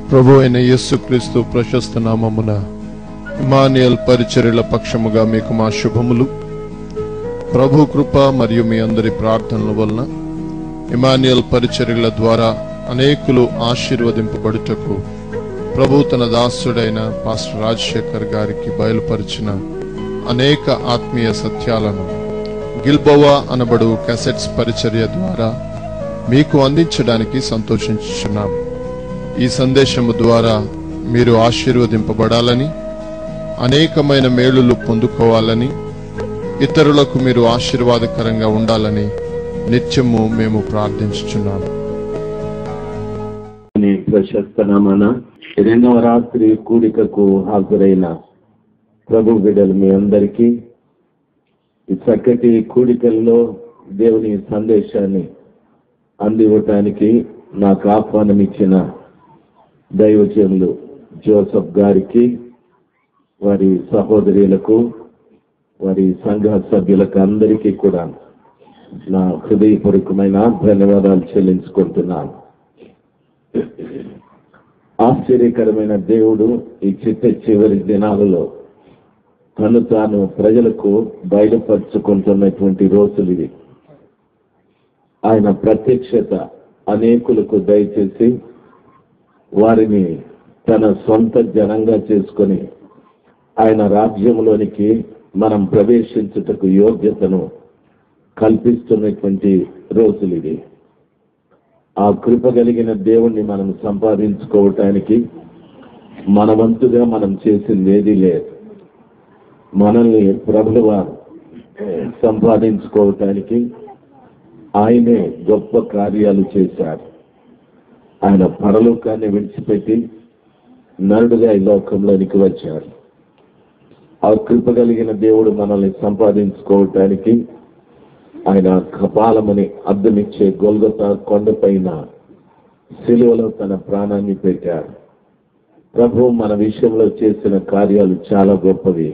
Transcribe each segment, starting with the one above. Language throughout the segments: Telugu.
ప్రభు అయిన యేసుక్రీస్తు ప్రశస్త నామమున ఇమానియల్ పరిచర్యల పక్షముగా మీకు మా శుభములు ప్రభు కృప మరియు మీ అందరి ప్రార్థనల వలన ఇమానియల్ పరిచర్యల ద్వారా అనేకులు ఆశీర్వదింపబడుటకు ప్రభు తన దాసుడైన పాస్టర్ రాజశేఖర్ గారికి బయలుపరిచిన అనేక ఆత్మీయ సత్యాలను గిల్బోవా అనబడు క్యాసెట్స్ పరిచర్య ద్వారా మీకు అందించడానికి సంతోషించుచున్నాం ఈ సందేశము ద్వారా మీరు ఆశీర్వదింపబడాలని అనేకమైన మేలులు పొందుకోవాలని ఇతరులకు మీరు ఆశీర్వాదకరంగా ఉండాలని నిత్యము మేము ప్రార్థించుచున్నాము అని ప్రశస్త నామన రెండవ రాత్రి కూడికకు హాజరైన ప్రభు బిడ్డలు మీ అందరికీ ఈ చక్కటి కూడికల్లో దేవుని సందేశాన్ని అందివ్వటానికి నాకు ఆహ్వానం ఇచ్చిన దైవజనులు జోసఫ్ గారికి వారి సహోదరులకు వారి సంఘ సభ్యులకు అందరికీ కూడా నా హృదయపూర్వకమైన ధన్యవాదాలు చెల్లించుకుంటున్నాను ఆశ్చర్యకరమైన దేవుడు ఈ చిట్ట చివరి దినాలలో తను తాను ప్రజలకు బయలుపరుచుకుంటున్నటువంటి రోజులు ఇవి ఆయన ప్రత్యక్షత అనేకులకు దయచేసి వారిని తన సొంత జనంగా చేసుకొని ఆయన రాజ్యంలోనికి మనం ప్రవేశించుటకు యోగ్యతను కల్పిస్తున్నటువంటి రోజులు ఇవి ఆ కృప కలిగిన దేవుణ్ణి మనం సంపాదించుకోవటానికి మన వంతుగా మనం చేసింది ఏదీ లేదు మనల్ని ప్రభుల వారు సంపాదించుకోవటానికి ఆయనే గొప్ప కార్యాలు చేశారు ఆయన పరలోకాన్ని విడిచిపెట్టి నరుడుగా ఈ లోకంలోనికి వచ్చారు ఆ కృప కలిగిన దేవుడు మనల్ని సంపాదించుకోవటానికి ఆయన కపాలమని అద్దమిచ్చే గొల్గొత కొండపైన సిలువలో తన ప్రాణాన్ని పెట్టారు ప్రభు మన విషయంలో చేసిన కార్యాలు చాలా గొప్పవి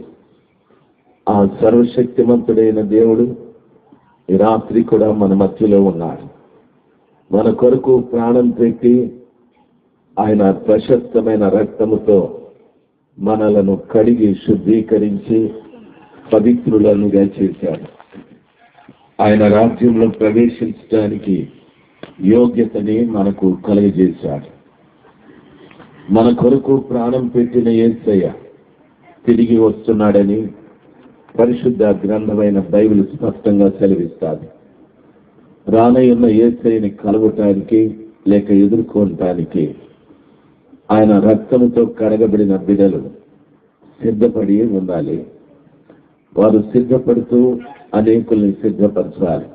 ఆ సర్వశక్తిమంతుడైన దేవుడు ఈ రాత్రి కూడా మన మధ్యలో ఉన్నారు మన కొరకు ప్రాణం పెట్టి ఆయన ప్రశస్తమైన రక్తముతో మనలను కడిగి శుద్ధీకరించి పవిత్రులనుగా చేశారు ఆయన రాజ్యంలో ప్రవేశించడానికి యోగ్యతని మనకు కలుగజేశాడు మన కొరకు ప్రాణం పెట్టిన ఏసయ్య తిరిగి వస్తున్నాడని పరిశుద్ధ గ్రంథమైన బైబిల్ స్పష్టంగా సెలవిస్తాది రానయ్యున్న ఏసైని కలవటానికి లేక ఎదుర్కోవటానికి ఆయన రక్తముతో కడగబడిన బిడలు సిద్ధపడి ఉండాలి వారు సిద్ధపడుతూ అనేకుల్ని సిద్ధపరచాలి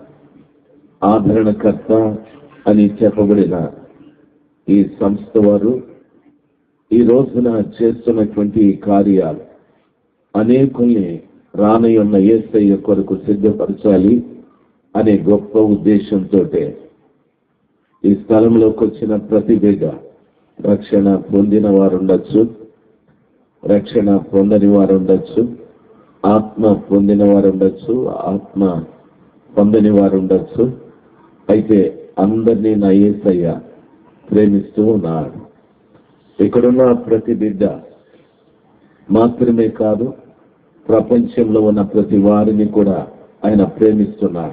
ఆదరణకర్త అని చెప్పబడిన ఈ సంస్థ వారు ఈ రోజున చేస్తున్నటువంటి ఈ కార్యాలు అనేకుల్ని రానయ్యున్న ఏసయ్య కొరకు సిద్ధపరచాలి అనే గొప్ప ఉద్దేశంతో ఈ స్థలంలోకి వచ్చిన ప్రతి బిడ్డ రక్షణ పొందిన వారు ఉండొచ్చు రక్షణ పొందని వారు ఉండొచ్చు ఆత్మ పొందిన వారు ఉండొచ్చు ఆత్మ పొందని వారు ఉండొచ్చు అయితే అందరినీ నా ఏసయ్య ప్రేమిస్తూ ఉన్నాడు ఇక్కడున్న ప్రతి బిడ్డ మాత్రమే కాదు ప్రపంచంలో ఉన్న ప్రతి వారిని కూడా ఆయన ప్రేమిస్తున్నాడు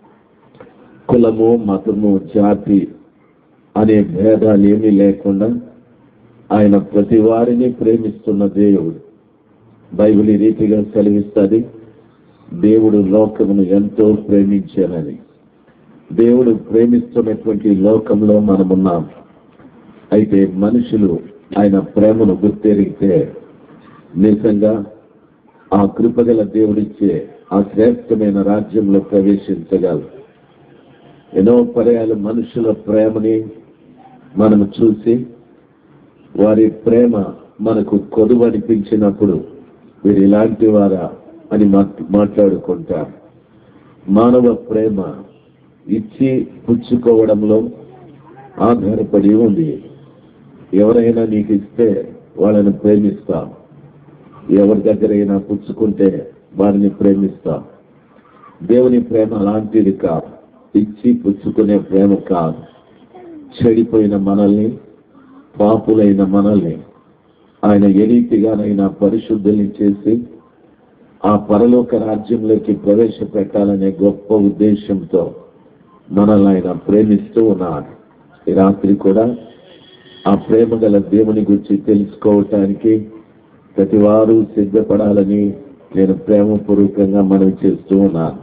కులము మతము జాతి అనే భేదాలు ఏమీ లేకుండా ఆయన ప్రతి వారిని ప్రేమిస్తున్న దేవుడు బైబిల్ ఈ రీతిగా సెలవిస్తుంది దేవుడు లోకమును ఎంతో ప్రేమించానని దేవుడు ప్రేమిస్తున్నటువంటి లోకంలో మనమున్నాం అయితే మనుషులు ఆయన ప్రేమను గుర్తెరిగితే నిజంగా ఆ కృపగల దేవుడిచ్చే ఆ శ్రేష్టమైన రాజ్యంలో ప్రవేశించగలరు ఎన్నో పర్యాలు మనుషుల ప్రేమని మనము చూసి వారి ప్రేమ మనకు కొదువు అనిపించినప్పుడు వీరు ఇలాంటి వారా అని మాట్- మాట్లాడుకుంటారు మానవ ప్రేమ ఇచ్చి పుచ్చుకోవడంలో ఆధారపడి ఉంది ఎవరైనా నీకు ఇస్తే వాళ్ళని ప్రేమిస్తాం ఎవరి దగ్గరైనా పుచ్చుకుంటే వారిని ప్రేమిస్తాం దేవుని ప్రేమ అలాంటిది కాదు ఇచ్చి పుచ్చుకునే ప్రేమ కాదు చెడిపోయిన మనల్ని పాపులైన మనల్ని ఆయన ఏ రీతిగానైనా పరిశుద్ధుల్ని చేసి ఆ పరలోక రాజ్యంలోకి ప్రవేశపెట్టాలనే గొప్ప ఉద్దేశంతో మనల్ని ఆయన ప్రేమిస్తూ ఉన్నాడు ఈ రాత్రి కూడా ఆ ప్రేమ గల దేవుని గురించి తెలుసుకోవటానికి ప్రతి వారు సిద్ధపడాలని నేను ప్రేమపూర్వకంగా మనవి చేస్తూ ఉన్నాను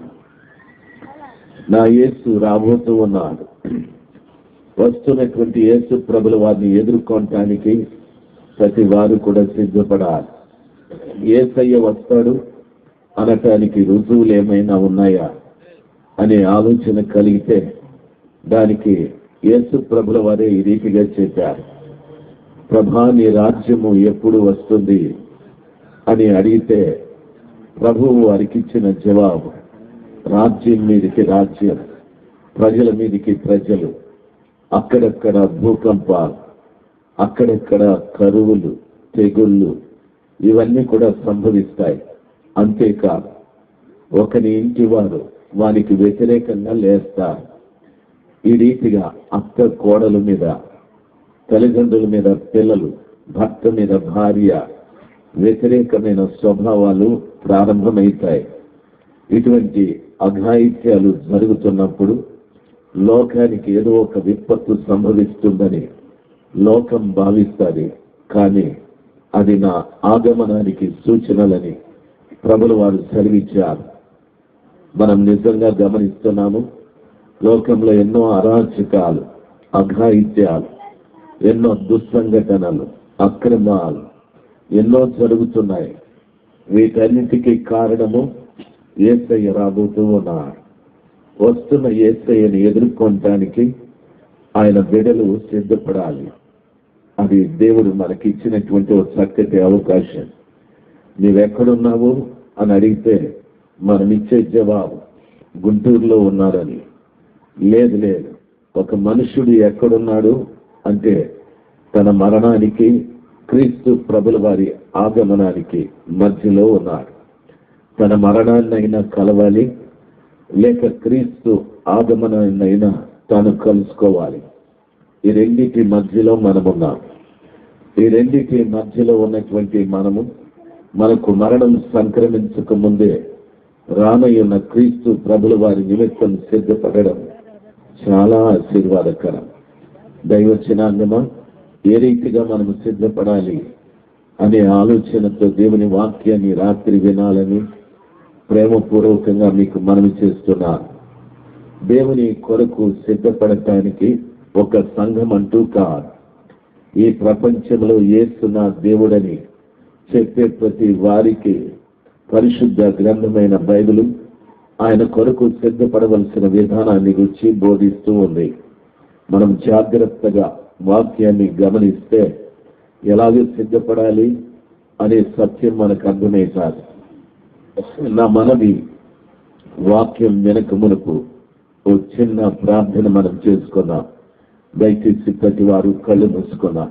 నా యేసు రాబోతూ ఉన్నాడు వస్తున్నటువంటి యేసు ప్రభుల వారిని ఎదుర్కొనటానికి ప్రతి వారు కూడా సిద్ధపడాలి ఏసయ్య వస్తాడు అనటానికి రుజువులు ఏమైనా ఉన్నాయా అనే ఆలోచన కలిగితే దానికి యేసు ప్రభుల వారే ఈ రీతిగా చెప్పారు ప్రభా నీ రాజ్యము ఎప్పుడు వస్తుంది అని అడిగితే ప్రభువు వారికి ఇచ్చిన జవాబు రాజ్యం మీదికి రాజ్యం ప్రజల మీదికి ప్రజలు అక్కడక్కడ భూకంపాలు అక్కడక్కడ కరువులు తెగుళ్ళు ఇవన్నీ కూడా సంభవిస్తాయి అంతేకాదు ఒకని ఇంటి వారు వానికి వ్యతిరేకంగా లేస్తారు ఈ రీతిగా అత్త కోడల మీద తల్లిదండ్రుల మీద పిల్లలు భర్త మీద భార్య వ్యతిరేకమైన స్వభావాలు ప్రారంభమవుతాయి ఇటువంటి అఘాయిత్యాలు జరుగుతున్నప్పుడు లోకానికి ఏదో ఒక విపత్తు సంభవిస్తుందని లోకం భావిస్తుంది కానీ అది నా ఆగమనానికి సూచనలని ప్రభులు వారు సెలవిచ్చారు మనం నిజంగా గమనిస్తున్నాము లోకంలో ఎన్నో అరాచకాలు అఘాయిత్యాలు ఎన్నో దుస్సంఘటనలు అక్రమాలు ఎన్నో జరుగుతున్నాయి వీటన్నిటికీ కారణము ఏసయ్య రాబోతూ ఉన్నారు వస్తున్న ఏసయ్యని ఎదుర్కొనటానికి ఆయన బిడలు సిద్ధపడాలి అది దేవుడు మనకి ఇచ్చినటువంటి ఒక చక్కటి అవకాశం నీవెక్కడున్నావు అని అడిగితే మనమిచ్చే జవాబు గుంటూరులో ఉన్నారని లేదు లేదు ఒక మనుషుడు ఎక్కడున్నాడు అంటే తన మరణానికి క్రీస్తు ప్రభుల వారి ఆగమనానికి మధ్యలో ఉన్నాడు తన మరణాన్నైనా కలవాలి లేక క్రీస్తు ఆగమనాన్నైనా తాను కలుసుకోవాలి ఈ రెండింటి మధ్యలో మనమున్నాం ఈ రెండింటి మధ్యలో ఉన్నటువంటి మనము మనకు మరణం సంక్రమించక ముందే రానయ్యున్న క్రీస్తు ప్రభుల వారి నిమిత్తం సిద్ధపడడం చాలా ఆశీర్వాదకరం దైవచనాంగమా ఏ రీతిగా మనము సిద్ధపడాలి అనే ఆలోచనతో దేవుని వాక్యాన్ని రాత్రి వినాలని ప్రేమపూర్వకంగా మీకు మనవి చేస్తున్నాను దేవుని కొరకు సిద్ధపడటానికి ఒక సంఘం అంటూ కాదు ఈ ప్రపంచంలో ఏస్తున్న దేవుడని చెప్పే ప్రతి వారికి పరిశుద్ధ గ్రంథమైన బైబిల్ ఆయన కొరకు సిద్ధపడవలసిన విధానాన్ని గురించి బోధిస్తూ ఉంది మనం జాగ్రత్తగా వాక్యాన్ని గమనిస్తే ఎలాగో సిద్ధపడాలి అనే సత్యం మనకు అర్థమవుతారు నా మనవి వాక్యం వెనక మునుపు ఓ చిన్న ప్రార్థన మనం చేసుకుందాం దయచేసి ప్రతి వారు కళ్ళు మూసుకుందాం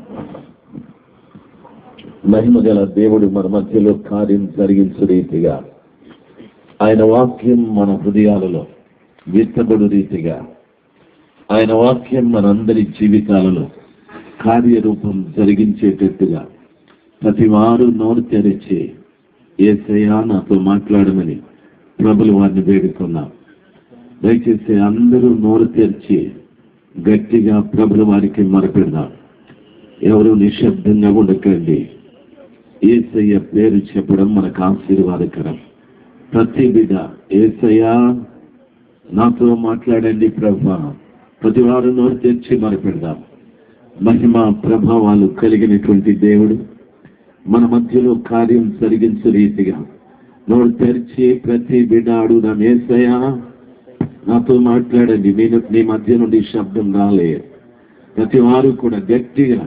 మహిమ గల దేవుడు మన మధ్యలో కార్యం జరిగించు రీతిగా ఆయన వాక్యం మన హృదయాలలో విత్తబడు రీతిగా ఆయన వాక్యం మనందరి జీవితాలలో కార్యరూపం జరిగించేటట్టుగా ప్రతి వారు నోరు తెరిచి ఏసయ్యా నాతో మాట్లాడమని ప్రభులు వారిని వేడుకున్నాం దయచేసి అందరూ నోరు తెరిచి గట్టిగా ప్రభుల వారికి మొరపెడదాం ఎవరు నిశ్శబ్దంగా ఉండకండి ఏసయ్య పేరు చెప్పడం మనకు ఆశీర్వాదకరం ప్రతి బిడ్డ ఏసయ్యా నాతో మాట్లాడండి ప్రభా ప్రతి వారు నోరు తెరిచి మొరపెడదాం మహిమ ప్రభావాలు కలిగినటువంటి దేవుడు మన మధ్యలో కార్యం జరిగించే రీతిగా నోరు తెరిచి ప్రతి బిడ్డ అడుగుదాం ఏసయ్యా నాతో మాట్లాడండి నేను నీ మధ్య నుండి శబ్దం రాలేదు ప్రతి వారు కూడా గట్టిగా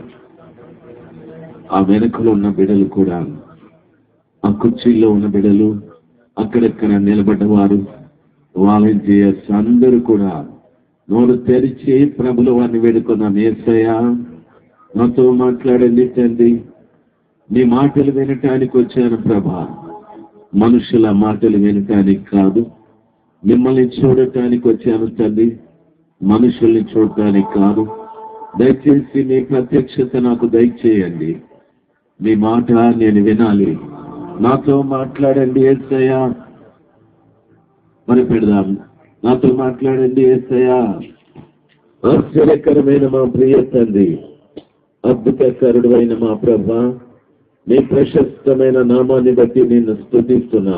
ఆ వెనుకలో ఉన్న బిడలు కూడా ఆ కుర్చీల్లో ఉన్న బిడలు అక్కడక్కడ నిలబడ్డవారు వాలంటీర్స్ అందరూ కూడా నోరు తెరిచి ప్రభుల వారిని వేడుకున్నాం ఏసయ్యా నాతో మాట్లాడండి తండ్రి నీ మాటలు వినటానికి వచ్చాను ప్రభా మనుషుల మాటలు వినటానికి కాదు మిమ్మల్ని చూడటానికి వచ్చాను తండ్రి మనుషుల్ని చూడటానికి కాదు దయచేసి మీ ప్రత్యక్షత నాకు దయచేయండి మీ మాట నేను వినాలి నాతో మాట్లాడండి ఏసయ్యా మరి పెడదాం నాతో మాట్లాడండి ఏసయ్యా ఆశ్చర్యకరమైన మా ప్రియ తండ్రి అద్భుతకరుడు అయిన మా ప్రభ మీ ప్రశస్తమైన నామాన్ని బట్టి నిన్ను స్తుతిస్తున్నా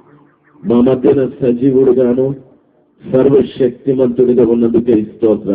మా మధ్యన సజీవుడుగాను సర్వశక్తిమంతుడిగా ఉన్నందుకే స్తోత్ర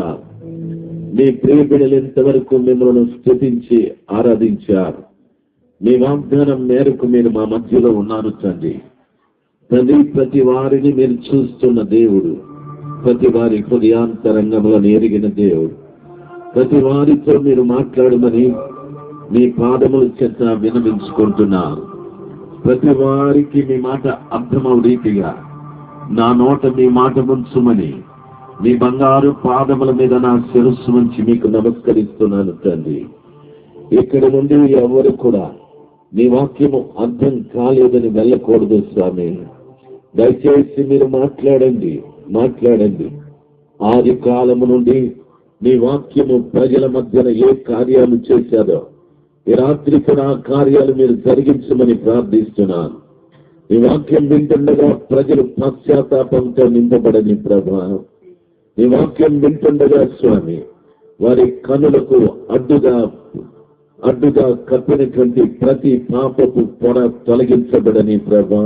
మీ ప్రియ బిడ్డలు ఇంతవరకు మిమ్మల్ని స్తుతించి ఆరాధించారు మీ వాగ్దానం మేరకు మీరు మా మధ్యలో ఉన్నారు తండ్రి తండ్రి ప్రతి వారిని మీరు చూస్తున్న దేవుడు ప్రతి వారి హృదయాంతరంగంలో ఎరిగిన దేవుడు ప్రతి వారితో మీరు మాట్లాడమని మీ పాదముల చేత వినవించుకుంటున్నారు ప్రతి వారికి మీ మాట అర్థమవు రీతిగా నా నోట మీ మాట ఉంచుమని మీ బంగారు పాదముల మీద నా శిరస్సు ఉంచి మీకు నమస్కరిస్తున్నాను తండ్రి ఇక్కడి నుండి ఎవరు కూడా మీ వాక్యము అర్థం కాలేదని వెళ్ళకూడదు స్వామి దయచేసి మీరు మాట్లాడండి మాట్లాడండి ఆది కాలము నుండి మీ వాక్యము ప్రజల మధ్యన ఏ కార్యాలు చేశారో ఈ రాత్రి కూడా ఆ కార్యాలు మీరు జరిగించమని ప్రార్థిస్తున్నాను ఈ వాక్యం వింటుండగా ప్రజలు పశ్చాత్తాపంతో నింపబడని ప్రభా ఈ వాక్యం వింటుండగా స్వామి వారి కనులకు అడ్డుగా అడ్డుగా కప్పినటువంటి ప్రతి పాపపు పొర తొలగించబడని ప్రభా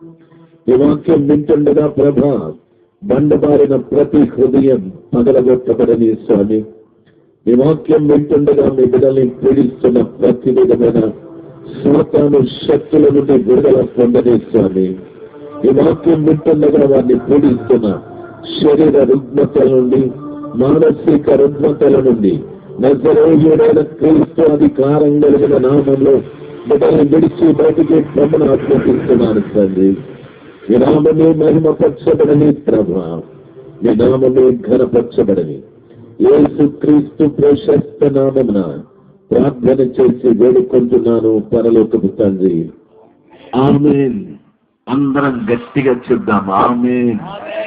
ఈ వాక్యం వింటుండగా ప్రభా బండబారిన ప్రతి హృదయం పగలగొట్టబడని స్వామి ఈ వాక్యం వింటుండగా మీ బిడ్డల్ని పీడిస్తున్న ప్రతి విధమైన శ్రోతాను శక్తుల నుండి విడుదల పొందని స్వామి ఈ వాక్యం వింటుండగా వారిని పీడిస్తున్న శరీర రుగ్మతల నుండి మానసిక రుగ్మతల నుండి నజరేయుడైన క్రీస్తు అధికారం కలిగిన నామంలో బిడ్డల్ని విడిచి బయటికి క్రమణ ఆత్మతిస్తున్నాను తండ్రి ఈ నామమే మహిమపరచబడని ప్రభా మీ నామమే ఘనపరచబడని యేసు క్రీస్తు ప్రశస్త నామమున ప్రార్థన చేసి వేడుకుంటున్నాను పరలోకపు తండ్రి ఆమెన్ అందరం గట్టిగా చెప్దాం ఆమెన్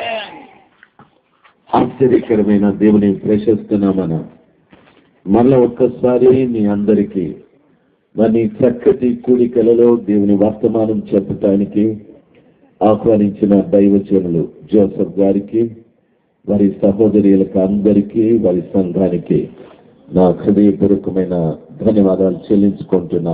ఆశ్చర్యకరమైన దేవుని ప్రశస్త నామన మరలా ఒక్కసారి మీ అందరికీ మరి చక్కటి కూడికలలో దేవుని వర్తమానం చెప్పటానికి ఆహ్వానించిన దైవజనులు జోసఫ్ గారికి వారి సహోదరులకు అందరికీ వారి సంఘానికి నా హృదయపూర్వకమైన ధన్యవాదాలు చెల్లించుకుంటున్నా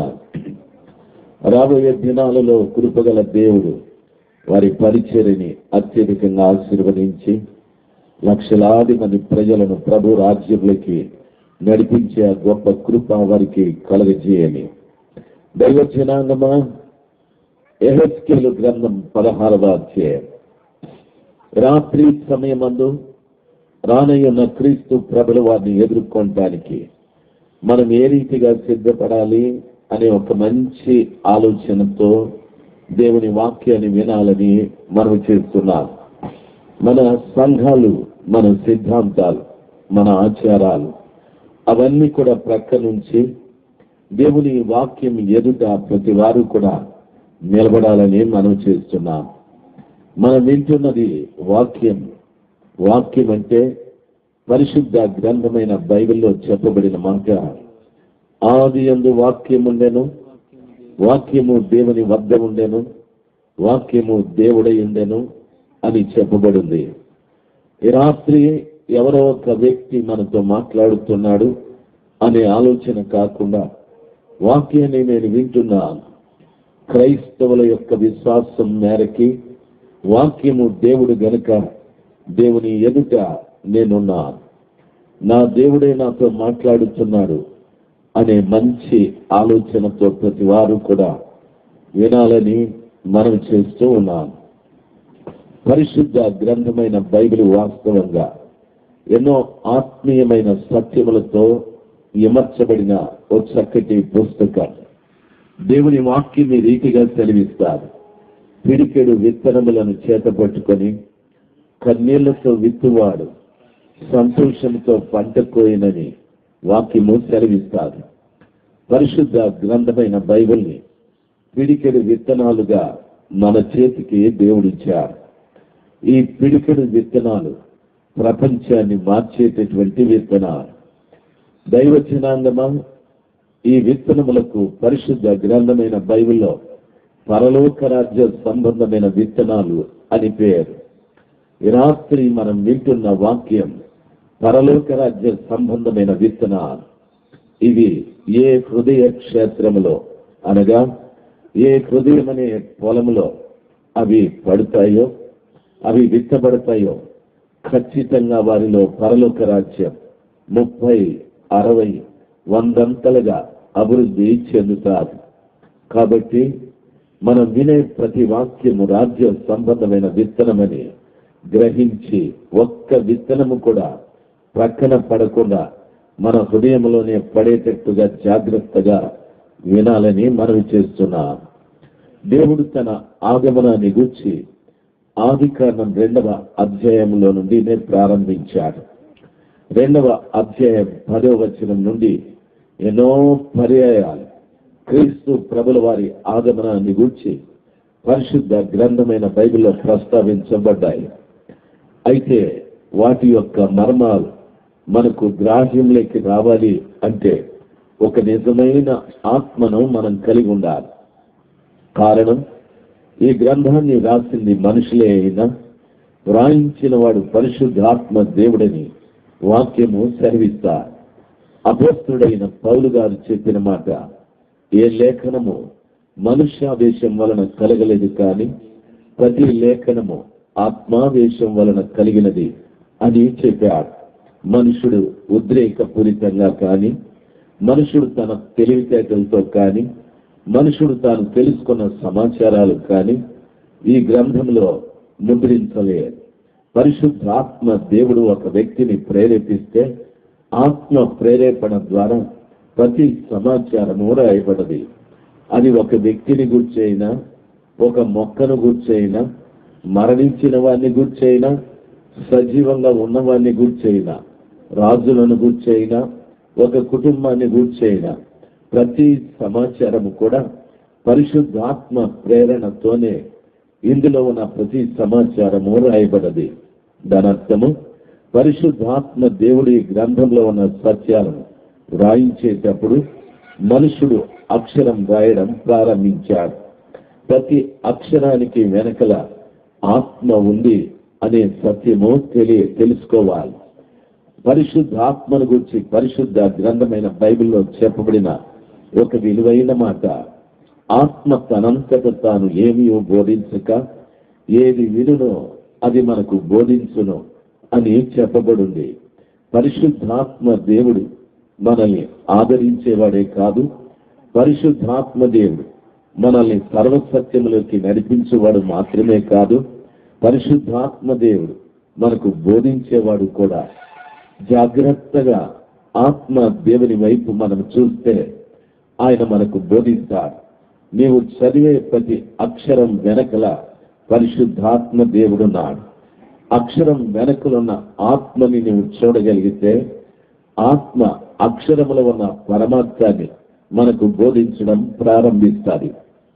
రాబోయే దినాలలో కృపగల దేవుడు వారి పరిచర్ని అత్యధికంగా ఆశీర్వదించి లక్షలాది మంది ప్రజలను ప్రభు రాజ్యంలోకి నడిపించే ఆ గొప్ప కృప వారికి కలగజేయని దైవ జనాంగమా ఎహెచ్కేలు గ్రంథం పదహారవ అధ్యాయం రాత్రి సమయమందు రానయ్యున్న క్రీస్తు ప్రభుల వారిని ఎదుర్కొనడానికి మనం ఏ రీతిగా సిద్ధపడాలి అనే ఒక మంచి ఆలోచనతో దేవుని వాక్యాన్ని వినాలని మనం చేస్తున్నాం మన సంఘాలు మన సిద్ధాంతాలు మన ఆచారాలు అవన్నీ కూడా ప్రక్క నుంచి దేవుని వాక్యం ఎదుట ప్రతి వారు కూడా నిలబడాలని మనం చేస్తున్నాం మనం వింటున్నది వాక్యం వాక్యం అంటే పరిశుద్ధ గ్రంథమైన బైబిల్లో చెప్పబడిన మాట ఆది ఎందు వాక్యం ఉండెను వాక్యము దేవుని వద్ద ఉండెను వాక్యము దేవుడై ఉండెను అని చెప్పబడింది ఈ రాత్రి ఎవరో ఒక వ్యక్తి మనతో మాట్లాడుతున్నాడు అనే ఆలోచన కాకుండా వాక్యాన్ని నేను వింటున్నాను క్రైస్తవుల యొక్క విశ్వాసం మేరకి వాక్యము దేవుడు గనుక దేవుని ఎదుట నేనున్నా నా దేవుడే నాతో మాట్లాడుతున్నాడు అనే మంచి ఆలోచనతో ప్రతి వారు కూడా వినాలని మనం చేస్తూ ఉన్నాం పరిశుద్ధ గ్రంథమైన బైబిల్ వాస్తవంగా ఎన్నో ఆత్మీయమైన సత్యములతో విమర్చబడిన ఓ చక్కటి పుస్తకం దేవుని వాక్యం ఈ రీతిగా సెలవిస్తారు పిడికెడు విత్తనములను చేతపట్టుకొని కన్నీళ్లతో విత్తువాడు సంతోషంతో పంట కోయనని వాక్యము సెలవిస్తారు పరిశుద్ధ గ్రంథమైన బైబిల్ని పిడికెడు విత్తనాలుగా మన చేతికి దేవుడిచ్చారు ఈ పిడికెడు విత్తనాలు ప్రపంచాన్ని మార్చేటటువంటి విత్తనాలు దైవచనాంగమా ఈ విత్తనములకు పరిశుద్ధ గ్రంథమైన బైబిల్లో పరలోక రాజ్య సంబంధమైన విత్తనాలు అని పేరు ఈ రాత్రి మనం వింటున్న వాక్యం పరలోక రాజ్య సంబంధమైన విత్తనాలు ఇవి ఏ హృదయ క్షేత్రములో అనగా ఏ హృదయం అనే పొలములో అవి పడతాయో అవి విత్తబడతాయో ఖచ్చితంగా వారిలో పరలోక రాజ్యం ముప్పై అరవై వందంతలుగా అభివృద్ధి చెందుతారు కాబట్టి మనం వినే ప్రతి వాక్యము రాజ్య సంబంధమైన విత్తనమని గ్రహించి ఒక్క విత్తనము కూడా ప్రక్కన పడకుండా మన హృదయంలోనే పడేటట్టుగా జాగ్రత్తగా వినాలని మనవి చేస్తున్నాం దేవుడు తన ఆగమనాన్ని గుర్చి ఆది కారణం రెండవ అధ్యాయంలో నుండి నేను ప్రారంభించాడు రెండవ అధ్యాయం పదవ వచనం నుండి ఎన్నో పర్యాయాలు క్రీస్తు ప్రభుల వారి ఆగమనాన్ని గూర్చి పరిశుద్ధ గ్రంథమైన బైబిల్లో ప్రస్తావించబడ్డాయి అయితే వాటి యొక్క మర్మాలు మనకు గ్రాహ్యంలోకి రావాలి అంటే ఒక నిజమైన ఆత్మను మనం కలిగి ఉండాలి కారణం ఈ గ్రంథాన్ని రాసింది మనుషులే అయినా వ్రాయించిన వాడు పరిశుద్ధాత్మ దేవుడని వాక్యము సెలవిస్తారు అపోస్తుడైన పౌలు గారు చెప్పిన మాట ఏ లేఖనము మనుష్యావేశం వలన కలగలేదు కానీ ప్రతి లేఖనము ఆత్మావేశం వలన కలిగినది అని చెప్పాడు మనుషుడు ఉద్రేకపూరితంగా కానీ మనుషుడు తన తెలివితేటలతో కానీ మనుషుడు తాను తెలుసుకున్న సమాచారాలు కానీ ఈ గ్రంథంలో ముద్రించలేదు పరిశుద్ధాత్మ దేవుడు ఒక వ్యక్తిని ప్రేరేపిస్తే ఆత్మ ప్రేరేపణ ద్వారా ప్రతి సమాచారము రాయబడది అది ఒక వ్యక్తిని గుర్చైనా ఒక మొక్కను గుర్చైనా మరణించిన వారిని గుర్చైనా సజీవంగా ఉన్నవారిని గుర్చైనా రాజులను గుర్చైనా ఒక కుటుంబాన్ని గూర్చైనా ప్రతి సమాచారము కూడా పరిశుద్ధాత్మ ప్రేరణతోనే ఇందులో ఉన్న ప్రతి సమాచారము రాయబడది దాని అర్థము పరిశుద్ధాత్మ దేవుడి గ్రంథంలో ఉన్న సత్యాలను రాయించేటప్పుడు మనుషుడు అక్షరం రాయడం ప్రారంభించాడు ప్రతి అక్షరానికి వెనకల ఆత్మ ఉంది అనే సత్యము తెలియ తెలుసుకోవాలి పరిశుద్ధ ఆత్మను గురించి పరిశుద్ధ గ్రంథమైన బైబిల్లో చెప్పబడిన ఒక విలువైన మాట ఆత్మ తనంతట తాను ఏమీ బోధించక ఏది వినునో అది మనకు బోధించును అని చెప్పబడింది పరిశుద్ధాత్మ దేవుడు మనల్ని ఆదరించేవాడే కాదు పరిశుద్ధాత్మ దేవుడు మనల్ని సర్వసత్యములోకి నడిపించేవాడు మాత్రమే కాదు పరిశుద్ధాత్మ దేవుడు మనకు బోధించేవాడు కూడా జాగ్రత్తగా ఆత్మ దేవుని వైపు మనం చూస్తే ఆయన మనకు బోధిస్తాడు నీవు చదివే ప్రతి అక్షరం వెనకల పరిశుద్ధాత్మ దేవుడున్నాడు అక్షరం వెనకలున్న ఆత్మని నీవు చూడగలిగితే ఆత్మ అక్షరములో ఉన్న పరమార్థాన్ని మనకు బోధించడం ప్రారంభిస్తుంది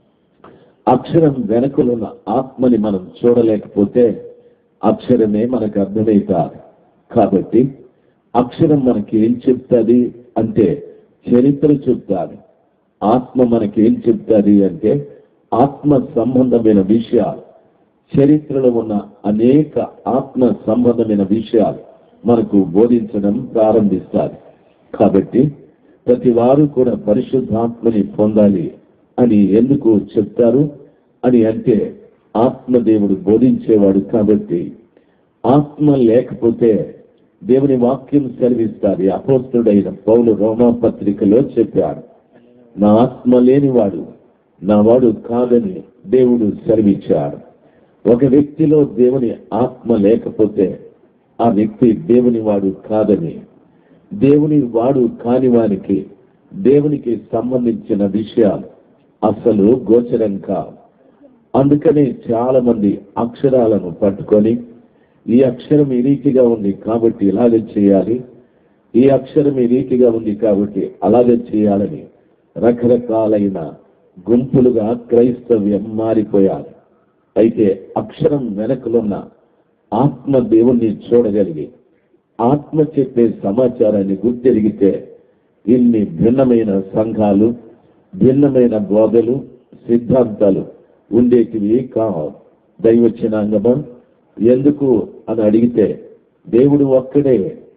అక్షరం వెనకలున్న ఆత్మని మనం చూడలేకపోతే అక్షరమే మనకు అర్థమవుతారు కాబట్టి అక్షరం మనకి ఏం చెప్తుంది అంటే చరిత్ర చెప్తాది ఆత్మ మనకి ఏం చెప్తుంది అంటే ఆత్మ సంబంధమైన విషయాలు చరిత్రలో ఉన్న అనేక ఆత్మ సంబంధమైన విషయాలు మనకు బోధించడం ప్రారంభిస్తారు కాబట్టి ప్రతి వారు కూడా పరిశుద్ధాత్మని పొందాలి అని ఎందుకు చెప్తారు అని అంటే ఆత్మదేవుడు బోధించేవాడు కాబట్టి ఆత్మ లేకపోతే దేవుని వాక్యం సెలవిస్తారు అపోస్తుడైన పౌలు రోమా పత్రికలో చెప్పాడు నా ఆత్మ లేనివాడు నా వాడు కాదని దేవుడు సెలవిచ్చాడు ఒక వ్యక్తిలో దేవుని ఆత్మ లేకపోతే ఆ వ్యక్తి దేవుని వాడు కాదని దేవుని వాడు కాని వానికి దేవునికి సంబంధించిన విషయాలు అసలు గోచరం కావు అందుకనే చాలా మంది అక్షరాలను పట్టుకొని ఈ అక్షరం ఈ రీతిగా ఉంది కాబట్టి ఇలాగే చేయాలి ఈ అక్షరం ఈ రీతిగా ఉంది కాబట్టి అలాగే చేయాలని రకరకాలైన గుంపులుగా క్రైస్తవ్యం మారిపోయాలి అయితే అక్షరం వెనకలున్న ఆత్మ దేవుణ్ణి చూడగలిగి ఆత్మ చెప్పే సమాచారాన్ని గుర్తెరిగితే ఇన్ని భిన్నమైన సంఘాలు భిన్నమైన బోధలు సిద్ధాంతాలు ఉండేటివి కావు దైవచనాంగమం ఎందుకు అని అడిగితే దేవుడు ఒక్కడే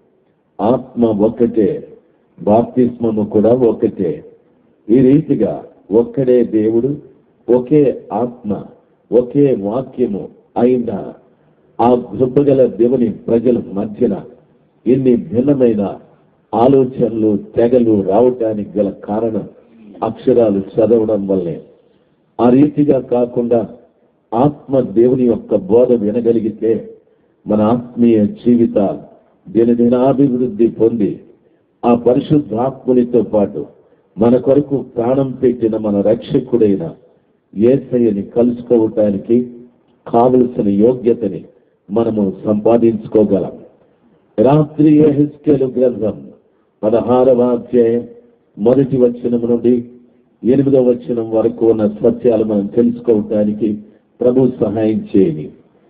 ఆత్మ ఒక్కటే బాప్తిస్మము కూడా ఒక్కటే ఈ రీతిగా ఒక్కడే దేవుడు ఒకే ఆత్మ ఒకే వాక్యము అయిన ఆ గృపగల దేవుని ప్రజల మధ్యన ఇన్ని భిన్నమైన ఆలోచనలు తెగలు రావటానికి గల కారణం అక్షరాలు చదవడం వల్లే ఆ రీతిగా కాకుండా ఆత్మ దేవుని యొక్క బోధ వినగలిగితే మన ఆత్మీయ జీవితాలు దినదినాభివృద్ధి పొంది ఆ పరిశుద్ధాత్మునితో పాటు మన కొరకు ప్రాణం పెట్టిన మన రక్షకుడైన ఏసయ్యని కలుసుకోవటానికి కావలసిన యోగ్యతని మనము సంపాదించుకోగలం రాత్రి ఎహెస్కేలు గ్రంథం పదహారవ అధ్యాయం మొదటి వచనం నుండి ఎనిమిదవ వచనం వరకు ఉన్న సత్యాలు మనం తెలుసుకోవటానికి ప్రభు సహాయం చేయని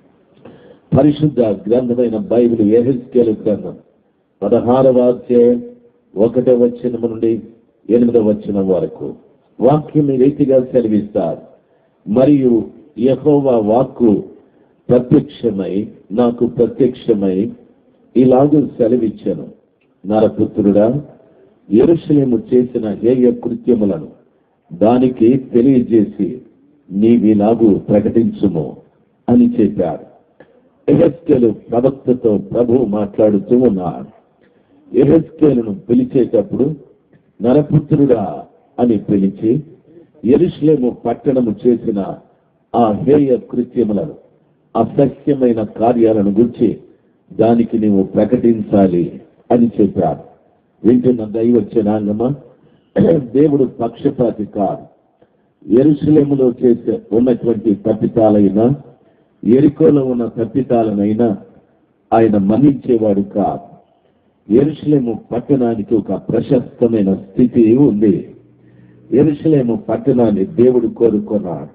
పరిశుద్ధ గ్రంథమైన బైబిల్ ఎహెస్కేలు గ్రంథం పదహారవ అధ్యాయం ఒకటవ వచనం నుండి ఎనిమిదవ వచనం వరకు వాక్యం ఈ రీతిగా సెలవిస్తారు మరియు యహోవా వాక్కు ప్రత్యక్షమై నాకు ప్రత్యక్షమై ఇలాగూ సెలవిచ్చాను నరపుత్రుడా ఎరుషలేము చేసిన హేయ కృత్యములను దానికి తెలియజేసి నీవిలాగు ప్రకటించుము అని చెప్పారు ఎహెస్కేలు ప్రవక్తతో ప్రభు మాట్లాడుతూ ఉన్నారు ఎహెస్కేలును పిలిచేటప్పుడు నరపుత్రుడా అని పిలిచి ఎరుషలేము పట్టణము చేసిన ఆ హేయ కృత్యములను అసహ్యమైన కార్యాలను గురించి దానికి నీవు ప్రకటించాలి అని చెప్పారు వింటున్న దైవ జనాంగమా దేవుడు పక్షపాతి కాదు ఎరుసలేములో చేసే ఉన్నటువంటి తప్పితాలైనా ఎరికోలో ఉన్న తప్పితాలనైనా ఆయన మన్నించేవాడు కాదు ఎరుసలేము పట్టణానికి ఒక ప్రశస్తమైన స్థితి ఉంది ఎరుసలేము పట్టణాన్ని దేవుడు కోరుకున్నాడు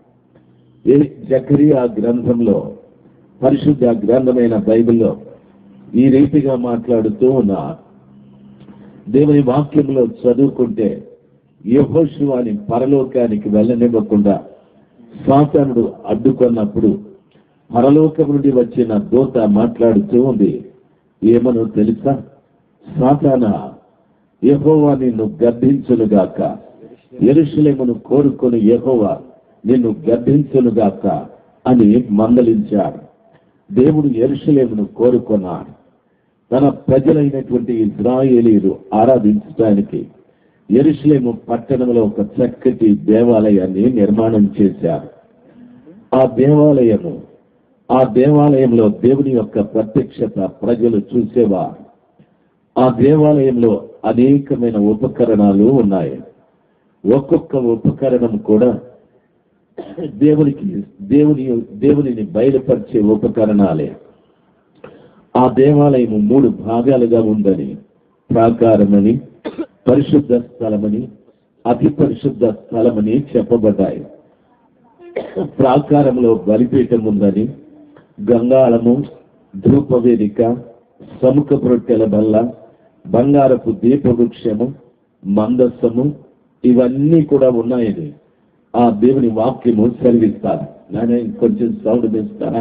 ఏ- జకరియా గ్రంథంలో పరిశుద్ధ గ్రంథమైన బైబిల్లో ఈ రీతిగా మాట్లాడుతూ ఉన్నా దేవుని వాక్యంలో చదువుకుంటే యహోశివాని పరలోకానికి వెళ్ళనివ్వకుండా సాతానుడు అడ్డుకున్నప్పుడు పరలోకం నుండి వచ్చిన దూత మాట్లాడుతూ ఉంది ఏమనో తెలుసా సాతాన యహోవా నిన్ను గర్భించునుగాక ఎరుషులేమును కోరుకొని యహోవా నిన్ను గర్భించునుగాక అని మందలించాడు దేవుడు ఎరుషులేమును కోరుకున్నాడు తన ప్రజలైనటువంటి ఇజ్రాయేలీలు ఆరాధించడానికి ఎరుషులేము పట్టణంలో ఒక చక్కటి దేవాలయాన్ని నిర్మాణం చేశారు ఆ దేవాలయము ఆ దేవాలయంలో దేవుని యొక్క ప్రత్యక్షత ప్రజలు చూసేవారు ఆ దేవాలయంలో అనేకమైన ఉపకరణాలు ఉన్నాయి ఒక్కొక్క ఉపకరణం కూడా దేవునికి దేవుని దేవునిని బయలుపరిచే ఉపకరణాలే ఆ దేవాలయం మూడు భాగాలుగా ఉందని ప్రాకారమని పరిశుద్ధ స్థలమని అతి పరిశుద్ధ స్థలమని చెప్పబడ్డాయి ప్రాకారంలో బలిపీఠం ఉందని గంగాళము ధూపవేదిక సముఖ రొట్టెల బల్ల బంగారపు దీపవృక్షము మందస్సము ఇవన్నీ కూడా ఉన్నాయని ఆ దేవుని వాక్యము సెలవిస్తారు నానే కొంచెం సౌండ్ పెంచుతారా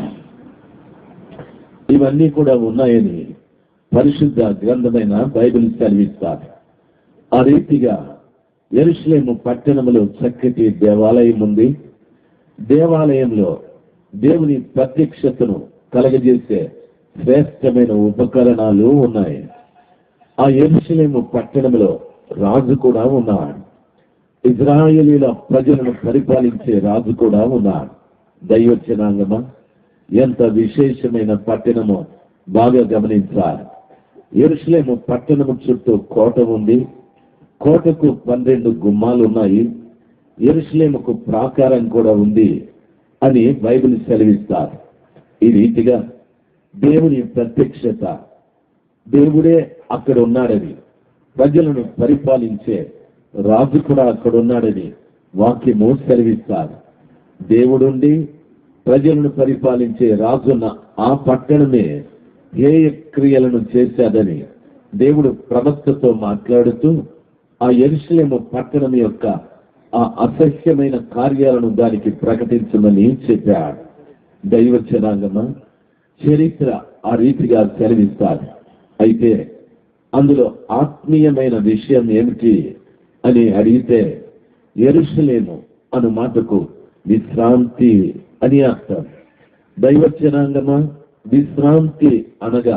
ఇవన్నీ కూడా ఉన్నాయని పరిశుద్ధ గ్రంథమైన బైబిల్ సెలవిస్తారు ఆ రీతిగా ఎరుషలేము పట్టణంలో చక్కటి దేవాలయం ఉంది దేవాలయంలో దేవుని ప్రత్యక్షతను కలగజేసే శ్రేష్టమైన ఉపకరణాలు ఉన్నాయి ఆ ఎరుషలేము పట్టణంలో రాజు కూడా ఉన్నాడు ఇజ్రాయేలీల ప్రజలను పరిపాలించే రాజు కూడా ఉన్నాడు దైవచనాంగమా ఎంత విశేషమైన పట్టణమో బాగా గమనించాలి ఎరుసలేము పట్టణము చుట్టూ కోట ఉంది కోటకు పన్నెండు గుమ్మాలు ఉన్నాయి ఎరుసలేముకు ప్రాకారం కూడా ఉంది అని బైబిల్ సెలవిస్తారు ఈ రీతిగా దేవుని ప్రత్యక్షత దేవుడే అక్కడ ఉన్నాడని ప్రజలను పరిపాలించే రాజు కూడా అక్కడ ఉన్నాడని వాక్యము సెలవిస్తారు దేవుడుండి ప్రజలను పరిపాలించే రాజున్న ఆ పట్టణమే హేయ క్రియలను చేశాడని దేవుడు ప్రవక్తతో మాట్లాడుతూ ఆ ఎరుసలేము పట్టణం యొక్క ఆ అసహ్యమైన కార్యాలను దానికి ప్రకటించమని చెప్పాడు దైవ జనాంగమా చరిత్ర ఆ రీతిగా సెలవిస్తారు అయితే అందులో ఆత్మీయమైన విషయం ఏమిటి అని అడిగితే ఎరుసలేము అను మాటకు విశ్రాంతి అని అర్థం దైవ జనాంగమా విశ్రాంతి అనగా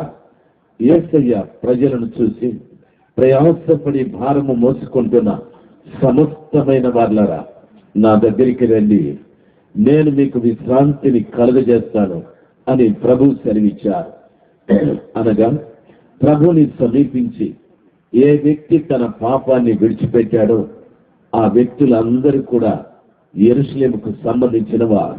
ఏసయ్య ప్రజలను చూసి ప్రయాసపడి భారము మోసుకుంటున్న సమస్తమైన వాళ్ళరా నా దగ్గరికి రండి నేను మీకు విశ్రాంతిని కలుగజేస్తాను అని ప్రభు సెలవిచ్చారు అనగా ప్రభుని సమీపించి ఏ వ్యక్తి తన పాపాన్ని విడిచిపెట్టాడో ఆ వ్యక్తులందరూ కూడా ఎరుసలేముకు సంబంధించిన వారు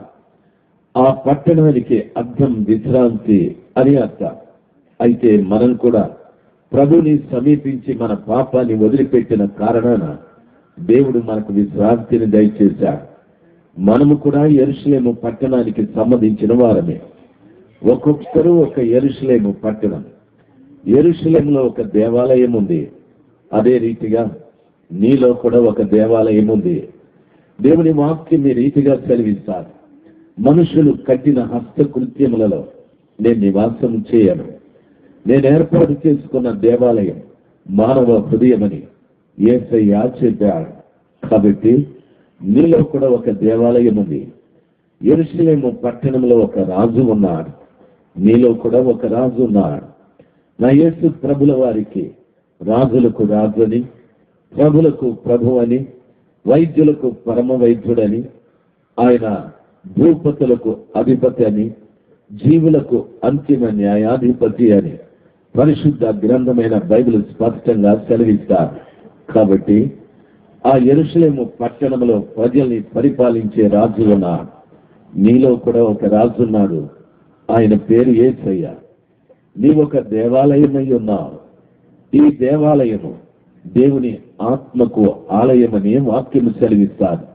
ఆ పట్టణానికి అర్థం విశ్రాంతి అని అర్థం అయితే మనం కూడా ప్రభుని సమీపించి మన పాపాన్ని వదిలిపెట్టిన కారణాన దేవుడు మనకు విశ్రాంతిని దయచేశాడు మనము కూడా ఎరుసలేము పట్టణానికి సంబంధించిన వారమే ఒక్కొక్కరు ఒక ఎరుసలేము పట్టణం ఎరుసలేములో ఒక దేవాలయం ఉంది అదే రీతిగా నీలో కూడా ఒక దేవాలయం ఉంది దేవుని వాక్యం ఈ రీతిగా సెలవిస్తారు మనుషులు కట్టిన హస్తకృత్యములలో నేను నివాసం చేయను నేను ఏర్పాటు చేసుకున్న దేవాలయం మానవ హృదయమని ఏసయ్యా చెప్పాడు కాబట్టి నీలో కూడా ఒక దేవాలయం ఉంది ఎరుసలేము పట్టణంలో ఒక రాజు ఉన్నాడు నీలో కూడా ఒక రాజు ఉన్నాడు నా యేసు ప్రభుల వారికి రాజులకు రాజు అని ప్రభులకు ప్రభు అని వైద్యులకు పరమ వైద్యుడని ఆయన భూపతులకు అధిపతి అని జీవులకు అంతిమ న్యాయాధిపతి అని పరిశుద్ధ గ్రంథమైన బైబిల్ స్పష్టంగా సెలవిస్తారు కాబట్టి ఆ ఎరుసలేము పట్టణంలో ప్రజల్ని పరిపాలించే రాజు ఉన్నాడు నీలో కూడా ఒక రాజు ఉన్నాడు ఆయన పేరు ఏసయ్య నీవు ఒక దేవాలయమై ఉన్నావు ఈ దేవాలయము దేవుని ఆత్మకు ఆలయమని వాక్యము సెలవిస్తారు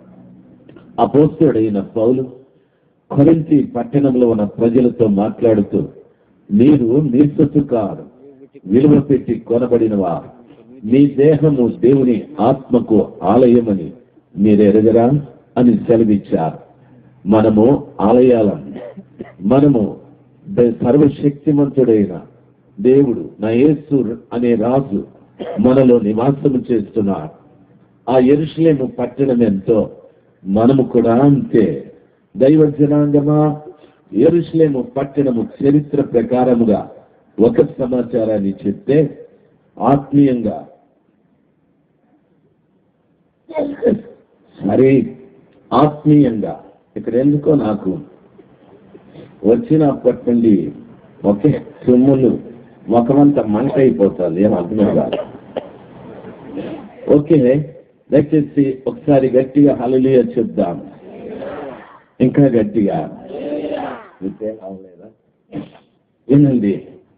అపోస్తుడైన పౌలు కొరింతి పట్టణంలో ఉన్న ప్రజలతో మాట్లాడుతూ మీరు నిర్సత్తు కాదు విలువ పెట్టి కొనబడిన వారు మీ దేహము దేవుని ఆత్మకు ఆలయమని మీరు ఎరగరా అని సెలవిచ్చారు మనము ఆలయాలం మనము ద- సర్వశక్తిమంతుడైన దేవుడు నా యేసు అనే రాజు మనలో నివాసము చేస్తున్నాడు ఆ ఎరుషలేము పట్టణం ఎంతో మనము కూడా అంతే దైవ జనాంగమా ఎరుషలేము పట్టణము చరిత్ర ప్రకారముగా ఒక సమాచారాన్ని చెప్తే ఆత్మీయంగా సరే ఆత్మీయంగా ఇక్కడ ఎందుకో నాకు వచ్చినప్పటి నుండి ఒకే తుమ్ములు ముఖమంతా మంట అయిపోతుంది ఏం అర్థం కాదు ఓకే దయచేసి ఒకసారి గట్టిగా హలలియ చెప్దాం ఇంకా గట్టిగా మీకేం అవలేదా వినండి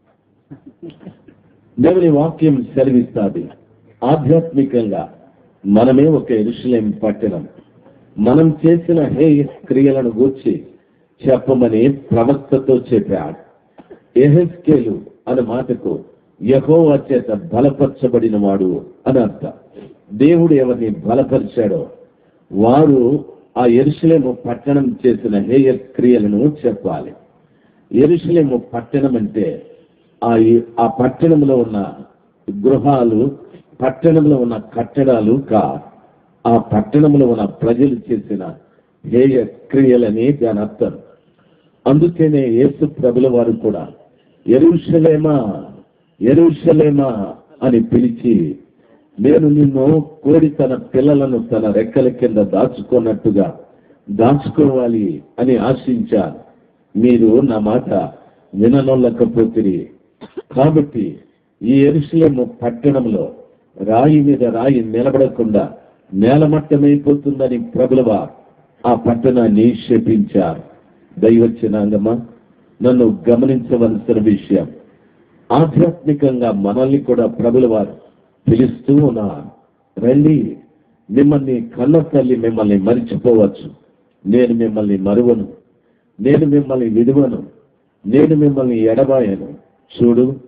దేవుని వాక్యం సెలవిస్తాది ఆధ్యాత్మికంగా మనమే ఒక ఎరుషలేం పట్టణం మనం చేసిన హే క్రియలను గూర్చి చెప్పమని ప్రవక్తతో చెప్పాడు ఎహెస్కేలు అనే మాటకు యహోవా చేత బలపరచబడిన వాడు అని అర్థం దేవుడు ఎవరిని బలపరిచాడో వారు ఆ ఎరుసలేము పట్టణం చేసిన హేయ క్రియలను చెప్పాలి ఎరుసలేము పట్టణం అంటే ఆ ఆ పట్టణంలో ఉన్న గృహాలు పట్టణంలో ఉన్న కట్టడాలు కా ఆ పట్టణంలో ఉన్న ప్రజలు చేసిన హేయ క్రియలని దాని అర్థం అందుకనే యేసు ప్రభుల వారు కూడా ఎరుషలేమా ఎరుషలేమా అని పిలిచి నేను నిన్ను కోడి తన పిల్లలను తన రెక్కల కింద దాచుకున్నట్టుగా దాచుకోవాలి అని ఆశించాను మీరు నా మాట విననొల్లకపోతే కాబట్టి ఈ ఎరుసలేము పట్టణంలో రాయి మీద రాయి నిలబడకుండా నేలమట్టమైపోతుందని ప్రభులవా ఆ పట్టణాన్ని శపించారు దైవచనాంగమా నన్ను గమనించవలసిన విషయం ఆధ్యాత్మికంగా మనల్ని కూడా ప్రభుల వారు పిలుస్తూ ఉన్నారు రండి మిమ్మల్ని కన్న తల్లి మిమ్మల్ని మరిచిపోవచ్చు నేను మిమ్మల్ని మరువను నేను మిమ్మల్ని విడువను నేను మిమ్మల్ని ఎడబాయను చూడు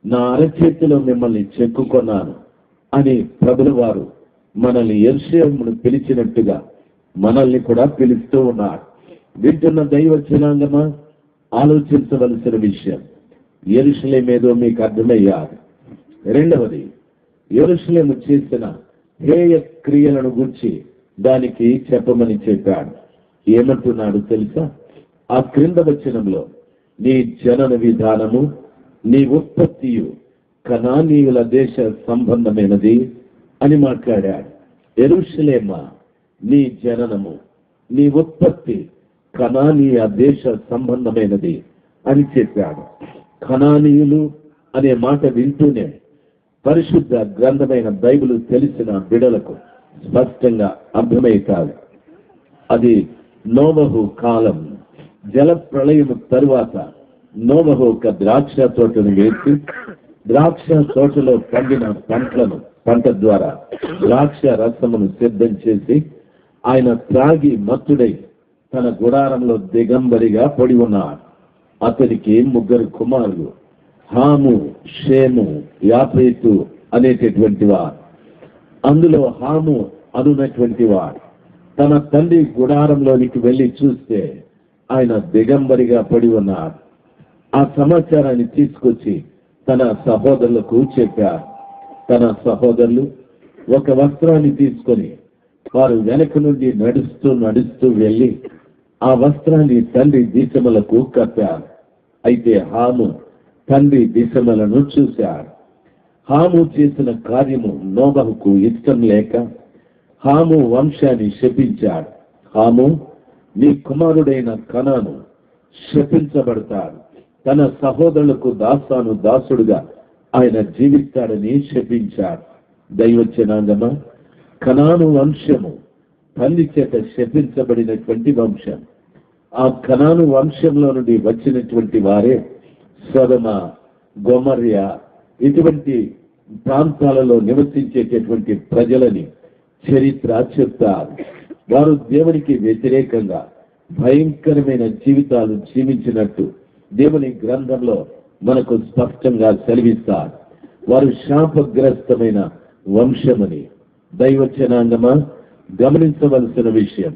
నా అరచేతిలో మిమ్మల్ని చెక్కుకొన్నాను అని ప్రభుల వారు మనల్ని ఎర్షేమును పిలిచినట్టుగా మనల్ని కూడా పిలుస్తూ ఉన్నాడు వింటున్న దైవ జనాంగమా ఆలోచించవలసిన విషయం ఎరుషలేమేదో మీకు అర్థమయ్యారు రెండవది ఎరుషలేము చేసిన హేయ క్రియలను గురించి దానికి చెప్పమని చెప్పాడు ఏమంటున్నాడు తెలుసా ఆ క్రింద వచనంలో నీ జనన విధానము నీ ఉత్పత్తియు కనానీయుల దేశ సంబంధమైనది అని మాట్లాడాడు ఎరుషలేమ నీ జననము నీ ఉత్పత్తి కనానీయ దేశ సంబంధమైనది అని చెప్పాడు కనానీయులు అనే మాట వింటూనే పరిశుద్ధ గ్రంథమైన బైబిల్ తెలిసిన బిడలకు స్పష్టంగా అర్థమవుతాడు అది నోవహు కాలం జల ప్రళయము తరువాత నోవహు ఒక ద్రాక్ష తోటను వేసి ద్రాక్ష తోటలో పండిన పంటలను పంట ద్వారా ద్రాక్ష రసమును సిద్ధం చేసి ఆయన త్రాగి మత్తుడై తన గుడారంలో దిగంబరిగా పడి ఉన్నాడు అతనికి ముగ్గురు కుమారులు హాము షేము యాపేతు అనేటటువంటి వారు అందులో హాము అనున్నటువంటి వాడు తన తండ్రి గుడారంలోనికి వెళ్లి చూస్తే ఆయన దిగంబరిగా పడి ఉన్నాడు ఆ సమాచారాన్ని తీసుకొచ్చి తన సహోదరులకు చెప్పారు తన సహోదరులు ఒక వస్త్రాన్ని తీసుకొని వారు వెనక నుండి నడుస్తూ నడుస్తూ వెళ్లి ఆ వస్త్రాన్ని తండ్రి దీశములకు కప్పారు అయితే హాము తండ్రి దిశమలను చూశాడు హాము చేసిన కార్యము నోబహుకు ఇష్టం లేక హాము వంశాన్ని శపించాడు హాము నీ కుమారుడైన కనాను శపించబడతాడు తన సహోదరులకు దాసాను దాసుడుగా ఆయన జీవిస్తాడని శపించాడు దైవచనాంగమ కనాను వంశము తల్లి చేత శపించబడినటువంటి వంశం ఆ కనాను వంశంలో నుండి వచ్చినటువంటి వారే సొదమ గొమర్య ఇటువంటి ప్రాంతాలలో నివసించేటటువంటి ప్రజలని చరిత్ర చెప్తారు వారు దేవునికి వ్యతిరేకంగా భయంకరమైన జీవితాలు జీవించినట్టు దేవుని గ్రంథంలో మనకు స్పష్టంగా సెలవిస్తారు వారు శాపగ్రస్తమైన వంశమని దైవచనాంగమా గమనించవలసిన విషయం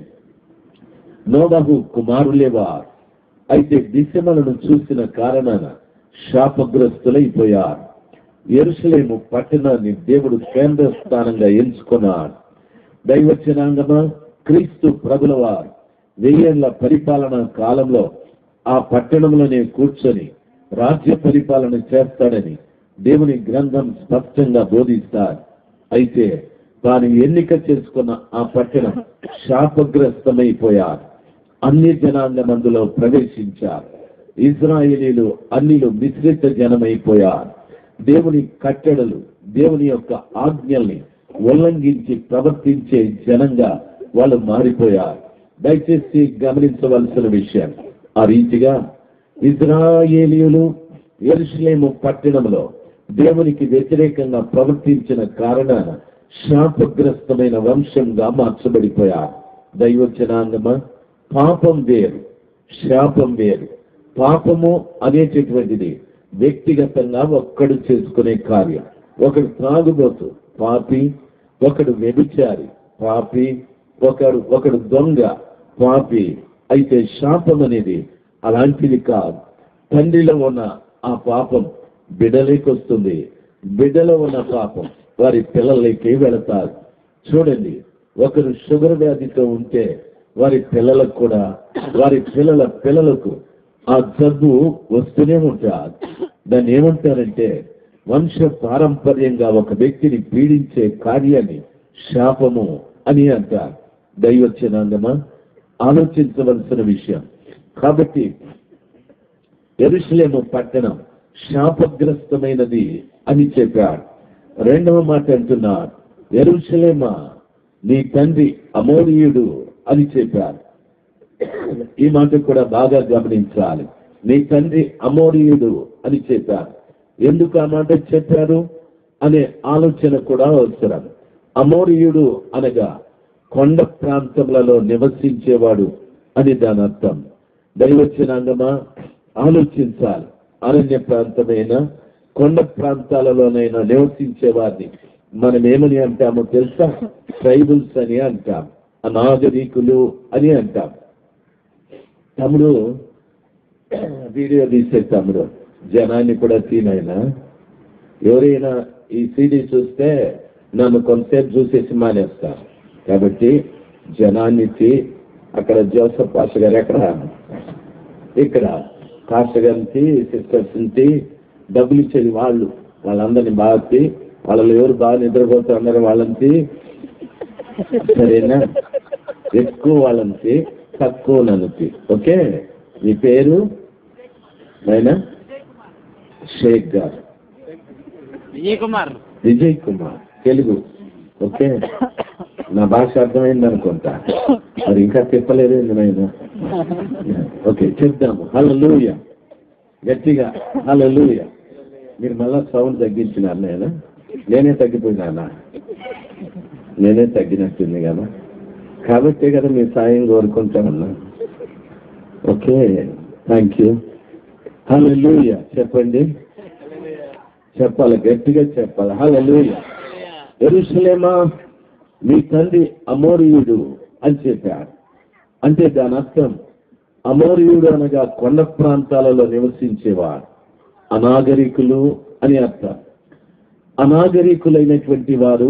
నోబహు కుమారులేవారు అయితే దిశమలను చూసిన కారణాన శాపగ్రస్తులైపోయారు ఎరుసలేము పట్టణాన్ని దేవుడు కేంద్ర స్థానంగా ఎంచుకున్నాడు దైవచనాంగమా క్రీస్తు ప్రభుల వారు వెయ్యేళ్ల పరిపాలన కాలంలో ఆ పట్టణంలోనే కూర్చొని రాజ్య పరిపాలన చేస్తాడని దేవుని గ్రంథం స్పష్టంగా బోధిస్తారు అయితే తాను ఎన్నిక చేసుకున్న ఆ పట్టణం శాపగ్రస్తమైపోయారు అన్ని జనాంగం అందులో ప్రవేశించారు ఇజ్రాయేలీలు అన్నిలు మిశ్రిత జనమైపోయారు దేవుని కట్టడలు దేవుని యొక్క ఆజ్ఞల్ని ఉల్లంఘించి ప్రవర్తించే జనంగా వాళ్ళు మారిపోయారు దయచేసి గమనించవలసిన విషయం ఆ రీతిగా ఇజ్రాయేలీయులు ఎరుసలేము పట్టణంలో దేవునికి వ్యతిరేకంగా ప్రవర్తించిన కారణాన శాపగ్రస్తమైన వంశంగా మార్చబడిపోయారు దైవచనాంగమ పాపం వేరు శాపం వేరు పాపము అనేటటువంటిది వ్యక్తిగతంగా ఒక్కడు చేసుకునే కార్యం ఒకడు త్రాగుబోతు పాపి ఒకడు వ్యభిచారి పాపి ఒకడు ఒకడు దొంగ పాపి అయితే శాపం అనేది అలాంటిది కాదు తండ్రిలో ఉన్న ఆ పాపం బిడ్డలోకి వస్తుంది బిడ్డలో ఉన్న పాపం వారి పిల్లలకి వెళతారు చూడండి ఒకరు షుగర్ వ్యాధితో ఉంటే వారి పిల్లలకు కూడా వారి పిల్లల పిల్లలకు ఆ జబ్బు వస్తూనే ఉంటారు దాన్ని ఏమంటారంటే వంశ పారంపర్యంగా ఒక వ్యక్తిని పీడించే కార్యాన్ని శాపము అని అంటారు దైవచనాంగమా ఆలోచించవలసిన విషయం కాబట్టి ఎరుసలేము పట్టణం శాపగ్రస్తమైనది అని చెప్పాడు రెండవ మాట అంటున్నాడు ఎరుసలేమా నీ తండ్రి అమోనీయుడు అని చెప్పారు ఈ మాట కూడా బాగా గమనించాలి నీ తండ్రి అమోనీయుడు అని చెప్పారు ఎందుకు ఆ మాట చెప్పారు అనే ఆలోచన కూడా అవసరం అమోరియుడు అనగా కొండ ప్రాంతములలో నివసించేవాడు అని దాని అర్థం దైవచనాంగమా ఆలోచించాలి అరణ్య ప్రాంతమైన కొండ ప్రాంతాలలోనైనా నివసించే వారిని మనం ఏమని అంటామో తెలుసా ట్రైబల్స్ అని అంటాం అనాగరికులు అని అంటాం తమ్ముడు వీడియో తీసే తమ్ముడు జనాన్ని కూడా తీనైనా ఎవరైనా ఈ సీడీ చూస్తే నన్ను కొంతసేపు చూసేసి మానేస్తా కాబట్టి జనాన్ని తీ అక్కడ జోసఫ్ పాష గారు ఎక్కడ ఇక్కడ పాస్టర్ గారికి సిస్టర్స్ కి డబ్బులు ఇచ్చేది వాళ్ళు వాళ్ళందరినీ బాగా తీ వాళ్ళలో ఎవరు బాగా నిద్రపోతున్నారు వాళ్ళని తీ సరేనా ఎక్కువ వాళ్ళని తీ తక్కువ నన్ను తీ ఓకే మీ పేరు నాయనా షేక్ గారు విజయ్ కుమార్ విజయ్ కుమార్ తెలుగు ఓకే నా భాష అర్థమైంది అనుకుంటా మరి ఇంకా చెప్పలేదు నాయన ఓకే చెప్దాము హలో గట్టిగా హలో మీరు మళ్ళా సౌండ్ తగ్గించినారు నేను నేనే తగ్గిపోయినానా నేనే తగ్గినట్టుంది కదా కాబట్టే కదా మీ సాయం కోరుకుంటా ఉన్నా ఓకే థ్యాంక్ యూ హలో చెప్పండి చెప్పాలి గట్టిగా చెప్పాలి హలో ఎరుసలేమా మీ తండ్రి అమోరియుడు అని చెప్పారు అంటే దాని అర్థం అమోరియుడు అనగా కొండ ప్రాంతాలలో నివసించేవారు అనాగరికులు అని అర్థం అనాగరికులైనటువంటి వారు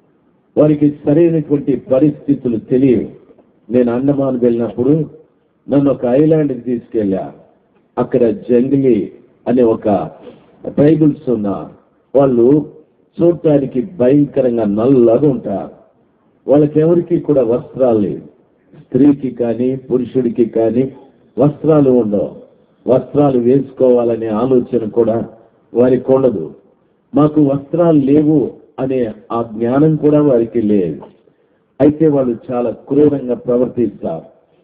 వారికి సరైనటువంటి పరిస్థితులు తెలియవు నేను అండమాన్ వెళ్ళినప్పుడు నన్ను ఒక ఐలాండ్కి తీసుకెళ్ళా అక్కడ జంగిలీ అనే ఒక ట్రైబుల్స్ ఉన్నారు వాళ్ళు చూడటానికి భయంకరంగా నల్లగా ఉంటారు వాళ్ళకెవరికి కూడా వస్త్రాలు లేవు స్త్రీకి కానీ పురుషుడికి కానీ వస్త్రాలు ఉండవు వస్త్రాలు వేసుకోవాలనే ఆలోచన కూడా వారికి ఉండదు మాకు వస్త్రాలు లేవు అనే ఆ జ్ఞానం కూడా వారికి లేదు అయితే వాళ్ళు చాలా క్రూరంగా ప్రవర్తిస్తారు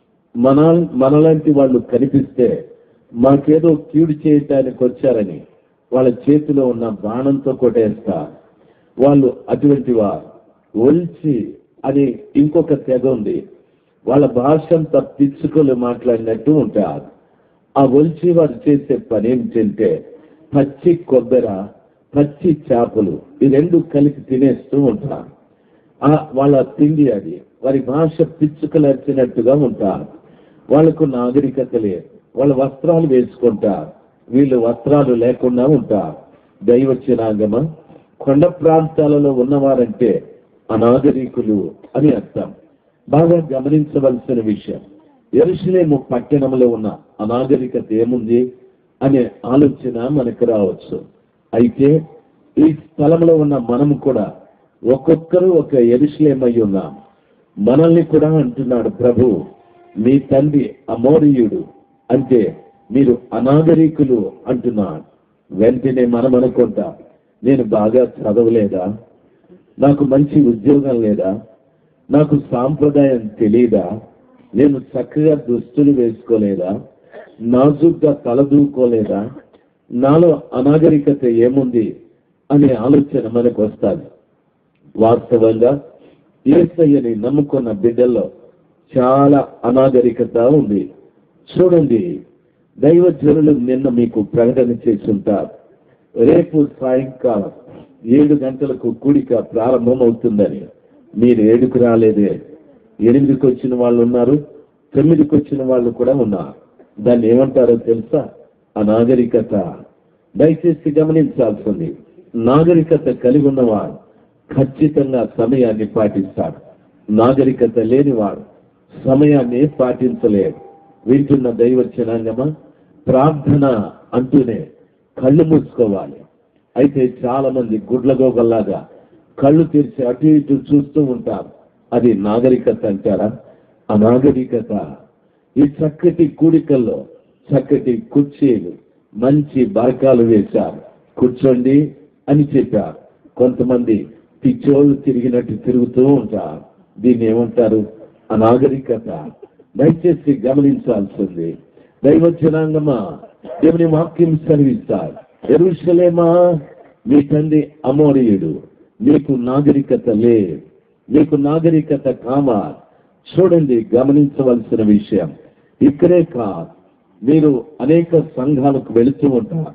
మన మనలాంటి వాళ్ళు కనిపిస్తే మాకేదో కీడు చేయటానికి వచ్చారని వాళ్ళ చేతిలో ఉన్న బాణంతో కొట్టేస్తారు వాళ్ళు అటువంటి వారు ఒల్చి అని ఇంకొక తెగ ఉంది వాళ్ళ భాష అంతా పిచ్చుకలు మాట్లాడినట్టు ఉంటారు ఆ ఒల్చి వారు చేసే పని ఏమిటంటే పచ్చి కొబ్బెర పచ్చి చేపలు ఈ రెండు కలిపి తినేస్తూ ఉంటారు ఆ వాళ్ళ తిండి అది వారి భాష పిచ్చుకలు అరిచినట్టుగా ఉంటారు వాళ్ళకు నాగరికత లేదు వాళ్ళ వస్త్రాలు వేసుకుంటారు వీళ్ళు వస్త్రాలు లేకుండా ఉంటారు దైవచనాగమ కొండ ప్రాంతాలలో ఉన్నవారంటే అనాగరికులు అని అర్థం బాగా గమనించవలసిన విషయం ఎరుసలేము పట్టణంలో ఉన్న అనాగరికత ఏముంది అనే ఆలోచన మనకు రావచ్చు అయితే ఈ స్థలంలో ఉన్న మనము కూడా ఒక్కొక్కరు ఒక ఎరుసలేమై ఉన్నాం మనల్ని కూడా అంటున్నాడు ప్రభు మీ తండ్రి అమోరియుడు అంటే మీరు అనాగరికులు అంటున్నాడు వెంటనే మనం అనుకుంటా నేను బాగా చదవలేదా నాకు మంచి ఉద్యోగం లేదా నాకు సాంప్రదాయం తెలియదా నేను చక్కగా దుస్తులు వేసుకోలేదా నాజుగ్గా తలదూకోలేదా నాలో అనాగరికత ఏముంది అనే ఆలోచన మనకు వస్తుంది వాస్తవంగా ఏసయ్యని నమ్ముకున్న బిడ్డల్లో చాలా అనాగరికత ఉంది చూడండి దైవజనులు నిన్న మీకు ప్రకటన చేస్తుంటారు రేపు సాయంకాలం ఏడు గంటలకు కూడిక ప్రారంభమవుతుందని మీరు ఏడుకు రాలేదే ఎనిమిదికి వచ్చిన వాళ్ళు ఉన్నారు తొమ్మిదికి వచ్చిన వాళ్ళు కూడా ఉన్నారు దాన్ని ఏమంటారో తెలుసా అనాగరికత దయచేసి గమనించాల్సింది నాగరికత కలిగి ఉన్నవాడు ఖచ్చితంగా సమయాన్ని పాటిస్తాడు నాగరికత లేనివాడు సమయాన్ని పాటించలేడు వింటున్న దైవచనాంగమా ప్రార్థన అంటూనే కళ్ళు మూసుకోవాలి అయితే చాలా మంది గుడ్లగోగల్లాగా కళ్ళు తెరిచి అటు ఇటు చూస్తూ ఉంటారు అది నాగరికత అంటారా అనాగరికత ఈ చక్కటి కూడికల్లో చక్కటి కుర్చీలు మంచి బరకాలు వేశారు కూర్చోండి అని చెప్పారు కొంతమంది పిచ్చోళ్ళు తిరిగినట్టు తిరుగుతూ ఉంటారు దీన్ని ఏమంటారు అనాగరికత దయచేసి గమనించాల్సింది దైవజనాంగమా దేవుని వాక్యం సెలవిస్తారు ఎరుషలేమా మీ తండ్రి అమోరియుడు మీకు నాగరికత లేదు మీకు నాగరికత కామా చూడండి గమనించవలసిన విషయం ఇక్కడే కాదు మీరు అనేక సంఘాలకు వెళుతూ ఉంటారు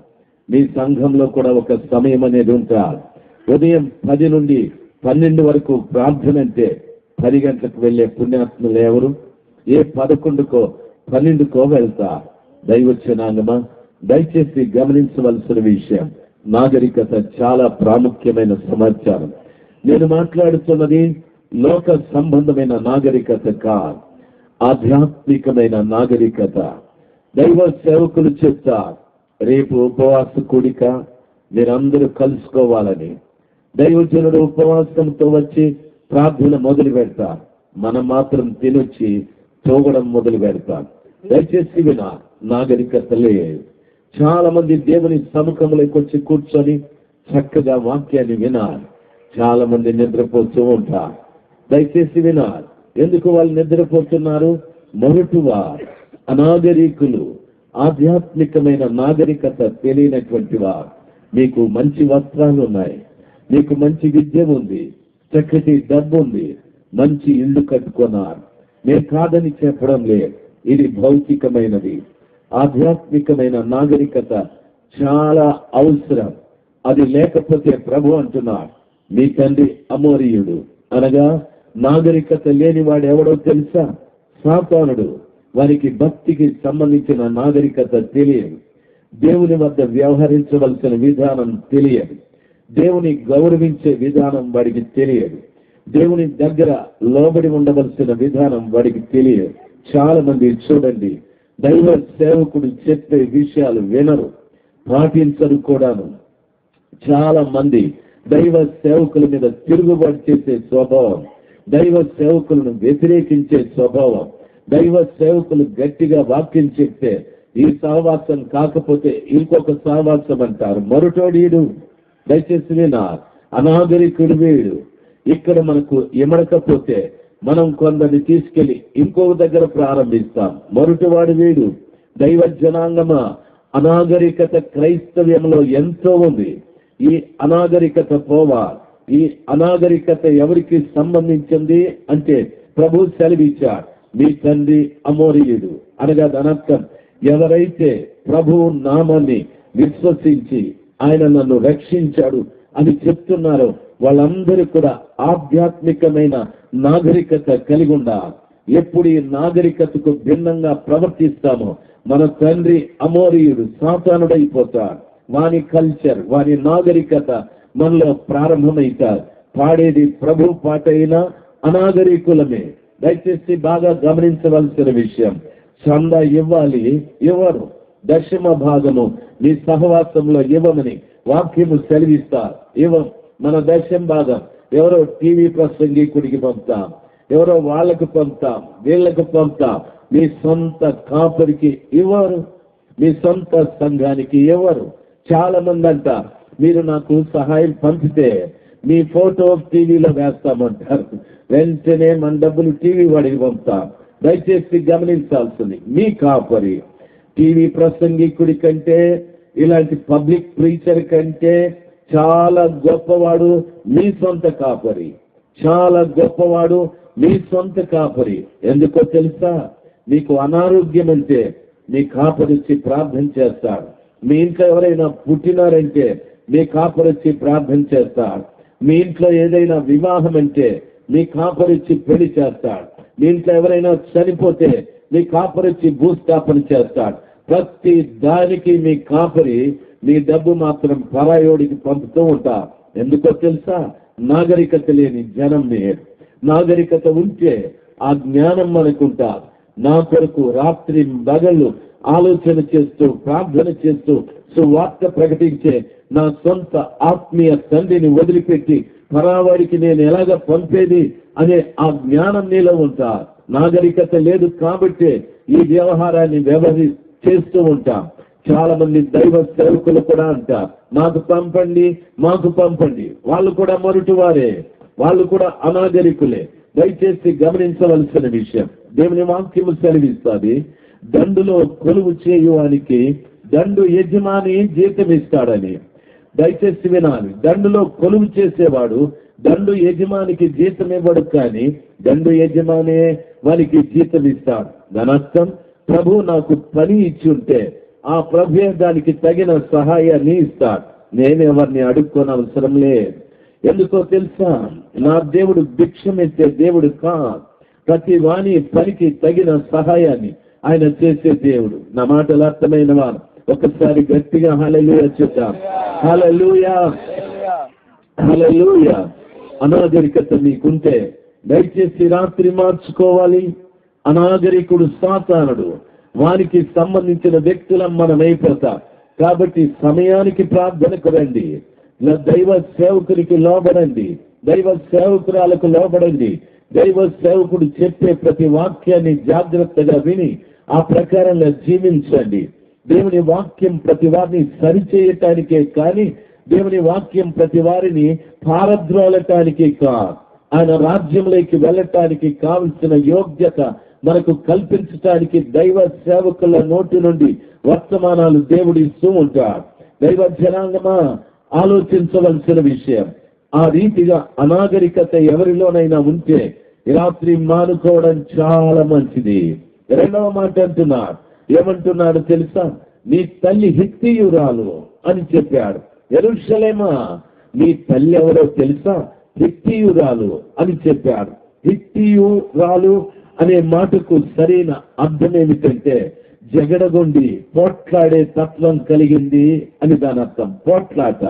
మీ సంఘంలో కూడా ఒక సమయం అనేది ఉంటారు ఉదయం పది నుండి పన్నెండు వరకు ప్రార్థన అంటే పది గంటలకు వెళ్ళే పుణ్యాత్ములు ఎవరు ఏ పదకొండుకో పన్నెండుకో వెళ్తా దైవచనాంగమా దయచేసి గమనించవలసిన విషయం నాగరికత చాలా ప్రాముఖ్యమైన సమాచారం నేను మాట్లాడుతున్నది లోక సంబంధమైన నాగరికత కాదు ఆధ్యాత్మికమైన నాగరికత దైవ సేవకులు చెప్తారు రేపు ఉపవాస కూడిక మీరందరూ కలుసుకోవాలని దైవజనుడు ఉపవాసంతో వచ్చి ప్రార్థన మొదలు పెడతారు మనం మాత్రం తినొచ్చి తోగడం మొదలు పెడతాం దయచేసి వినా నాగరికత లేదు చాలా మంది దేవుని సముఖంలోకి వచ్చి కూర్చొని చక్కగా వాక్యాన్ని వినాలి చాలా మంది నిద్రపోతూ ఉంటారు దయచేసి వినాలి ఎందుకు వాళ్ళు నిద్రపోతున్నారు మొరటువా అనాగరికులు ఆధ్యాత్మికమైన నాగరికత తెలియనటువంటి వారు మీకు మంచి వస్త్రాలు ఉన్నాయి మీకు మంచి విద్య ఉంది చక్కటి డబ్బు ఉంది మంచి ఇల్లు కట్టుకున్నారు నేను కాదని చెప్పడం లేదు ఇది భౌతికమైనది ఆధ్యాత్మికమైన నాగరికత చాలా అవసరం అది లేకపోతే ప్రభు అంటున్నాడు మీ తండ్రి అమోరియుడు అనగా నాగరికత లేనివాడు ఎవడో తెలుసా సాతానుడు వారికి భక్తికి సంబంధించిన నాగరికత తెలియదు దేవుని వద్ద వ్యవహరించవలసిన విధానం తెలియదు దేవుని గౌరవించే విధానం వాడికి తెలియదు దేవుని దగ్గర లోబడి ఉండవలసిన విధానం వాడికి తెలియదు చాలా మంది చూడండి దైవ సేవకుడు చెప్పే విషయాలు వినరు పాటించరు కూడాను చాలా మంది దైవ సేవకుల మీద తిరుగుబాటు చేసే స్వభావం దైవ సేవకులను వ్యతిరేకించే స్వభావం దైవ సేవకులు గట్టిగా వాక్యం చెప్తే ఈ సహవాసం కాకపోతే ఇంకొక సహవాసం అంటారు మరుటోడీడు దయచేసి వినా అనాగరికుడు వీడు ఇక్కడ మనకు ఇమడకపోతే మనం కొందరిని తీసుకెళ్లి ఇంకొక దగ్గర ప్రారంభిస్తాం మొరటివాడు వీడు దైవ జనాంగమా అనాగరికత క్రైస్తవ్యంలో ఎంతో ఉంది ఈ అనాగరికత పోవా ఈ అనాగరికత ఎవరికి సంబంధించింది అంటే ప్రభు సెలవిచ్చాడు మీ తండ్రి అమోరియుడు అనగా దానర్థం ఎవరైతే ప్రభు నామాన్ని విశ్వసించి ఆయన నన్ను రక్షించాడు అని చెప్తున్నారో వాళ్ళందరూ కూడా ఆధ్యాత్మికమైన నాగరికత కలిగి ఉండాలి ఎప్పుడు ఈ నాగరికతకు భిన్నంగా ప్రవర్తిస్తామో మన తండ్రి అమోరియుడు సాతానుడైపోతాడు వాని కల్చర్ వాని నాగరికత మనలో ప్రారంభమైతారు పాడేది ప్రభు పాట అయినా అనాగరికులమే దయచేసి బాగా గమనించవలసిన విషయం చందా ఇవ్వాలి ఇవ్వరు దశమ భాగము మీ సహవాసంలో ఇవ్వమని వాక్యము సెలవిస్తారు ఇవ్వం మన దశం భాగం ఎవరో టీవీ ప్రసంగికుడికి పంపుతాం ఎవరో వాళ్ళకు పంపుతాం వీళ్ళకు పంపుతాం మీ సొంత కాపరికి ఇవ్వరు మీ సొంత సంఘానికి ఇవ్వరు చాలా మంది అంట మీరు నాకు సహాయం పంపితే మీ ఫోటో టీవీలో వేస్తామంటారు వెంటనే మన డబ్బులు టీవీ వాడికి పంపుతాం దయచేసి గమనించాల్సింది మీ కాపరి టీవీ ప్రసంగికుడి కంటే ఇలాంటి పబ్లిక్ ప్రీచర్ కంటే చాలా గొప్పవాడు మీ సొంత కాపరి చాలా గొప్పవాడు మీ సొంత కాపరి ఎందుకో తెలుసా మీకు అనారోగ్యం అంటే మీ కాపరిచ్చి ప్రార్థన చేస్తాడు మీ ఇంట్లో ఎవరైనా పుట్టినారంటే మీ కాపరిచ్చి ప్రార్థన చేస్తాడు మీ ఇంట్లో ఏదైనా వివాహం అంటే మీ కాపరిచ్చి పెళ్లి చేస్తాడు మీ ఇంట్లో ఎవరైనా చనిపోతే మీ కాపరిచ్చి భూస్థాపన చేస్తాడు ప్రతి దానికి మీ కాపరి మీ డబ్బు మాత్రం పరాయోడికి పంపుతూ ఉంటా ఎందుకో తెలుసా నాగరికత లేని జనం నేరు నాగరికత ఉంటే ఆ జ్ఞానం మనకుంటా నా కొరకు రాత్రి బగళ్ళు ఆలోచన చేస్తూ ప్రార్థన చేస్తూ సువార్త ప్రకటించే నా సొంత ఆత్మీయ తండ్రిని వదిలిపెట్టి పరావాడికి నేను ఎలాగ పంపేది అనే ఆ జ్ఞానం నీలో ఉంటా నాగరికత లేదు కాబట్టే ఈ వ్యవహారాన్ని వ్యవహరి చేస్తూ ఉంటాం చాలా మంది దైవ సేవకులు కూడా అంటారు మాకు పంపండి మాకు పంపండి వాళ్ళు కూడా మొరటి వారే వాళ్ళు కూడా అనాగరికులే దయచేసి గమనించవలసిన విషయం దేవుని వాక్యము సెలవిస్తుంది దండులో కొలువు చేయువానికి దండు యజమాని జీతం ఇస్తాడని దయచేసి వినాలి దండులో కొలువు చేసేవాడు దండు యజమానికి జీతం ఇవ్వడు కానీ దండు యజమానే వానికి జీతం ఇస్తాడు దాని అర్థం ప్రభు నాకు పని ఇచ్చి ఉంటే ఆ ప్రభే దానికి తగిన సహాయాన్ని ఇస్తాడు నేనెవరిని అడుక్కోని అవసరం లేదు ఎందుకో తెలుసా నా దేవుడు భిక్షమెత్తే దేవుడు కా ప్రతి వాణి పనికి తగిన సహాయాన్ని ఆయన చేసే దేవుడు నా మాటలు అర్థమైన వారు ఒకసారి గట్టిగా హలలుయ చెప్తాం హలలుయా హలలుయ అనాగరికత మీకుంటే దయచేసి రాత్రి మార్చుకోవాలి అనాగరికుడు సాతానుడు వానికి సంబంధించిన వ్యక్తులం మనం అయిపోతాం కాబట్టి సమయానికి ప్రార్థనకు రండి ఇలా దైవ సేవకునికి లోబడండి దైవ సేవకురాలకు లోబడండి దైవ సేవకుడు చెప్పే ప్రతి వాక్యాన్ని జాగ్రత్తగా విని ఆ ప్రకారంగా జీవించండి దేవుని వాక్యం ప్రతి వారిని సరిచేయటానికే కానీ దేవుని వాక్యం ప్రతి వారిని పారద్రోలటానికి కా ఆయన రాజ్యంలోకి వెళ్ళటానికి కావలసిన యోగ్యత మనకు కల్పించటానికి దైవ సేవకుల నోటి నుండి వర్తమానాలు దేవుడు ఇస్తూ ఉంటాడు దైవ జనాంగమా ఆలోచించవలసిన విషయం ఆ రీతిగా అనాగరికత ఎవరిలోనైనా ఉంటే ఈ రాత్రి మానుకోవడం చాలా మంచిది రెండవ మాట అంటున్నాడు ఏమంటున్నాడు తెలుసా నీ తల్లి హిత్తియురాలు అని చెప్పాడు ఎరుషలేమా నీ తల్లి ఎవరో తెలుసా హిత్తియురాలు అని చెప్పాడు హిత్తియురాలు అనే మాటకు సరైన అర్థం ఏమిటంటే జగడగొండి పోట్లాడే తత్వం కలిగింది అని దాని అర్థం పోట్లాట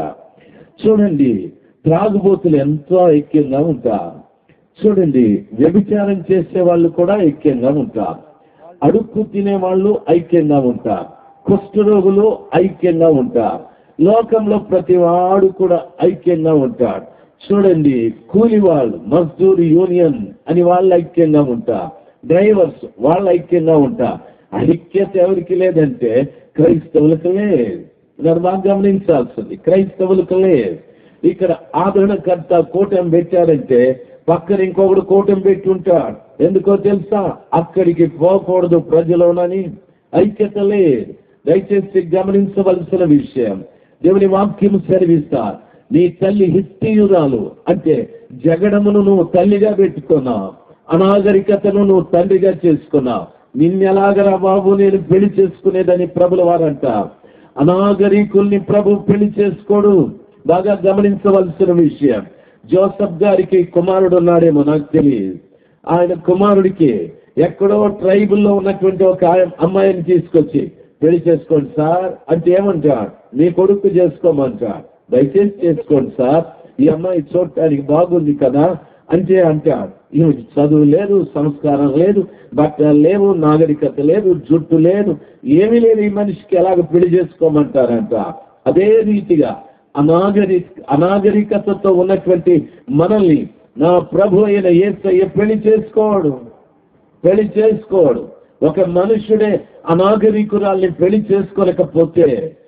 చూడండి త్రాగుబోతులు ఎంతో ఐక్యంగా ఉంటారు చూడండి వ్యభిచారం చేసే వాళ్ళు కూడా ఐక్యంగా ఉంటారు అడుక్కు తినే వాళ్ళు ఐక్యంగా ఉంటారు కుష్ఠరోగులు ఐక్యంగా ఉంటారు లోకంలో ప్రతి వాడు కూడా ఐక్యంగా ఉంటాడు చూడండి కూలి వాళ్ళు మజ్దూర్ యూనియన్ అని వాళ్ళు ఐక్యంగా ఉంటారు డ్రైవర్స్ వాళ్ళు ఐక్యంగా ఉంటారు ఐక్యత ఎవరికి లేదంటే క్రైస్తవులకు లేదు దాన్ని బాగా గమనించాల్సింది క్రైస్తవులకు లేదు ఇక్కడ ఆదరణకర్త కూటమి పెట్టారంటే పక్కన ఇంకొకడు కూటమి పెట్టి ఉంటాడు ఎందుకో తెలుసా అక్కడికి పోకూడదు ప్రజలోనని ఐక్యత లేదు దయచేసి గమనించవలసిన విషయం దేవుని వాక్యం సెలవిస్తారు నీ తల్లి హిస్టీయురాలు అంటే జగడమును నువ్వు తల్లిగా పెట్టుకున్నావు అనాగరికతను నువ్వు తండ్రిగా చేసుకున్నావు నిన్నెలాగరా బాబు నేను పెళ్లి చేసుకునేదని ప్రభుల వారంట అనాగరికుల్ని ప్రభు పెళ్లి చేసుకోడు బాగా గమనించవలసిన విషయం జోసఫ్ గారికి కుమారుడు ఉన్నాడేమో నాకు తెలియదు ఆయన కుమారుడికి ఎక్కడో ట్రైబుల్లో ఉన్నటువంటి ఒక ఆయ- అమ్మాయిని తీసుకొచ్చి పెళ్లి చేసుకోండి సార్ అంటే ఏమంటాడు మీ కొడుకు చేసుకోమంటాడు దయచేసి చేసుకోండి సార్ ఈ అమ్మాయి చూడటానికి బాగుంది కదా అంటే అంటాడు ఈమెకి చదువు లేదు సంస్కారం లేదు బట్టలు లేవు నాగరికత లేదు జుట్టు లేదు ఏమీ లేదు ఈ మనిషికి ఎలాగ పెళ్లి చేసుకోమంటారంట అదే రీతిగా అనాగరి అనాగరికతతో ఉన్నటువంటి మనల్ని నా ప్రభు అయిన ఏసయ్య పెళ్లి చేసుకోడు పెళ్లి చేసుకోడు ఒక మనుషుడే అనాగరికురాల్ని పెళ్లి చేసుకోలేకపోతే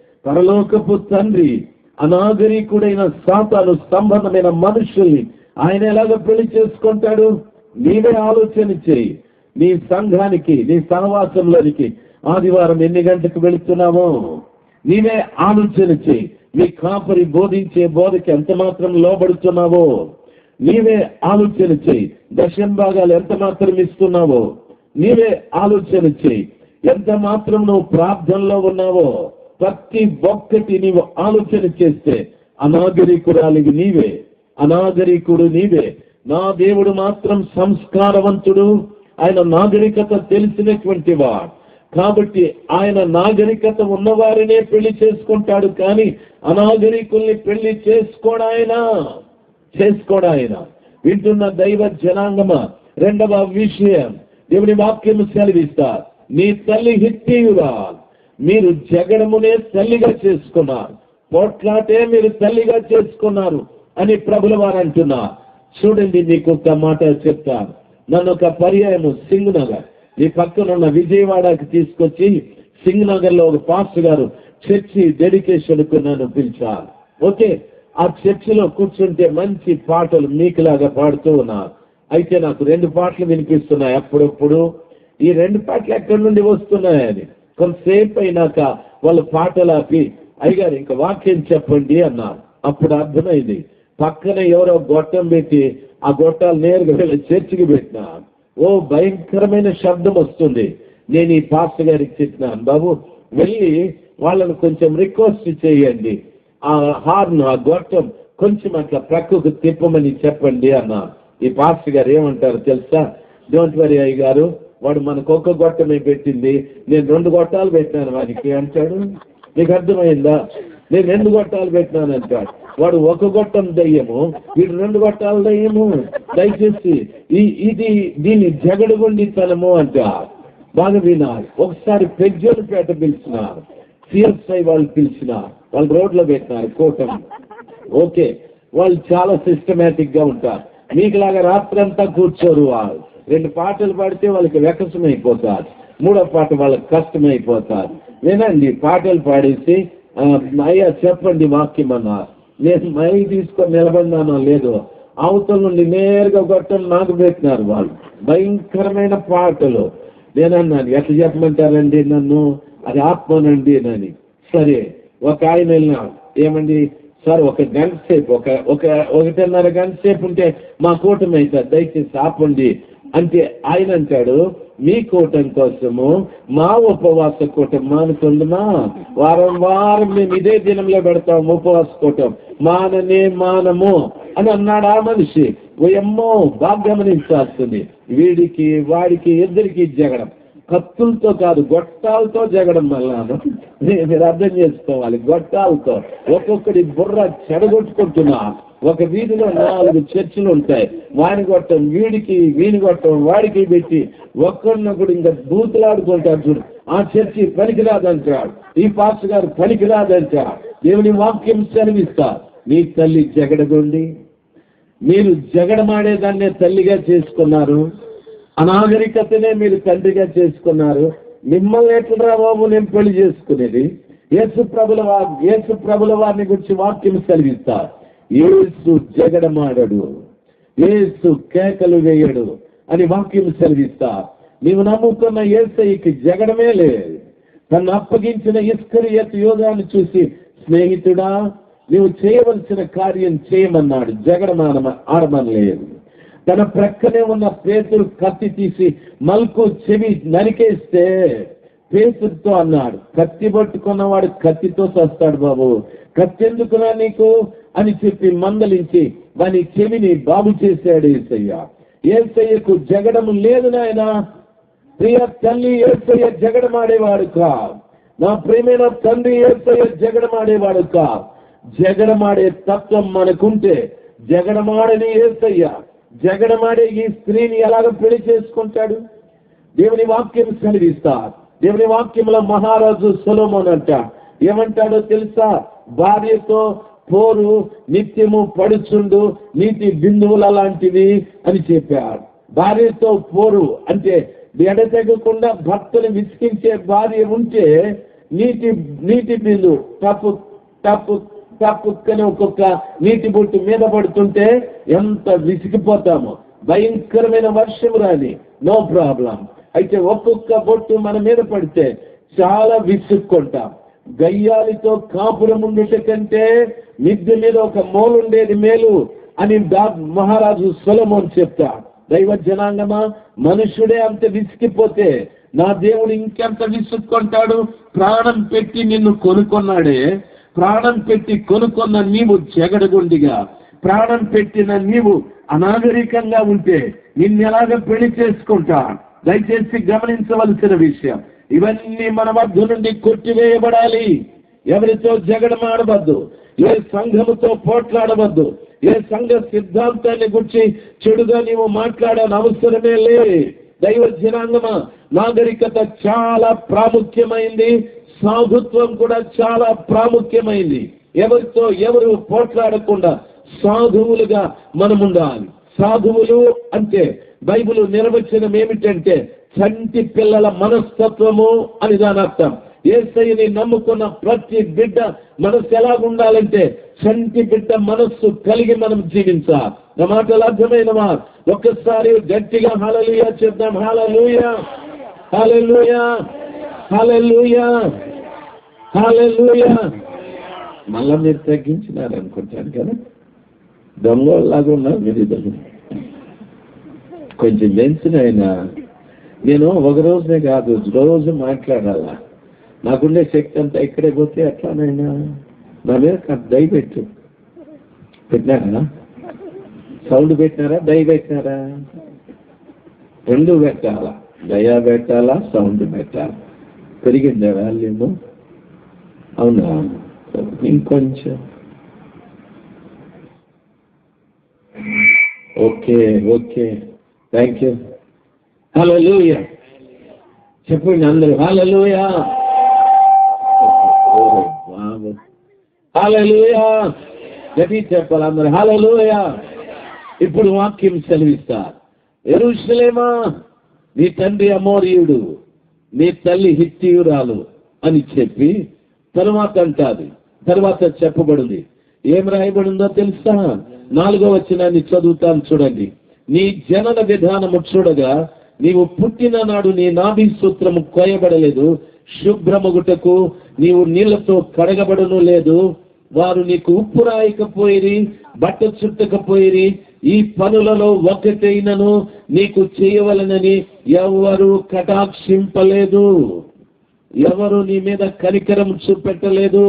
పరలోకపు తండ్రి అనాగరికుడైన సాతాను సంబంధమైన మనుషుల్ని ఆయన ఎలాగ పెళ్లి చేసుకుంటాడు నీవే ఆలోచన చేయి నీ సంఘానికి నీ సహవాసంలోనికి ఆదివారం ఎన్ని గంటలకు వెళుతున్నావో నీవే ఆలోచన చేయి నీ కాపరి బోధించే బోధకి ఎంత మాత్రం లోబడుతున్నావో నీవే ఆలోచన చేయి దశం భాగాలు ఎంత మాత్రం ఇస్తున్నావో నీవే ఆలోచన చేయి ఎంత మాత్రం నువ్వు ప్రార్థనలో ఉన్నావో ప్రతి ఒక్కటి నీవు ఆలోచన చేస్తే అనాగరికురాలివి నీవే అనాగరికుడు నీవే నా దేవుడు మాత్రం సంస్కారవంతుడు ఆయన నాగరికత తెలిసినటువంటి వాడు కాబట్టి ఆయన నాగరికత ఉన్నవారినే పెళ్లి చేసుకుంటాడు కానీ అనాగరికుల్ని పెళ్లి చేసుకోడాయన చేసుకోడాయన వింటున్న దైవ జనాంగమ రెండవ విషయం దేవుని వాక్యం సెలవిస్తారు నీ తల్లి హిత్తియురా మీరు జగడమునే తల్లిగా చేసుకున్నారు పోట్లాటే మీరు తల్లిగా చేసుకున్నారు అని ప్రభుల వారు అంటున్నారు చూడండి మీకు ఒక మాట చెప్తాను నన్ను ఒక పర్యాయం సింగ్ నగర్ ఈ పక్కన ఉన్న విజయవాడకి తీసుకొచ్చి సింగ్ నగర్ లో ఒక పాస్టర్ గారు చర్చి డెడికేషన్ కు నన్ను పిలిచారు ఓకే ఆ చర్చిలో కూర్చుంటే మంచి పాటలు మీకులాగా పాడుతూ ఉన్నారు అయితే నాకు రెండు పాటలు వినిపిస్తున్నాయి అప్పుడప్పుడు ఈ రెండు పాటలు ఎక్కడి నుండి వస్తున్నాయని కొంతసేపు అయినాక వాళ్ళు పాటలు ఆపి అయ్యగారు ఇంకా వాక్యం చెప్పండి అన్నారు అప్పుడు అర్థమైంది పక్కన ఎవరో గొట్టం పెట్టి ఆ గొట్టాలు నేరుగా వెళ్ళి చర్చికి పెట్టినా ఓ భయంకరమైన శబ్దం వస్తుంది నేను ఈ పాస్టర్ గారికి చెప్పినాను బాబు వెళ్ళి వాళ్ళని కొంచెం రిక్వెస్ట్ చేయండి ఆ హార్న్ ఆ గొట్టం కొంచెం అట్లా ప్రక్కకు తిప్పమని చెప్పండి అన్న ఈ పాస్టర్ గారు ఏమంటారు తెలుసా డోంట్ వరీ అయ్య గారు వాడు మనకు ఒక్క గొట్టమే పెట్టింది నేను రెండు గొట్టాలు పెట్టినాను వానికి అంటాడు నీకు అర్థమైందా నేను రెండు గొట్టాలు పెట్టినాను అంటాడు వాడు ఒక గొట్టం దయ్యము వీడు రెండు గొట్టాలు దయ్యము దయచేసి ఈ ఇది దీన్ని జగడగొండితనము అంటారు బాగా వినాలి ఒకసారి పెజ్జోలపేట పిలిచినారు సిఎస్ఐ వాళ్ళు పిలిచినారు వాళ్ళు రోడ్లో పెట్టినారు కూటమి ఓకే వాళ్ళు చాలా సిస్టమేటిక్ గా ఉంటారు మీకులాగా రాత్రంతా కూర్చోరు వాళ్ళు రెండు పాటలు పాడితే వాళ్ళకి వెకసం అయిపోతారు మూడో పాట వాళ్ళకి కష్టం అయిపోతారు వినండి పాటలు పాడేసి ఆ, అయ్యా చెప్పండి వాక్యం అన్నారు నేను మై తీసుకొని నిలబడినానో లేదో అవతల నుండి నేరుగా గొట్టం నాకు పెట్టినారు వాళ్ళు భయంకరమైన పాటలు నేనన్నాను ఎట్లా చెప్పమంటారండి నన్ను అది ఆత్మనండి అని సరే ఒక ఆయన వెళ్ళినాడు ఏమండి సార్ ఒక గంట సేపు ఒక ఒక ఒకటిన్నర గంట సేపు ఉంటే మా కూటమి అవుతుంది దయచేసి ఆపండి అంటే ఆయన అంటాడు మీ కూటమి కోసము మా ఉపవాస కూటమి మానుకుందుమా వారం వారం మేము ఇదే దినంలో పెడతాం ఉపవాస కూటం మాననే మానము అని అన్నాడు ఆ మనిషి ఓయమ్మో బాగా గమనించాల్సింది వీడికి వాడికి ఇద్దరికి జగడం కత్తులతో కాదు గొట్టాలతో జగడం మళ్ళాను మీరు అర్థం చేసుకోవాలి గొట్టాలతో ఒక్కొక్కడి బుర్ర చెడగొట్టుకుంటున్నా ఒక వీధిలో నాలుగు చర్చిలు ఉంటాయి వాని గొట్టం వీడికి వీని గొట్టం వాడికి పెట్టి ఒక్కరినొకడు ఇంకా బూతులాడుకుంటాడు చూడు ఆ చర్చి పనికిరాదంటాడు ఈ పాస్ గారు పనికిరాదంటాడు దేవుని వాక్యం సెలవిస్తా నీ తల్లి జగడగొండి మీరు జగడమాడేదాన్నే తల్లిగా చేసుకున్నారు అనాగరికతనే మీరు తండ్రిగా చేసుకున్నారు మిమ్మల్ని ఎట్లరా బాబు నేను పెళ్లి చేసుకునేది యేసు ప్రభుల వా- యేసు ప్రభుల వారిని గురించి వాక్యం సెలవిస్తా యేసు జగడమాడడు యేసు కేకలు వేయడు అని వాక్యం సెలవిస్తా నీవు నమ్ముకున్న యేసయ్యకి జగడమే లేదు తను అప్పగించిన ఇస్కరియత్ యోగాన్ని చూసి స్నేహితుడా నీవు చేయవలసిన కార్యం చేయమన్నాడు జగడమాన ఆడమనలేదు తన ప్రక్కనే ఉన్న పేతురు కత్తి తీసి మల్కు చెవి నరికేస్తే పేతురుతో అన్నాడు కత్తి పట్టుకున్నవాడు కత్తితో చస్తాడు బాబు కత్తి ఎందుకురా నీకు అని చెప్పి మందలించి వాని చెవిని బాగు చేశాడు ఏసయ్య ఏసయ్యకు జగడము లేదు నాయనా ప్రియ తల్లి ఏసయ్య జగడమాడేవాడు కా నా ప్రియమైన తండ్రి ఏసయ్య జగడమాడేవాడు కా జగడమాడే తత్వం మనకుంటే జగడమాడని ఏసయ్య జగడమాడే ఈ స్త్రీని ఎలాగ పెళ్లి చేసుకుంటాడు దేవుని వాక్యం సెలవిస్తా దేవుని వాక్యంలో మహారాజు సొలోమోన్ అంట ఏమంటాడో తెలుసా భార్యతో పోరు నిత్యము పడుచుండు నీటి బిందువుల లాంటివి అని చెప్పాడు భార్యతో పోరు అంటే ఎడతెగకుండా భర్తను విసిగించే భార్య ఉంటే నీటి నీటి బిందు తప్పు తప్పు తప్పుక్కని ఒక్కొక్క నీటి బొట్టు మీద పడుతుంటే ఎంత విసిగిపోతామో భయంకరమైన వర్షం రాని నో ప్రాబ్లం అయితే ఒక్కొక్క బొట్టు మన మీద పడితే చాలా విసుక్కుంటాం గయ్యాలితో కాపురం ఉండుట కంటే మిద్దె మీద ఒక మూలుండేది మేలు అని దా మహారాజు సొలమోన్ చెప్తా దైవ జనాంగమా మనుషుడే అంత విసిగిపోతే నా దేవుడు ఇంకెంత విసుక్కుంటాడు ప్రాణం పెట్టి నిన్ను కొనుక్కున్నాడే ప్రాణం పెట్టి కొనుక్కున్న నీవు జగడగొండిగా ప్రాణం పెట్టిన నీవు అనాగరికంగా ఉంటే నిన్నెలాగ పెళ్లి చేసుకుంటా దయచేసి గమనించవలసిన విషయం ఇవన్నీ మన మధ్య నుండి కొట్టివేయబడాలి ఎవరితో జగడమాడవద్దు ఏ సంఘముతో పోట్లాడవద్దు ఏ సంఘ సిద్ధాంతాన్ని గురించి చెడుగా నీవు మాట్లాడని అవసరమే లే దైవ జనాంగమా నాగరికత చాలా ప్రాముఖ్యమైంది సాధుత్వం కూడా చాలా ప్రాముఖ్యమైంది ఎవరితో ఎవరు పోట్లాడకుండా సాధువులుగా మనం ఉండాలి సాధువులు అంటే బైబిల్ నిర్వచనం ఏమిటంటే చంటి పిల్లల మనస్తత్వము అని దాని అర్థం ఏసైని నమ్ముకున్న ప్రతి బిడ్డ మనసు ఎలా ఉండాలంటే చంటి బిడ్డ మనస్సు కలిగి మనం జీవించాలి నా మాటలు అర్థమైనవా ఒక్కసారి గట్టిగా హాలలుయా చెప్దాం హాలలుయా హాలలుయా హాలలుయా హాలలుయా మళ్ళా మీరు తగ్గించినారు అనుకుంటాను కదా దొంగలాగా ఉన్నారు మీరు ఇద్దరు కొంచెం పెంచిన ఆయన నేను ఒక రోజునే కాదు రోజు మాట్లాడాలా నాకుండే శక్తి అంతా ఇక్కడే పోతే ఎట్లానైనా నా మీద కాస్త దయ పెట్టు పెట్టినారా సౌండ్ పెట్టినారా దయ పెట్టినారా రెండు పెట్టాలా దయ పెట్టాలా సౌండ్ పెట్టాలా పెరిగిందా వాల్యూము అవునా ఇంకొంచెం okay okay thank you hello చెప్పండి అందరూ హల్లెలూయా హల్లెలూయా గట్టి చెప్పాలి అందరూ హల్లెలూయా ఇప్పుడు వాక్యం సెలవిస్తా ఎరుషలేమా నీ తండ్రి అమోరియుడు నీ తల్లి హిత్తియురాలు అని చెప్పి తరువాత అంటాది తర్వాత చెప్పబడింది ఏం రాయబడిందో తెలుసా నాలుగో వచ్చినాన్ని చదువుతాను చూడండి నీ జనన విధానము చూడగా నీవు పుట్టిన నాడు నీ నాభి సూత్రము కోయబడలేదు శుభ్రమగుటకు నీవు నీళ్లతో కడగబడను లేదు వారు నీకు ఉప్పు రాయకపోయిరి బట్ట చుట్టకపోయిరి ఈ పనులలో ఒకటైనను నీకు చేయవలనని ఎవరు కటాక్షింపలేదు ఎవరు నీ మీద కనికరం చూపెట్టలేదు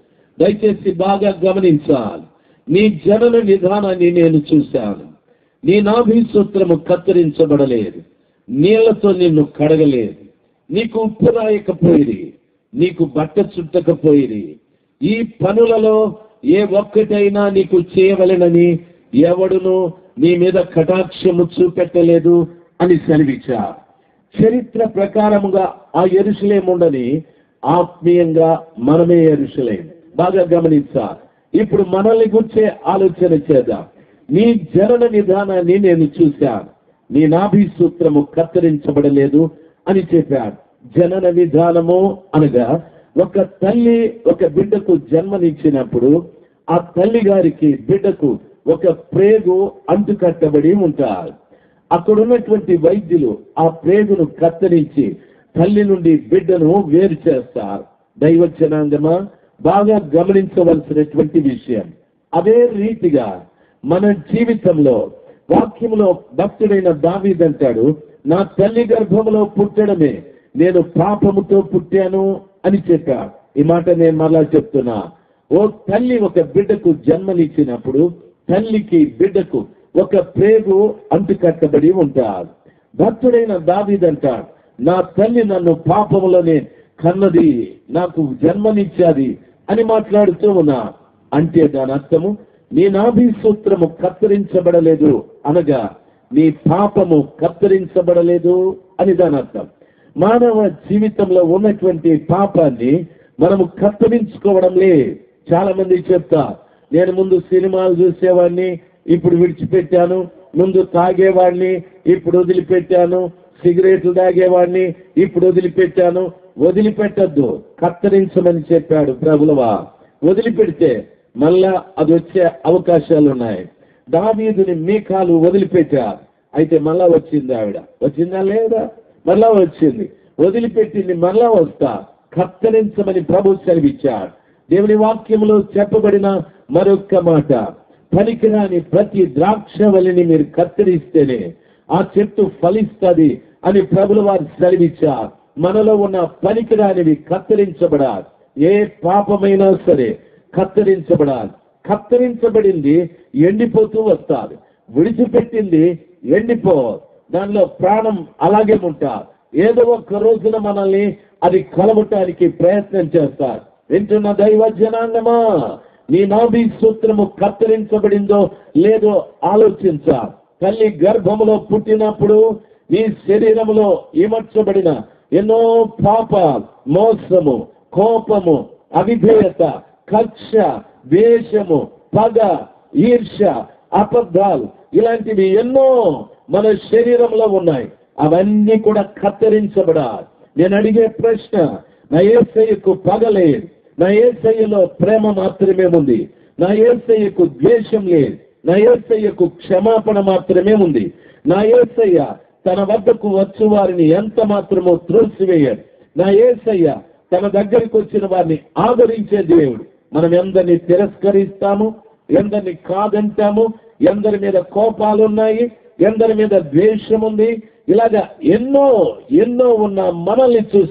దయచేసి బాగా గమనించాలి నీ జనన విధానాన్ని నేను చూశాను నీ నాభి సూత్రము కత్తిరించబడలేదు నీళ్లతో నిన్ను కడగలేదు నీకు ఉప్పు రాయకపోయిరి నీకు బట్ట చుట్టకపోయిరి ఈ పనులలో ఏ ఒక్కటైనా నీకు చేయవలెనని ఎవడును నీ మీద కటాక్షము చూపెట్టలేదు అని సెలవిచ్చా చరిత్ర ప్రకారముగా ఆ ఎరుసలేముండని ఆత్మీయంగా మనమే ఎరుసలేం బాగా గమనించా ఇప్పుడు మనల్ని గుర్చే ఆలోచన చేద్దాం నీ జనన విధానాన్ని నేను చూశాను నీ నాభి సూత్రము కత్తిరించబడలేదు అని చెప్పాడు జనన విధానము అనగా ఒక తల్లి ఒక బిడ్డకు జన్మనిచ్చినప్పుడు ఆ తల్లి గారికి బిడ్డకు ఒక ప్రేగు అంటుకట్టబడి ఉంటారు అక్కడ ఉన్నటువంటి వైద్యులు ఆ ప్రేగును కత్తిరించి తల్లి నుండి బిడ్డను వేరు చేస్తారు దైవజనాంగమా బాగా గమనించవలసినటువంటి విషయం అదే రీతిగా మన జీవితంలో వాక్యంలో భక్తుడైన దావీదంటాడు నా తల్లి గర్భంలో పుట్టడమే నేను పాపముతో పుట్టాను అని చెప్పాడు ఈ మాట నేను మరలా చెప్తున్నా ఓ తల్లి ఒక బిడ్డకు జన్మనిచ్చినప్పుడు తల్లికి బిడ్డకు ఒక ప్రేగు అంటుకట్టబడి ఉంటాడు భక్తుడైన దావీదంటాడు నా తల్లి నన్ను పాపములోనే కన్నది నాకు జన్మనిచ్చాది అని మాట్లాడుతూ ఉన్నా అంటే దాని అర్థము నీ నాభి సూత్రము కత్తిరించబడలేదు అనగా నీ పాపము కత్తిరించబడలేదు అని దాని అర్థం మానవ జీవితంలో ఉన్నటువంటి పాపాన్ని మనము కత్తిరించుకోవడం లే చాలా మంది చెప్తా నేను ముందు సినిమాలు చూసేవాడిని ఇప్పుడు విడిచిపెట్టాను ముందు తాగేవాడిని ఇప్పుడు వదిలిపెట్టాను సిగరెట్లు తాగేవాడిని ఇప్పుడు వదిలిపెట్టాను వదిలిపెట్టద్దు కత్తిరించమని చెప్పాడు ప్రభులవా వదిలిపెడితే మళ్ళా అది వచ్చే అవకాశాలు ఉన్నాయి దావీదుని మీకాలు వదిలిపెట్టారు అయితే మళ్ళా వచ్చింది ఆవిడ వచ్చిందా లేదా మళ్ళా వచ్చింది వదిలిపెట్టింది మళ్ళా వస్తా కత్తరించమని ప్రభు సెలవిచ్చాడు దేవుని వాక్యంలో చెప్పబడిన మరొక్క మాట పనికిరాని ప్రతి ద్రాక్ష వలిని మీరు కత్తిరిస్తేనే ఆ చెట్టు ఫలిస్తుంది అని ప్రభుల వారు సెలవిచ్చారు మనలో ఉన్న పనికిరానివి కత్తిరించబడాలి ఏ పాపమైనా సరే కత్తిరించబడాలి కత్తిరించబడింది ఎండిపోతూ వస్తారు విడిచిపెట్టింది ఎండిపో దానిలో ప్రాణం అలాగే ఉంటారు ఏదో ఒక్క రోజున మనల్ని అది కలవటానికి ప్రయత్నం చేస్తారు వింటున్న దైవ జనాంగమా నీ నాభి సూత్రము కత్తిరించబడిందో లేదో ఆలోచించా తల్లి గర్భములో పుట్టినప్పుడు నీ శరీరములో ఇమర్చబడిన ఎన్నో పాప మోసము కోపము అవిధేయత కక్ష ద్వేషము పగ ఈర్ష అబద్ధాలు ఇలాంటివి ఎన్నో మన శరీరంలో ఉన్నాయి అవన్నీ కూడా కత్తిరించబడాలి నేను అడిగే ప్రశ్న నా ఏసయ్యకు పగ లేదు నా ఏసయ్యలో ప్రేమ మాత్రమే ఉంది నా ఏసయ్యకు ద్వేషం లేదు నా ఏసయ్యకు క్షమాపణ మాత్రమే ఉంది నా ఏసయ్య తన వద్దకు వచ్చు వారిని ఎంత మాత్రమో త్రోసివేయడు నా ఏసయ్య తన దగ్గరికి వచ్చిన వారిని ఆదరించే దేవుడు మనం ఎందరిని తిరస్కరిస్తాము ఎందరిని కాదంటాము ఎందరి మీద కోపాలు ఉన్నాయి ఎందరి మీద ద్వేషం ఉంది ఇలాగా ఎన్నో ఎన్నో ఉన్న మనల్ని చూసి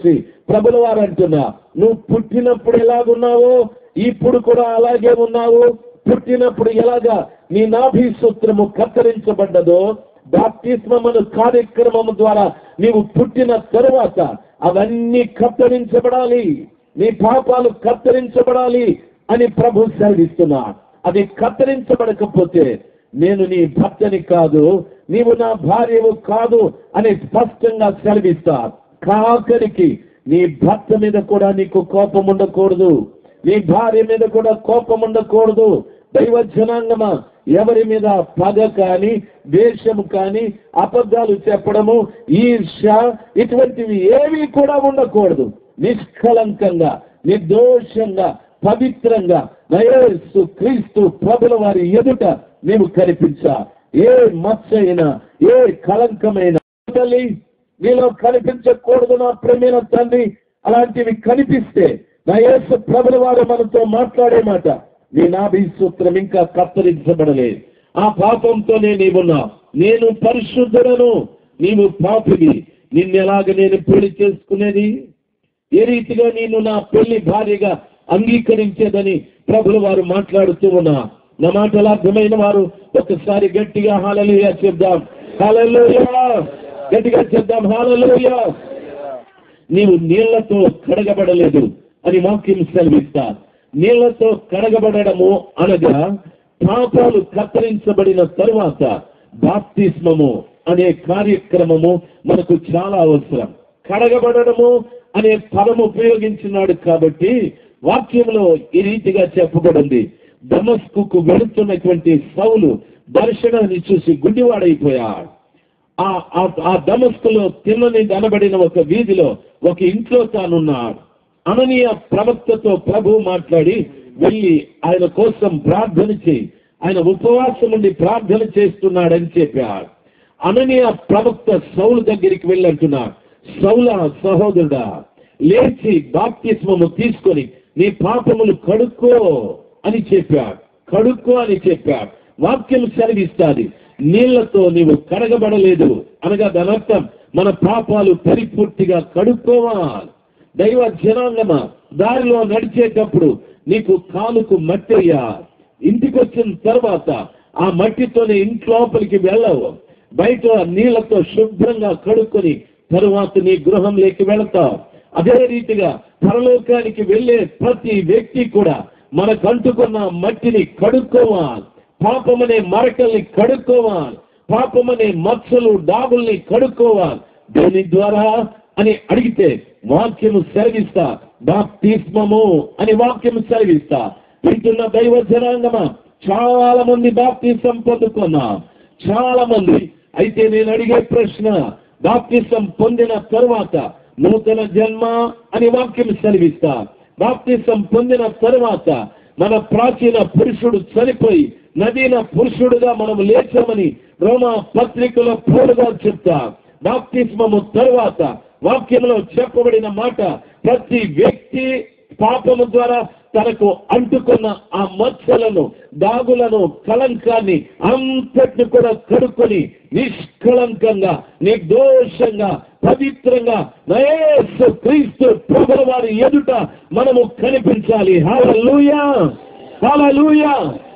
ప్రభుల వారు అంటున్నా నువ్వు పుట్టినప్పుడు ఎలాగున్నావో ఇప్పుడు కూడా అలాగే ఉన్నావు పుట్టినప్పుడు ఎలాగా నీ నాభి సూత్రము కత్తిరించబడ్డదో బాప్తిస్మమును కార్యక్రమము ద్వారా నీవు పుట్టిన తరువాత అవన్నీ కత్తిరించబడాలి నీ పాపాలు కత్తిరించబడాలి అని ప్రభు సెలవిస్తున్నా అది కత్తిరించబడకపోతే నేను నీ భర్తని కాదు నీవు నా భార్యవు కాదు అని స్పష్టంగా సెలవిస్తా కాకరికి నీ భర్త మీద కూడా నీకు కోపం ఉండకూడదు నీ భార్య మీద కూడా కోపం ఉండకూడదు దైవ జనాంగమా ఎవరి మీద పగ కానీ ద్వేషము కానీ అబద్ధాలు చెప్పడము ఈర్ష్య ఇటువంటివి ఏవి కూడా ఉండకూడదు నిష్కలంకంగా నిర్దోషంగా పవిత్రంగా నయేసు క్రీస్తు ప్రభుల వారి ఎదుట మేము కనిపించా ఏ మచ్చ అయినా ఏ కలంకమైన తల్లి నీలో కనిపించకూడదు నా ప్రేమైన తండ్రి అలాంటివి కనిపిస్తే నా యేసు ప్రభుల వారు మనతో మాట్లాడే మాట నీ నాభి సూత్రం ఇంకా కత్తరించబడలేదు ఆ పాపంతోనే నీవున్నా నేను పరిశుద్ధుడను నీవు పాపివి నిన్నెలాగ నేను పెళ్లి చేసుకునేది ఏ రీతిగా నేను నా పెళ్లి భార్యగా అంగీకరించేదని ప్రభుల వారు మాట్లాడుతూ ఉన్నా నా మాటలు అర్థమైన వారు ఒకసారి గట్టిగా హాలలుయా చెప్దాం హాలలుయా గట్టిగా చెప్దాం హాలలుయా నీవు నీళ్లతో కడగబడలేదు అని వాక్యం సెలవిస్తా నీళ్లతో కడగబడము అనగా పాపాలు కత్తిరించబడిన తరువాత బాప్తిస్మము అనే కార్యక్రమము మనకు చాలా అవసరం కడగబడము అనే పదం ఉపయోగించినాడు కాబట్టి వాక్యంలో ఈ రీతిగా చెప్పబడింది దమస్కుకు వెళుతున్నటువంటి సౌలు దర్శనాన్ని చూసి గుడ్డివాడైపోయాడు ఆ ఆ- ఆ దమస్కులో తిన్నని అనబడిన ఒక వీధిలో ఒక ఇంట్లో తానున్నాడు అననీయ ప్రవక్తతో ప్రభు మాట్లాడి వెళ్ళి ఆయన కోసం ప్రార్థన చేయి ఆయన ఉపవాసం ఉండి ప్రార్థన చేస్తున్నాడని చెప్పాడు అననీయ ప్రవక్త సౌలు దగ్గరికి వెళ్ళి అంటున్నాడు సౌల సహోదరుడా లేచి బాప్తిస్మము తీసుకొని నీ పాపములు కడుక్కో అని చెప్పాడు కడుక్కో అని చెప్పాడు వాక్యం సెలవిస్తాది నీళ్లతో నీవు కడగబడలేదు అనగా దాని అర్థం మన పాపాలు పరిపూర్తిగా కడుక్కోవాలి దైవ జనాంగమా దారిలో నడిచేటప్పుడు నీకు కాలుకు మట్టి అయ్యా ఇంటికి వచ్చిన తర్వాత ఆ మట్టితోనే ఇంట్లోపలికి వెళ్ళవు బయట నీళ్లతో శుభ్రంగా కడుక్కొని తరువాత నీ గృహంలోకి వెళతావు అదే రీతిగా పరలోకానికి వెళ్ళే ప్రతి వ్యక్తి కూడా మనకు అంటుకున్న మట్టిని కడుక్కోవాలి పాపమనే మరకల్ని కడుక్కోవాలి పాపమనే మచ్చలు డాబుల్ని కడుక్కోవాలి దేని ద్వారా అని అడిగితే వాక్యము సెలవిస్తా బాప్తిస్మము అని వాక్యము సెలవిస్తా వింటున్న దైవ జనాంగమా చాలా మంది బాప్తిసం పొందుకున్నా చాలా మంది అయితే నేను అడిగే ప్రశ్న బాప్తిసం పొందిన తరువాత నూతన జన్మ అని వాక్యం సెలవిస్తా బాప్తిసం పొందిన తరువాత మన ప్రాచీన పురుషుడు చనిపోయి నవీన పురుషుడుగా మనం లేచామని రోమా పత్రికలో పోలుగా చెప్తా బాప్తిస్మము తరువాత వాక్యంలో చెప్పబడిన మాట ప్రతి వ్యక్తి పాపము ద్వారా తనకు అంటుకున్న ఆ మచ్చలను దాగులను కలంకాన్ని అంతటిని కూడా కడుక్కొని నిష్కళంకంగా నిర్దోషంగా పవిత్రంగా నయేసు క్రీస్తు ప్రభుల వారి ఎదుట మనము కనిపించాలి హాలూయా హాలూయా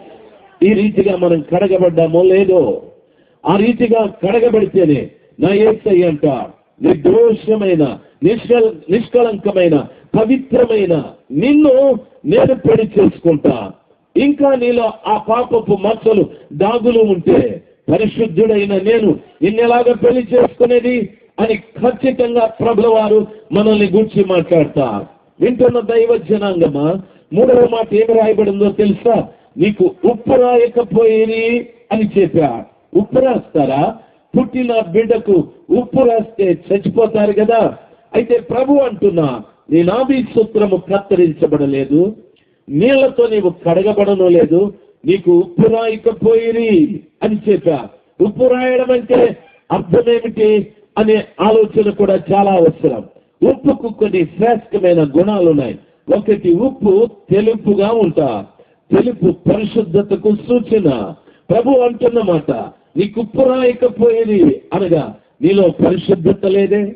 ఈ రీతిగా మనం కడగబడ్డామో లేదో ఆ రీతిగా కడగబడితేనే నా ఏసై అంట నిర్దోషమైన నిష్కల నిష్కలంకమైన పవిత్రమైన నిన్ను నేను పెళ్లి చేసుకుంటా ఇంకా నీలో ఆ పాపపు మచ్చలు దాగులు ఉంటే పరిశుద్ధుడైన నేను నిన్నెలాగా పెళ్లి చేసుకునేది అని ఖచ్చితంగా ప్రభుల వారు మనల్ని గురించి మాట్లాడతా వింటున్న దైవ జనాంగమా మూడవ మాట ఏమి రాయబడిందో తెలుసా నీకు ఉప్పు రాయకపోయేది అని చెప్పా ఉప్పు రాస్తారా పుట్టిన బిడ్డకు ఉప్పు రాస్తే చచ్చిపోతారు కదా అయితే ప్రభు అంటున్నా నీ నాభి సూత్రము కత్తిరించబడలేదు నీళ్లతో నీవు కడగబడను లేదు నీకు ఉప్పు రాయకపోయిరి అని చెప్పా ఉప్పు రాయడం అంటే అర్థమేమిటి అనే ఆలోచన కూడా చాలా అవసరం ఉప్పుకు కొన్ని శ్రేష్టమైన గుణాలు ఉన్నాయి ఒకటి ఉప్పు తెలుపుగా ఉంటా తెలుపు పరిశుద్ధతకు సూచన ప్రభు అంటున్నమాట నీకు ఉప్పు రాయకపోయేది అనగా నీలో పరిశుద్ధత లేదే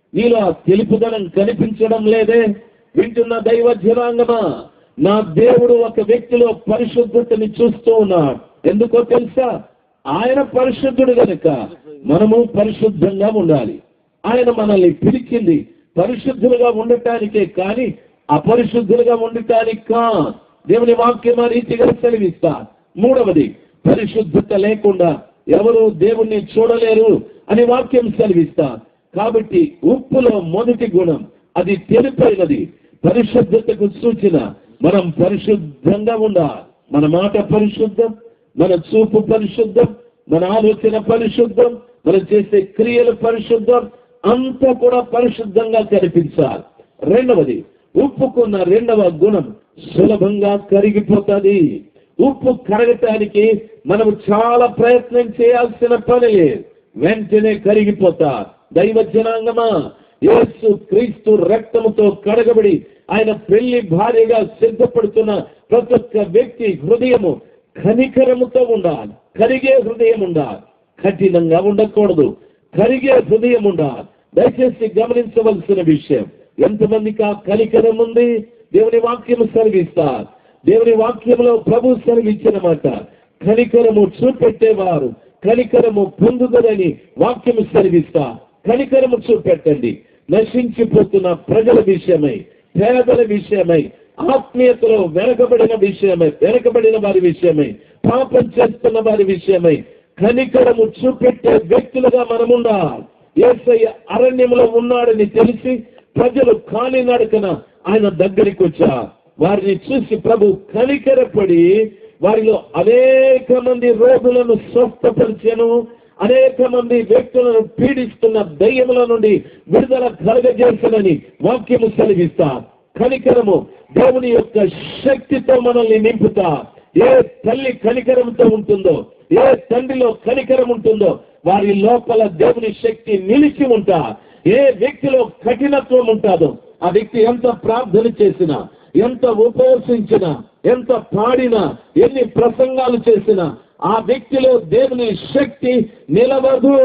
నీలో ఆ తెలుపుదనం కనిపించడం లేదే వింటున్న దైవ జనాంగమా నా దేవుడు ఒక వ్యక్తిలో పరిశుద్ధతని చూస్తూ ఉన్నాడు ఎందుకో తెలుసా ఆయన పరిశుద్ధుడు గనుక మనము పరిశుద్ధంగా ఉండాలి ఆయన మనల్ని పిలిచింది పరిశుద్ధులుగా ఉండటానికే కానీ అపరిశుద్ధులుగా ఉండటానికి కా దేవుని వాక్యం ఆ రీతిగా సెలవిస్తా మూడవది పరిశుద్ధత లేకుండా ఎవరు దేవుణ్ణి చూడలేరు అని వాక్యం సెలవిస్తా కాబట్టి ఉప్పులో మొదటి గుణం అది తెలుపైనది పరిశుద్ధతకు సూచన మనం పరిశుద్ధంగా ఉండాలి మన మాట పరిశుద్ధం మన చూపు పరిశుద్ధం మన ఆలోచన పరిశుద్ధం మనం చేసే క్రియలు పరిశుద్ధం అంతా కూడా పరిశుద్ధంగా కనిపించాలి రెండవది ఉప్పుకున్న రెండవ గుణం సులభంగా కరిగిపోతుంది ఉప్పు కరగటానికి మనం చాలా ప్రయత్నం చేయాల్సిన పని లేదు వెంటనే కరిగిపోతా దైవ జనాంగమా యేసు క్రీస్తు రక్తముతో కడగబడి ఆయన పెళ్లి భార్యగా సిద్ధపడుతున్న ప్రతి ఒక్క వ్యక్తి హృదయము కనికరముతో ఉండాలి కరిగే హృదయం ఉండాలి కఠినంగా ఉండకూడదు కరిగే హృదయం ఉండాలి దయచేసి గమనించవలసిన విషయం ఎంతమందికి ఆ కనికరం ఉంది దేవుని వాక్యం సెలవిస్తారు దేవుని వాక్యంలో ప్రభు సెలవిచ్చిన మాట కనికరము చూపెట్టేవారు కనికరము పొందుదరని వాక్యము సెలవిస్తా కనికరము చూపెట్టండి నశించిపోతున్న ప్రజల విషయమై పేదల విషయమై ఆత్మీయతలో వెనకబడిన విషయమై వెనకబడిన వారి విషయమై పాపం చేస్తున్న వారి విషయమై కనికరము చూపెట్టే వ్యక్తులుగా మనముండాలి ఏసయ్య అరణ్యంలో ఉన్నాడని తెలిసి ప్రజలు కాలి నడకన ఆయన దగ్గరికి వచ్చా వారిని చూసి ప్రభు కనికరపడి వారిలో అనేక మంది రోగులను స్వస్థపరిచాను అనేక మంది వ్యక్తులను పీడిస్తున్న దయ్యముల నుండి విడుదల కలగజేసనని వాక్యము సెలవిస్తా కనికరము దేవుని యొక్క శక్తితో మనల్ని నింపుతా ఏ తల్లి కనికరంతో ఉంటుందో ఏ తండ్రిలో కనికరం ఉంటుందో వారి లోపల దేవుని శక్తి నిలిచి ఉంటా ఏ వ్యక్తిలో కఠినత్వం ఉంటుందో ఆ వ్యక్తి ఎంత ప్రార్థన చేసినా ఎంత ఉపవసించినా ఎంత పాడినా ఎన్ని ప్రసంగాలు చేసినా ఆ వ్యక్తిలో దేవుని శక్తి నిలవదు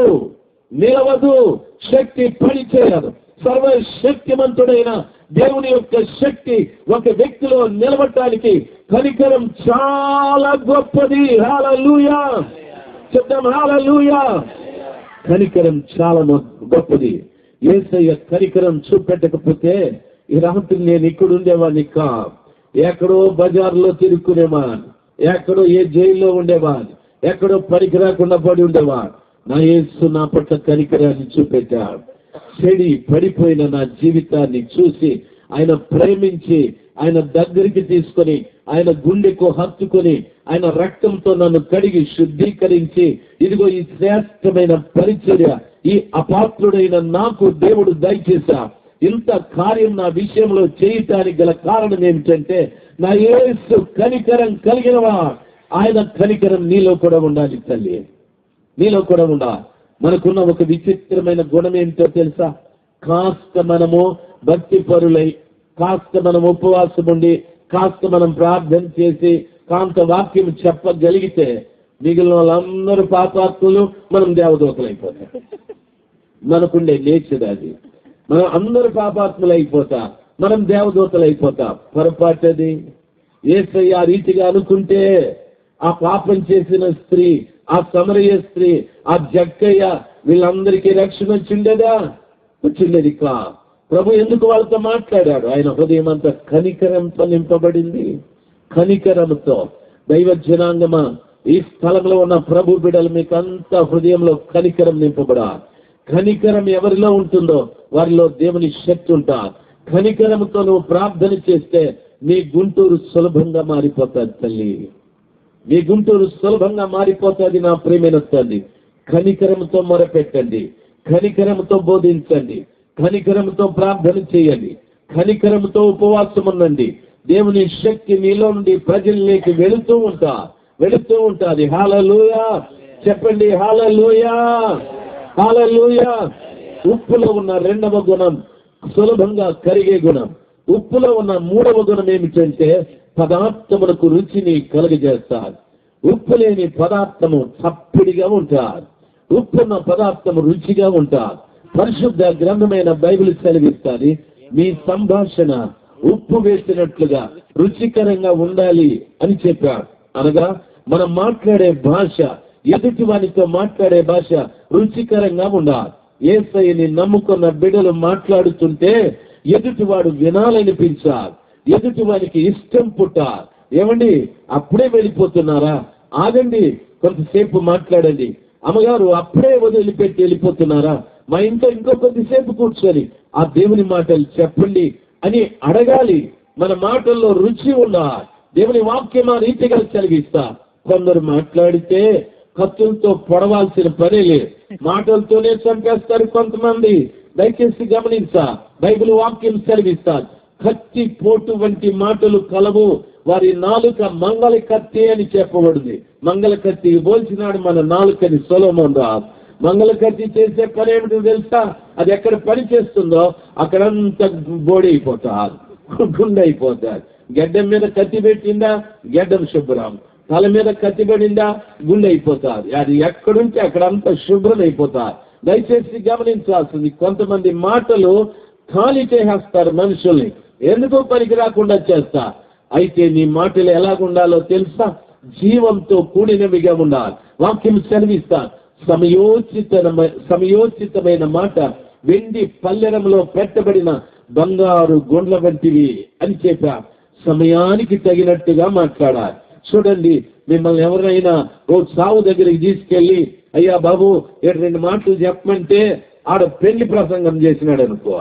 నిలవదు శక్తి పనిచేయదు సర్వశక్తిమంతుడైన దేవుని యొక్క శక్తి ఒక వ్యక్తిలో నిలబడటానికి కనికరం చాలా గొప్పది హాలూయా చెప్తాం హాలూయా కనికరం చాలా మొ- గొప్పది ఏసయ్య కనికరం చూపెట్టకపోతే ఈ రాత్రి నేను ఇక్కడ ఉండేవాడిని కా ఎక్కడో బజార్లో తిరుక్కునేవాడిని ఎక్కడో ఏ జైల్లో ఉండేవాడిని ఎక్కడో పనికి రాకుండా పడి ఉండేవాడు నా యేసు నా పట్ల కనికరాన్ని చూపెట్టాడు చెడి పడిపోయిన నా జీవితాన్ని చూసి ఆయన ప్రేమించి ఆయన దగ్గరికి తీసుకొని ఆయన గుండెకు హత్తుకొని ఆయన రక్తంతో నన్ను కడిగి శుద్ధీకరించి ఇదిగో ఈ శ్రేష్టమైన పరిచర్య ఈ అపాత్రుడైన నాకు దేవుడు దయచేశా ఇంత కార్యం నా విషయంలో చేయటానికి గల కారణం ఏమిటంటే నా యేసు కనికరం కలిగినవా ఆయన కనికరం నీలో కూడా ఉండాలి తల్లి నీలో కూడా ఉండాలి మనకున్న ఒక విచిత్రమైన గుణం ఏంటో తెలుసా కాస్త మనము భక్తి పరులై కాస్త మనం ఉపవాసం ఉండి కాస్త మనం ప్రార్థన చేసి కాంత వాక్యం చెప్పగలిగితే మిగిలిన వాళ్ళందరూ పాపాత్ములు మనం దేవదూతలు అయిపోతాం మనకుండే నేచర్ అది మనం అందరూ పాపాత్ములు అయిపోతా మనం దేవదూతలు అయిపోతాం పొరపాటు అది ఏసయ్య ఆ రీతిగా అనుకుంటే ఆ పాపం చేసిన స్త్రీ ఆ సమరయ స్త్రీ ఆ జక్కయ్య వీళ్ళందరికీ రక్షణ వచ్చిండేదా వచ్చిండేది కా ప్రభు ఎందుకు వాళ్ళతో మాట్లాడాడు ఆయన హృదయం అంతా కనికరంతో నింపబడింది కనికరంతో దైవ జనాంగమా ఈ స్థలంలో ఉన్న ప్రభు బిడలు మీకు అంత హృదయంలో కనికరం నింపబడా కనికరం ఎవరిలో ఉంటుందో వారిలో దేవుని శక్తి ఉంటా కనికరంతో నువ్వు ప్రార్థన చేస్తే మీ గుంటూరు సులభంగా మారిపోతుంది తల్లి మీ గుంటూరు సులభంగా మారిపోతుంది నా ప్రేమైన తల్లి కనికరంతో మొరపెట్టండి కనికరంతో బోధించండి కనికరంతో ప్రార్థన చేయండి కనికరంతో ఉపవాసం ఉండండి దేవుని శక్తి మీలో నుండి ప్రజల్లోకి వెళుతూ ఉంటా వెళుతూ ఉంటాది హాలూయా చెప్పండి హాలూయా హాలూయా ఉప్పులో ఉన్న రెండవ గుణం సులభంగా కరిగే గుణం ఉప్పులో ఉన్న మూడవ గుణం ఏమిటంటే పదార్థములకు రుచిని కలుగజేస్తారు ఉప్పు లేని పదార్థము చప్పిడిగా ఉంటారు ఉప్పున్న పదార్థము రుచిగా ఉంటారు పరిశుద్ధ గ్రంథమైన బైబిల్ సెలవిస్తుంది మీ సంభాషణ ఉప్పు వేసినట్లుగా రుచికరంగా ఉండాలి అని చెప్పారు అనగా మనం మాట్లాడే భాష ఎదుటి వారితో మాట్లాడే భాష రుచికరంగా ఉండాలి ఏసైని నమ్ముకున్న బిడ్డలు మాట్లాడుతుంటే ఎదుటివాడు వినాలనిపించాలి ఎదుటి వారికి ఇష్టం పుట్టాలి ఏమండి అప్పుడే వెళ్ళిపోతున్నారా ఆగండి కొంతసేపు మాట్లాడండి అమ్మగారు అప్పుడే వదిలిపెట్టి వెళ్ళిపోతున్నారా మా ఇంట్లో ఇంకో కొద్దిసేపు కూర్చొని ఆ దేవుని మాటలు చెప్పండి అని అడగాలి మన మాటల్లో రుచి ఉండాలి దేవుని వాక్యం ఆ రీతిగా కలిగిస్తా కొందరు మాట్లాడితే కత్తులతో పొడవాల్సిన పనే లేదు మాటలతోనే చంపేస్తారు కొంతమంది దయచేసి గమనించా బైబిల్ వాక్యం సెలవిస్తా కత్తి పోటు వంటి మాటలు కలవు వారి నాలుక మంగళ కత్తి అని చెప్పబడింది మంగళ కత్తి పోల్చినాడు మన నాలుకని సొలోమోన్ రాజు మంగళ కత్తి చేసే పని ఏమిటో తెలుసా అది ఎక్కడ పని చేస్తుందో అక్కడంతా బోడి అయిపోతారు గుండె అయిపోతారు గడ్డం మీద కత్తి పెట్టిందా గడ్డం శుభ్రం తల మీద కత్తి పడిందా గుండె అయిపోతారు అది ఎక్కడుంటే అక్కడంతా శుభ్రం అయిపోతారు దయచేసి గమనించాల్సింది కొంతమంది మాటలు ఖాళీ చేసేస్తారు మనుషుల్ని ఎందుకో పనికి రాకుండా చేస్తా అయితే నీ మాటలు ఎలాగుండాలో తెలుసా జీవంతో కూడినవిగా ఉండాలి వాక్యం సెలవిస్తా సమయోచిత సమయోచితమైన మాట వెండి పల్లెరంలో పెట్టబడిన బంగారు గుండ్ల వంటివి అని చెప్పా సమయానికి తగినట్టుగా మాట్లాడాలి చూడండి మిమ్మల్ని ఎవరైనా ఓ సావు దగ్గరికి తీసుకెళ్లి అయ్యా బాబు ఇక్కడ రెండు మాటలు చెప్పమంటే ఆడ పెళ్లి ప్రసంగం చేసినాడు అనుకో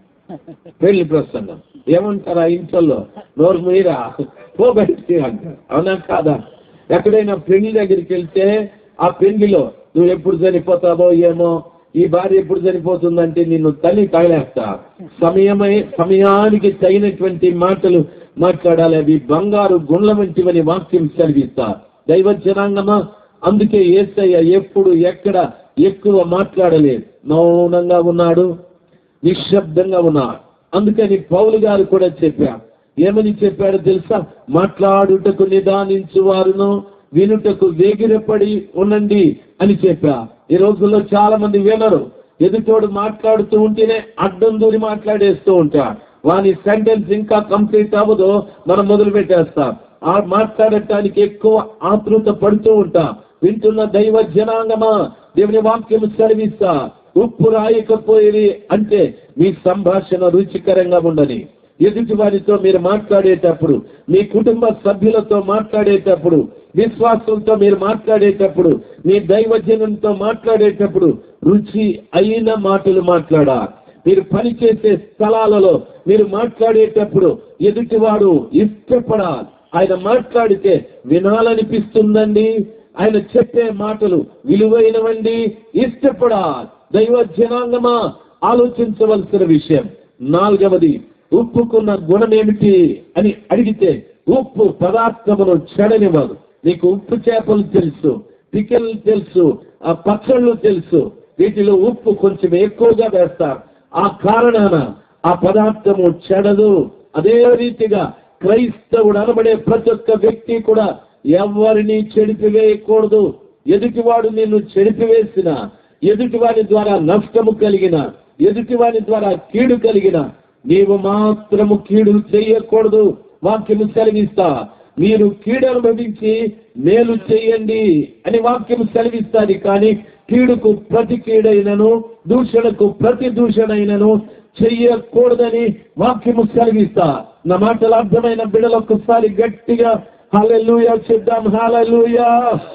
పెళ్లి ప్రసంగం ఏమంటారు ఆ ఇంట్లో నోరు మీరా పో బయటికి అంటారు అవునా కాదా ఎక్కడైనా పెళ్లి దగ్గరికి వెళ్తే ఆ పెళ్లిలో నువ్వు ఎప్పుడు చనిపోతావో ఏమో ఈ భార్య ఎప్పుడు చనిపోతుందంటే నిన్ను తల్లి తగలేస్తా సమయమై సమయానికి తగినటువంటి మాటలు మాట్లాడాలి అవి బంగారు గుండ్ల వంటివని వాక్యం చదివిస్తా దైవ జనాంగమా అందుకే ఏసయ్య ఎప్పుడు ఎక్కడ ఎక్కువ మాట్లాడలేదు మౌనంగా ఉన్నాడు నిశ్శబ్దంగా ఉన్నాడు అందుకని పౌలు గారు కూడా చెప్పారు ఏమని చెప్పాడో తెలుసా మాట్లాడుటకు నిదానించు వారును వినుటకు వేగిరపడి ఉండండి అని చెప్పా ఈ రోజుల్లో చాలా మంది వినరు ఎదుటోడు మాట్లాడుతూ ఉంటేనే అడ్డం దూరి మాట్లాడేస్తూ ఉంటారు వాని సెంటెన్స్ ఇంకా కంప్లీట్ అవ్వదు మనం మొదలు పెట్టేస్తాం ఆ మాట్లాడటానికి ఎక్కువ ఆతృత పడుతూ ఉంటాం వింటున్న దైవ జనాంగమా దేవుని వాక్యం చదివిస్తా ఉప్పు రాయకపోయేది అంటే మీ సంభాషణ రుచికరంగా ఉండని ఎదుటి వారితో మీరు మాట్లాడేటప్పుడు మీ కుటుంబ సభ్యులతో మాట్లాడేటప్పుడు విశ్వాసంతో మీరు మాట్లాడేటప్పుడు మీ దైవజనంతో మాట్లాడేటప్పుడు రుచి అయిన మాటలు మాట్లాడా మీరు పనిచేసే స్థలాలలో మీరు మాట్లాడేటప్పుడు ఎదుటివాడు ఇష్టపడాలి ఆయన మాట్లాడితే వినాలనిపిస్తుందండి ఆయన చెప్పే మాటలు విలువైనవండి ఇష్టపడాలి దైవ జనాంగమా ఆలోచించవలసిన విషయం నాలుగవది ఉప్పుకున్న గుణం ఏమిటి అని అడిగితే ఉప్పు పదార్థమును చెడనివ్వదు నీకు ఉప్పు చేపలు తెలుసు పికెల్ తెలుసు ఆ పచ్చళ్ళు తెలుసు వీటిలో ఉప్పు కొంచెం ఎక్కువగా వేస్తారు ఆ కారణాన ఆ పదార్థము చెడదు అదే రీతిగా క్రైస్తవుడు అనబడే ప్రతి ఒక్క వ్యక్తి కూడా ఎవరిని చెడిపివేయకూడదు ఎదుటివాడు నిన్ను చెడిపివేసిన ఎదుటివాడి ద్వారా నష్టము కలిగిన ఎదుటివాడి ద్వారా కీడు కలిగిన నీవు మాత్రము కీడు చేయకూడదు వాక్యము సెలవిస్తా మీరు కీడు అనుభవించి మేలు చేయండి అని వాక్యం సెలవిస్తాది కానీ కీడుకు ప్రతి కీడైనను దూషణకు ప్రతి దూషణైనను చెయ్యకూడదని వాక్యము సెలవిస్తా నా మాటలు అర్థమైన బిడలు ఒక్కసారి గట్టిగా హాలెల్లుయా చెప్దాం హాలెల్లుయా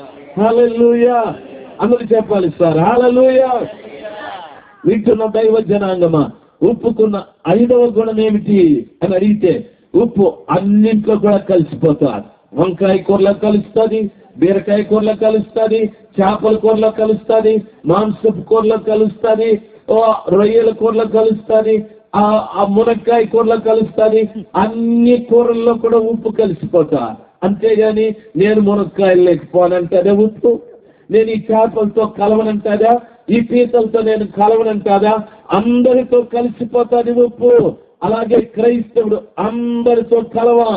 హాలెల్లుయా అందరూ చెప్పాలి సార్ హాలెల్లుయా వింటున్న దైవ జనాంగమా ఉప్పుకున్న ఐదవ గుణం ఏమిటి అని అడిగితే ఉప్పు అన్నింట్లో కూడా కలిసిపోతారు వంకాయ కూరలో కలుస్తుంది బీరకాయ కూరలో కలుస్తుంది చేపల కూరలో కలుస్తుంది మాంసపు కూరలో కలుస్తుంది ఓ రొయ్యల కూరలో కలుస్తుంది ఆ ఆ మునక్కాయ కూరలో కలుస్తుంది అన్ని కూరల్లో కూడా ఉప్పు కలిసిపోతా అంతేగాని నేను మునక్కాయలు లేకపోనంటే ఉప్పు నేను ఈ చేపలతో కలవనంటాదా ఈ పీతలతో నేను కలవనంటాదా అందరితో కలిసిపోతాది ఉప్పు అలాగే క్రైస్తవుడు అందరితో కలవాలి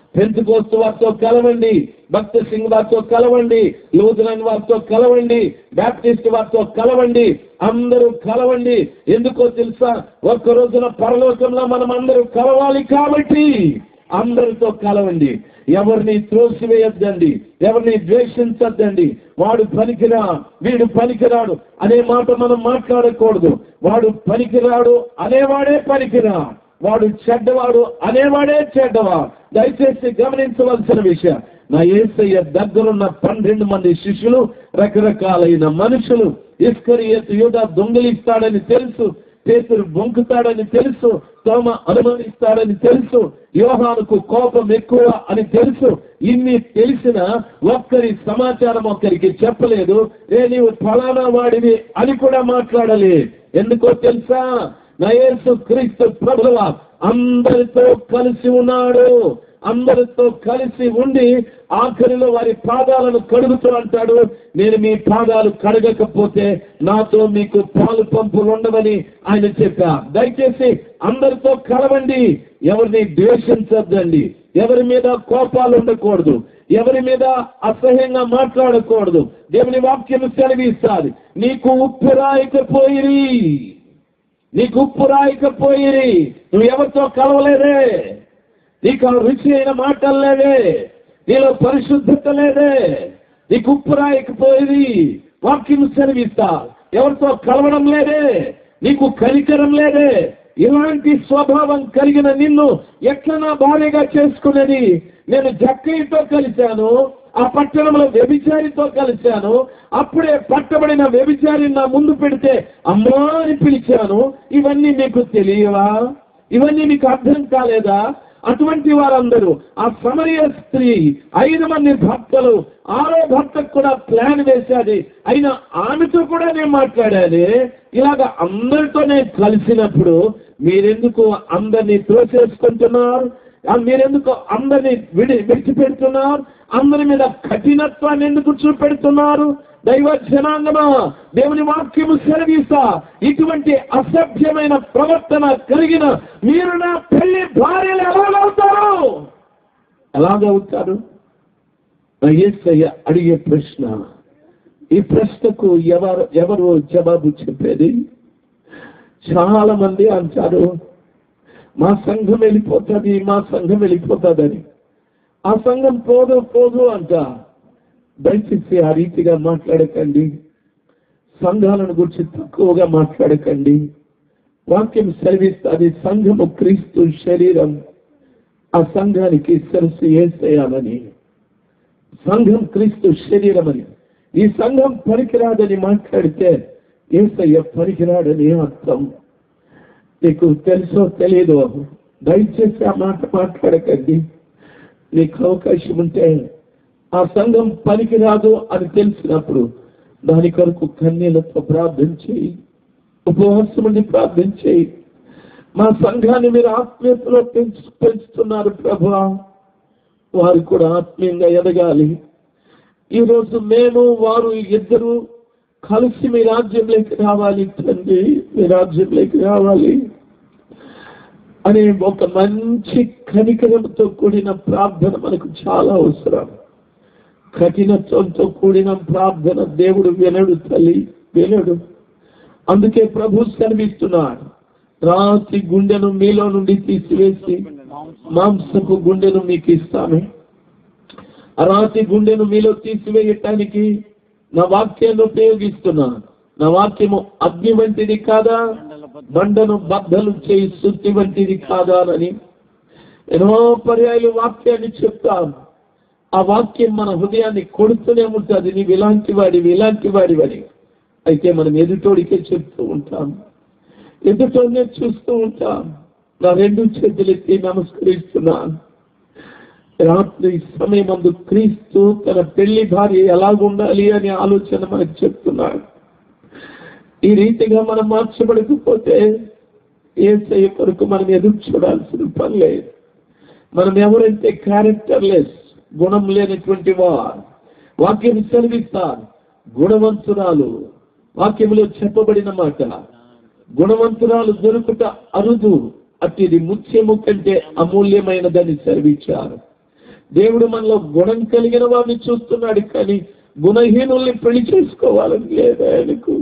పెంతుకోస్తు వారితో కలవండి భక్త సింగ్ వారితో కలవండి లూథరన్ వారితో కలవండి బ్యాప్టిస్ట్ వారితో కలవండి అందరూ కలవండి ఎందుకో తెలుసా ఒక్క రోజున పరలోకంలో మనం అందరూ కలవాలి కాబట్టి అందరితో కలవండి ఎవరిని త్రోసివేయొద్దండి ఎవరిని ద్వేషించొద్దండి వాడు పనికిరా వీడు పనికిరాడు అనే మాట మనం మాట్లాడకూడదు వాడు పనికిరాడు అనేవాడే పనికిరా వాడు చెడ్డవాడు అనేవాడే చెడ్డవా దయచేసి గమనించవలసిన విషయం నా ఏసయ్య దగ్గరున్న పన్నెండు మంది శిష్యులు రకరకాలైన మనుషులు ఇస్కరియత్ యూద దొంగిలిస్తాడని తెలుసు పేతురు బొంకుతాడని తెలుసు తోమ అనుమానిస్తాడని తెలుసు యోహానుకు కోపం ఎక్కువ అని తెలుసు ఇన్ని తెలిసిన ఒక్కరి సమాచారం ఒక్కరికి చెప్పలేదు ఏ నీవు ఫలానా వాడివి అని కూడా మాట్లాడలే ఎందుకో తెలుసా నయేసు క్రీస్తు ప్రభువ అందరితో కలిసి ఉన్నాడు అందరితో కలిసి ఉండి ఆఖరిలో వారి పాదాలను కడుగుతూ అంటాడు నేను మీ పాదాలు కడగకపోతే నాతో మీకు పాలు పంపులు ఉండవని ఆయన చెప్పా దయచేసి అందరితో కలవండి ఎవరిని ద్వేషించొద్దండి ఎవరి మీద కోపాలు ఉండకూడదు ఎవరి మీద అసహ్యంగా మాట్లాడకూడదు దేవుని వాక్యం సెలవిస్తాది నీకు ఉప్పు రాయకపోయిరి నీకు ఉప్పు రాయకపోయిరి నువ్వు ఎవరితో కలవలేదే నీకు ఆ రుచి అయిన మాటలు లేవే నీలో పరిశుద్ధత లేదే నీకు ఉప్పు రాయకపోయేది వాక్యం సెలవిస్తా ఎవరితో కలవడం లేదే నీకు కనికరం లేదే ఇలాంటి స్వభావం కలిగిన నిన్ను ఎట్లా నా భార్యగా చేసుకునేది నేను జక్కయ్యతో కలిశాను ఆ పట్టణంలో వ్యభిచారితో కలిశాను అప్పుడే పట్టబడిన వ్యభిచారి నా ముందు పెడితే అమ్మా అని పిలిచాను ఇవన్నీ మీకు తెలియవా ఇవన్నీ మీకు అర్థం కాలేదా అటువంటి వారందరూ ఆ సమరయ స్త్రీ ఐదు మంది భర్తలు ఆరో భర్తకు కూడా ప్లాన్ వేశాది అయినా ఆమెతో కూడా నేను మాట్లాడాలి ఇలాగ అందరితో నేను కలిసినప్పుడు మీరెందుకు అందరినీ త్రోసేసుకుంటున్నారు ఆ మీరెందుకు అందరినీ విడి విడిచిపెడుతున్నారు అందరి మీద కఠినత్వాన్ని ఎందుకు చూపెడుతున్నారు దైవ జనాంగమా దేవుని వాక్యము సెలవీస్తా ఇటువంటి అసభ్యమైన ప్రవర్తన కలిగిన మీరు నా పెళ్లి భార్యలు ఎలాగవుతారు ఎలాగవుతారు నా యేసయ్య అడిగే ప్రశ్న ఈ ప్రశ్నకు ఎవరు ఎవరు జవాబు చెప్పేది చాలా మంది అంటారు మా సంఘం వెళ్ళిపోతుంది మా సంఘం వెళ్ళిపోతుందని ఆ సంఘం పోదు పోదు అంట దయచేసి ఆ రీతిగా మాట్లాడకండి సంఘాలను గురించి తక్కువగా మాట్లాడకండి వాక్యం సెలవిస్తుంది సంఘము క్రీస్తు శరీరం ఆ సంఘానికి సరస్సు ఏసేయాలని సంఘం క్రీస్తు శరీరం అని ఈ సంఘం పనికిరాదని మాట్లాడితే ఏసయ్య పనికిరాడని అర్థం నీకు తెలుసో తెలియదో దయచేసి ఆ మాట మాట్లాడకండి నీకు అవకాశం ఉంటే ఆ సంఘం పనికిరాదు అని తెలిసినప్పుడు దాని కొరకు కన్నీళ్లతో ప్రార్థన చేయి ఉపవాసం ఉండి ప్రార్థన చేయి మా సంఘాన్ని మీరు ఆత్మీయతలో పెంచు పెంచుతున్నారు ప్రభా వారు కూడా ఆత్మీయంగా ఎదగాలి ఈరోజు మేము వారు ఇద్దరు కలిసి మీ రాజ్యంలోకి రావాలి తండ్రి మీ రాజ్యంలోకి రావాలి అనే ఒక మంచి కనికరంతో కూడిన ప్రార్థన మనకు చాలా అవసరం కఠినత్వంతో కూడిన ప్రార్థన దేవుడు వినడు తల్లి వినడు అందుకే ప్రభు సెలవిస్తున్నాడు రాతి గుండెను మీలో నుండి తీసివేసి మాంసపు గుండెను మీకు ఇస్తాను ఆ రాతి గుండెను మీలో తీసివేయటానికి నా వాక్యాన్ని ఉపయోగిస్తున్నాను నా వాక్యము అగ్ని వంటిది కాదా బండను బద్దలు చేయి శుద్ధి వంటిది కాదా అని ఎన్నో పర్యాయాలు వాక్యాన్ని చెప్తాను ఆ వాక్యం మన హృదయాన్ని కొడుతూనే ఉంటుంది నీవు ఇలాంటి వాడివి ఇలాంటి వాడివని అయితే మనం ఎదుటోడికే చెప్తూ ఉంటాం ఎదుటోనే చూస్తూ ఉంటాం నా రెండు చేతులెత్తి నమస్కరిస్తున్నాను రాత్రి సమయమందు క్రీస్తు తన పెళ్లి భార్య ఎలాగుండాలి అనే ఆలోచన మనకు చెప్తున్నాడు ఈ రీతిగా మనం మార్చబడకపోతే ఏ కొరకు మనం ఎదురు చూడాల్సిన పని లేదు మనం ఎవరైతే క్యారెక్టర్లెస్ గుణం లేనటువంటి వారు వాక్యం సెలవిస్తారు గుణవంతురాలు వాక్యంలో చెప్పబడిన మాట గుణవంతురాలు దొరుకుట అరుదు అట్టిది ముత్యము కంటే అమూల్యమైనదని సెలవిచ్చారు దేవుడు మనలో గుణం కలిగిన వారిని చూస్తున్నాడు కానీ గుణహీనుల్ని పెళ్లి చేసుకోవాలని లేదు ఆయనకు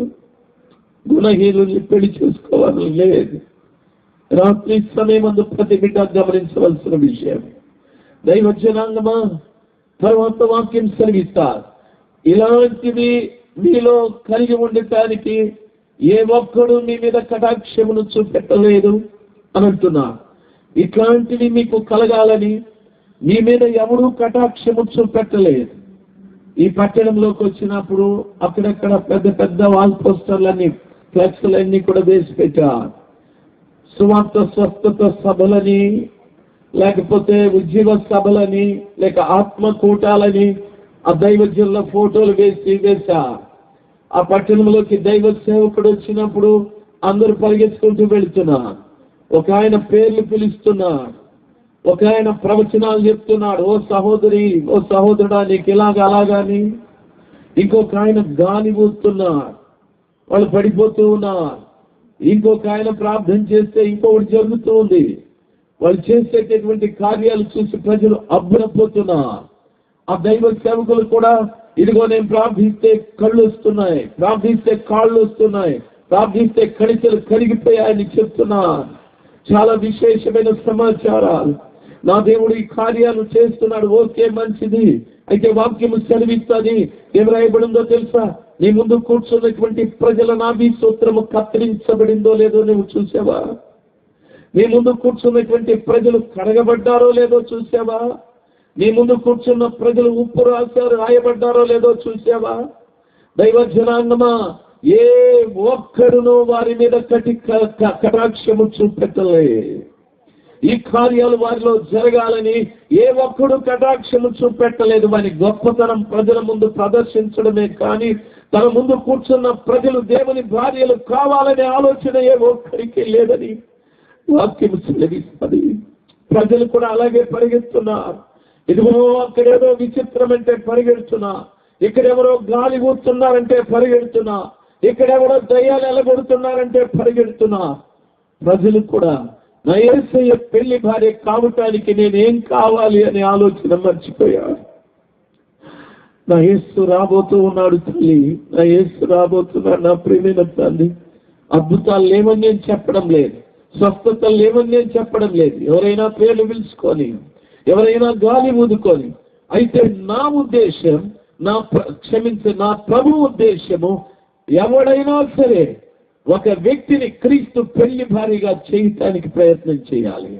గుణహీనుల్ని పెళ్లి చేసుకోవాలని లేదు రాత్రి సమయం అందు ప్రతి బిడ్డ గమనించవలసిన విషయం దైవ జనాంగమా తర్వాత వాక్యం సెలవిస్తారు ఇలాంటివి మీలో కలిగి ఉండటానికి ఏ ఒక్కడు మీ మీద కటాక్షమును చూపెట్టలేదు అని అంటున్నారు ఇట్లాంటివి మీకు కలగాలని మీ మీద ఎవడూ కటాక్షము చూపెట్టలేదు ఈ పట్టణంలోకి వచ్చినప్పుడు అక్కడక్కడ పెద్ద పెద్ద వాల్ పోస్టర్లన్నీ ఫ్లెక్స్లన్నీ కూడా వేసి పెట్టారు సువార్త స్వస్థత సభలని లేకపోతే ఉద్యోగ సభలని లేక ఆత్మ కూటాలని ఆ దైవజ్ఞుల ఫోటోలు వేసి వేశా ఆ పట్టణంలోకి దైవ సేవకుడు వచ్చినప్పుడు అందరూ పరిగెత్తుకుంటూ వెళ్తున్నారు ఒక ఆయన పేర్లు పిలుస్తున్నారు ఒక ఆయన ప్రవచనాలు చెప్తున్నాడు ఓ సహోదరి ఓ సహోదరుడా నీకు ఇలాగ అలాగాని ఇంకొక ఆయన గాలి ఊస్తున్నాడు వాళ్ళు పడిపోతూ ఉన్నారు ఇంకొక ఆయన ప్రార్థన చేస్తే ఇంకొకటి జరుగుతూ ఉంది వాళ్ళు చేసేటటువంటి కార్యాలు చూసి ప్రజలు అబ్బురపోతున్నారు ఆ దైవ సేవకులు కూడా ఇదిగో నేను ప్రార్థిస్తే కళ్ళు వస్తున్నాయి ప్రార్థిస్తే కాళ్ళు వస్తున్నాయి ప్రార్థిస్తే కణికలు కరిగిపోయాయని చెప్తున్నారు చాలా విశేషమైన సమాచారాలు నా దేవుడు ఈ కార్యాలు చేస్తున్నాడు ఓకే మంచిది అయితే వాక్యము సెలవిస్తుంది ఏం రాయబడిందో తెలుసా నీ ముందు కూర్చున్నటువంటి ప్రజల నాభి సూత్రము కత్తిరించబడిందో లేదో నువ్వు చూసావా నీ ముందు కూర్చున్నటువంటి ప్రజలు కడగబడ్డారో లేదో చూసావా నీ ముందు కూర్చున్న ప్రజలు ఉప్పు రాశారు రాయబడ్డారో లేదో చూసావా దైవ జనాంగమా ఏ ఒక్కడును వారి మీద కటి క- క- కటాక్షము చూపెట్టలే ఈ కార్యాలు వారిలో జరగాలని ఏ ఒక్కడు కటాక్షము చూపెట్టలేదు వారి గొప్పతనం ప్రజల ముందు ప్రదర్శించడమే కానీ తన ముందు కూర్చున్న ప్రజలు దేవుని భార్యలు కావాలనే ఆలోచన ఏ ఒక్కరికి లేదని వాక్యం సెలవిస్తుంది ప్రజలు కూడా అలాగే పరిగెత్తున్నారు ఇదిగో అక్కడేదో విచిత్రం అంటే పరిగెడుతున్నా ఇక్కడెవరో గాలి ఊస్తున్నారంటే పరిగెడుతున్నా ఇక్కడెవరో దయ్యాలు ఎలగొడుతున్నారంటే పరిగెడుతున్నా ప్రజలు కూడా నా ఏసయ్య పెళ్లి భార్య కావటానికి నేనేం కావాలి అనే ఆలోచన మర్చిపోయారు నా యేసు రాబోతూ ఉన్నాడు తల్లి నా యేసు రాబోతున్నాడు నా ప్రేమైన తల్లి అద్భుతాలు లేవని నేను చెప్పడం లేదు స్వస్థతలు లేవని నేను చెప్పడం లేదు ఎవరైనా పేర్లు పిలుచుకొని ఎవరైనా గాలి ఊదుకొని అయితే నా ఉద్దేశం నా ప్ర- క్షమించే నా ప్రభు ఉద్దేశము ఎవడైనా సరే ఒక వ్యక్తిని క్రీస్తు పెళ్లి భారీగా చేయటానికి ప్రయత్నం చేయాలి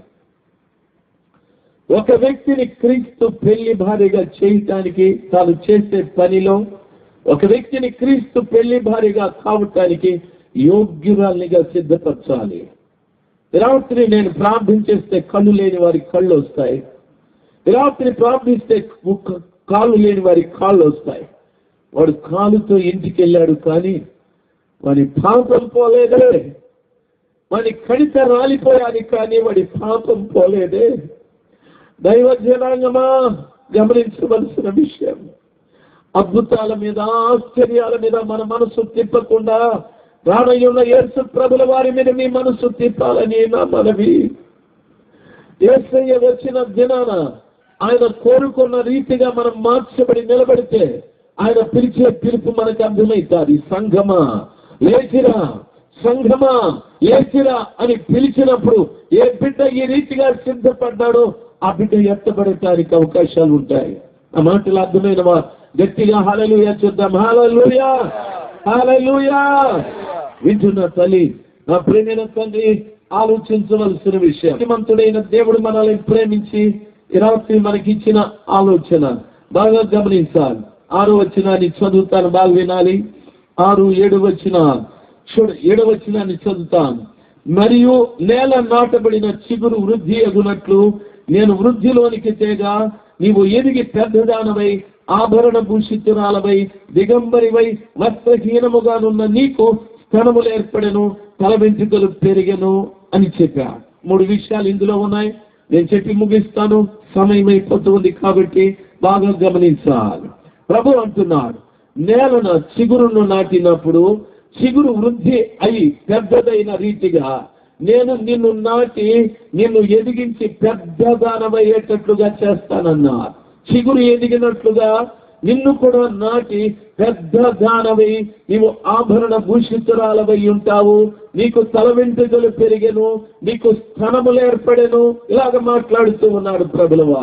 ఒక వ్యక్తిని క్రీస్తు పెళ్లి భారీగా చేయటానికి తాను చేసే పనిలో ఒక వ్యక్తిని క్రీస్తు పెళ్లి భారీగా కావటానికి యోగ్యురాలిగా సిద్ధపరచాలి రాత్రి నేను ప్రార్థన చేస్తే కళ్ళు లేని వారికి కళ్ళు వస్తాయి రాత్రి ప్రార్థిస్తే ఒక్క కాళ్ళు లేని వారికి కాళ్ళు వస్తాయి వాడు కాలుతో ఇంటికి వెళ్ళాడు కానీ వాడి పాపం పోలేదే వాడి కడిత రాలిపోయాది కానీ వాడి పాపం పోలేదే దైవ జనాంగమా గమనించవలసిన విషయం అద్భుతాల మీద ఆశ్చర్యాల మీద మన మనసు తిప్పకుండా రానయ్యున్న యేసు ప్రభుల వారి మీద మీ మనసు తిప్పాలని నా మనవి ఏసయ్య వచ్చిన దినాన ఆయన కోరుకున్న రీతిగా మనం మార్చబడి నిలబడితే ఆయన పిలిచే పిలుపు మనకు అర్థమవుతుంది సంఘమా లేచిరా సంఘమా లేచిరా అని పిలిచినప్పుడు ఏ బిడ్డ ఈ రీతిగా సిద్ధపడ్డాడో ఆ బిడ్డ ఎత్తబడటానికి అవకాశాలు ఉంటాయి ఆ మాటలు అర్థమైన వా గట్టిగా హాలలుయా చూద్దాం హాలలుయా హాలలుయా వింటున్న తల్లి నా ప్రేమైన తండ్రి ఆలోచించవలసిన విషయం శ్రీమంతుడైన దేవుడు మనల్ని ప్రేమించి ఈ రాత్రి మనకి ఇచ్చిన ఆలోచన బాగా గమనించాలి ఆరు వచ్చినాన్ని చదువుతాను బాగా వినాలి ఆరు ఏడు వచ్చిన చూడు ఏడు వచ్చినాన్ని చదువుతాను మరియు నేల నాటబడిన చిగురు వృద్ధి ఎగునట్లు నేను వృద్ధిలోనికి తేగా నీవు ఎదిగి పెద్దదానవై ఆభరణ భూషితురాలవై దిగంబరివై వస్త్రహీనముగానున్న నీకు స్థనములు ఏర్పడెను తల వెంట్రుకలు పెరిగెను అని చెప్పా మూడు విషయాలు ఇందులో ఉన్నాయి నేను చెప్పి ముగిస్తాను సమయం అయిపోతుంది కాబట్టి బాగా గమనించాలి ప్రభు అంటున్నాడు నేలన చిగురును నాటినప్పుడు చిగురు వృద్ధి అయి పెద్దదైన రీతిగా నేను నిన్ను నాటి నిన్ను ఎదిగించి పెద్దదానమయ్యేటట్లుగా చేస్తానన్నా చిగురు ఎదిగినట్లుగా నిన్ను కూడా నాటి పెద్ద దానమై నీవు ఆభరణ భూషితురాలవై ఉంటావు నీకు తల వెంట్రుకలు పెరిగెను నీకు స్థనములు ఏర్పడెను ఇలాగ మాట్లాడుతూ ఉన్నాడు ప్రభులవా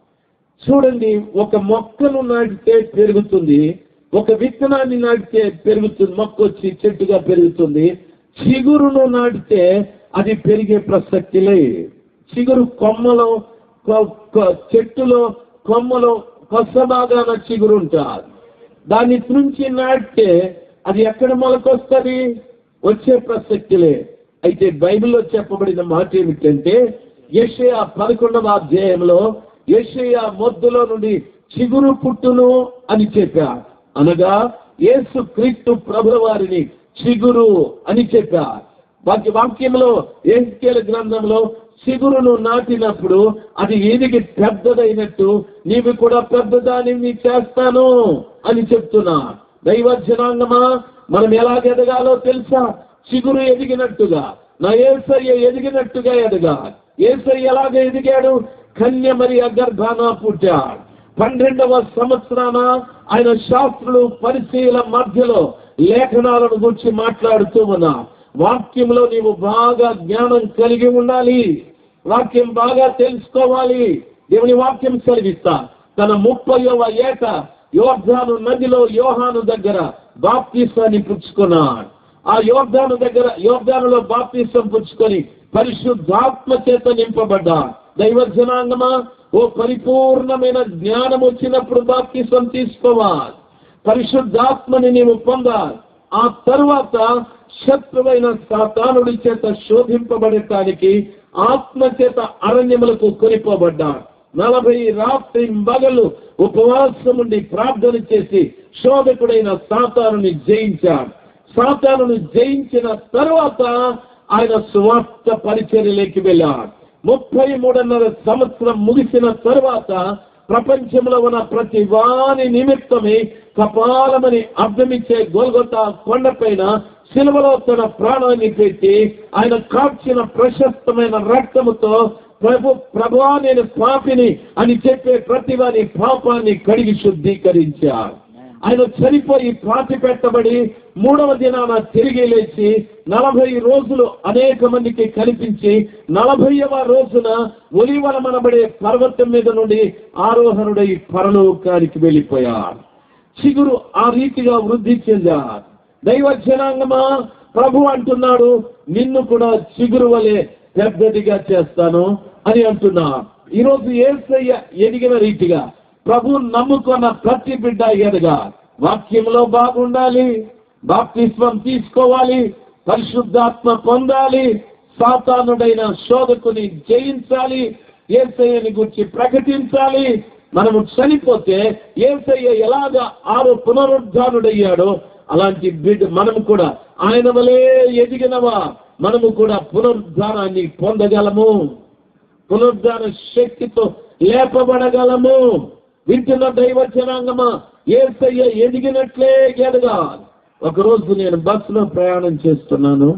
చూడండి ఒక మొక్కను నాటితే పెరుగుతుంది ఒక విత్తనాన్ని నాటితే పెరుగుతుంది మొక్క వచ్చి చెట్టుగా పెరుగుతుంది చిగురును నాటితే అది పెరిగే ప్రసక్తి లేదు చిగురు కొమ్మలో కొ- కొ- చెట్టులో కొమ్మలో కొస భాగాన చిగురు ఉంటుంది దాన్ని త్రుంచి నాటితే అది ఎక్కడ మొలకొస్తుంది వచ్చే ప్రసక్తిలే అయితే బైబిల్లో చెప్పబడిన మాట ఏమిటంటే యెషయా పదకొండవ అధ్యాయంలో యెషయా మొద్దులో నుండి చిగురు పుట్టును అని చెప్పారు అనగా యేసు క్రీస్తు ప్రభుల వారిని చిగురు అని చెప్పారు వాక్య వాక్యంలో ఏస్కేల గ్రంథంలో చిగురును నాటినప్పుడు అది ఎదిగి పెద్దదైనట్టు నీవు కూడా పెద్దదానిని చేస్తాను అని చెప్తున్నా దైవ జనాంగమా మనం ఎలాగ ఎదగాలో తెలుసా చిగురు ఎదిగినట్టుగా నా ఏసయ్య ఎదిగినట్టుగా ఎదగా ఏసయ్య ఎలాగ ఎదిగాడు కన్య మరి గర్భాన పుట్టాడు పన్నెండవ సంవత్సరాన ఆయన శాస్త్రులు పరిశీల మధ్యలో లేఖనాలను గురించి మాట్లాడుతూ ఉన్నా వాక్యంలో నీవు బాగా జ్ఞానం కలిగి ఉండాలి వాక్యం బాగా తెలుసుకోవాలి దేవుని వాక్యం సెలవిస్తా తన ముప్పైవ ఏట యోర్ధాను నదిలో యోహాను దగ్గర బాప్తీసాన్ని పుచ్చుకున్నాడు ఆ యోర్ధాను దగ్గర యోర్ధానులో బాప్తీసం పుచ్చుకొని పరిశుద్ధాత్మ చేత నింపబడ్డా దైవ జనాంగమా ఓ పరిపూర్ణమైన జ్ఞానం వచ్చినప్పుడు బాప్తీసం తీసుకోవాలి పరిశుద్ధాత్మని నీవు పొందాలి ఆ తరువాత శత్రువైన సాతానుడి చేత శోధింపబడటానికి ఆత్మ చేత అరణ్యములకు కొనిపోబడ్డాడు నలభై రాత్రి మగలు ఉపవాసం ఉండి ప్రార్థన చేసి శోధకుడైన సాతానుని జయించాడు సాతానుని జయించిన తరువాత ఆయన సువార్త పరిచర్యలోకి వెళ్ళాడు ముప్పై మూడున్నర సంవత్సరం ముగిసిన తరువాత ప్రపంచంలో ఉన్న ప్రతి వాని నిమిత్తమే కపాలమని అర్థమిచ్చే గోల్గొత కొండపైన శిలువలో తన ప్రాణాన్ని పెట్టి ఆయన కాల్చిన ప్రశస్తమైన రక్తముతో ప్రభు ప్రభువా నేను పాపిని అని చెప్పే ప్రతి వాని పాపాన్ని కడిగి శుద్ధీకరించారు ఆయన చనిపోయి పాతి పెట్టబడి మూడవ దినాన తిరిగి లేచి నలభై రోజులు అనేక మందికి కనిపించి నలభైవ రోజున ఒలివలమనబడే పర్వతం మీద నుండి ఆరోహణుడై పరలోకానికి వెళ్ళిపోయాడు చిగురు ఆ రీతిగా వృద్ధి చెందారు దైవ జనాంగమా ప్రభు అంటున్నాడు నిన్ను కూడా చిగురు వలె పెద్దదిగా చేస్తాను అని అంటున్నా ఈరోజు ఏసయ్య ఎదిగిన రీతిగా ప్రభు నమ్ముకున్న ప్రతి బిడ్డ ఎదగా వాక్యంలో బాగుండాలి బాప్తిస్వం తీసుకోవాలి పరిశుద్ధాత్మ పొందాలి సాతానుడైన శోధకుని జయించాలి ఏసయ్యని గురించి ప్రకటించాలి మనము చనిపోతే ఏసయ్య ఎలాగ ఆరు పునరుద్ధానుడయ్యాడో అలాంటి బిడ్డ మనము కూడా ఆయన వలే ఎదిగినవా మనము కూడా పునరుద్ధానాన్ని పొందగలము పునరుద్ధాన శక్తితో లేపబడగలము వింటున్న దైవ జనాంగమా ఏసయ్య ఎదిగినట్లే ఎదగా ఒకరోజు నేను బస్సులో ప్రయాణం చేస్తున్నాను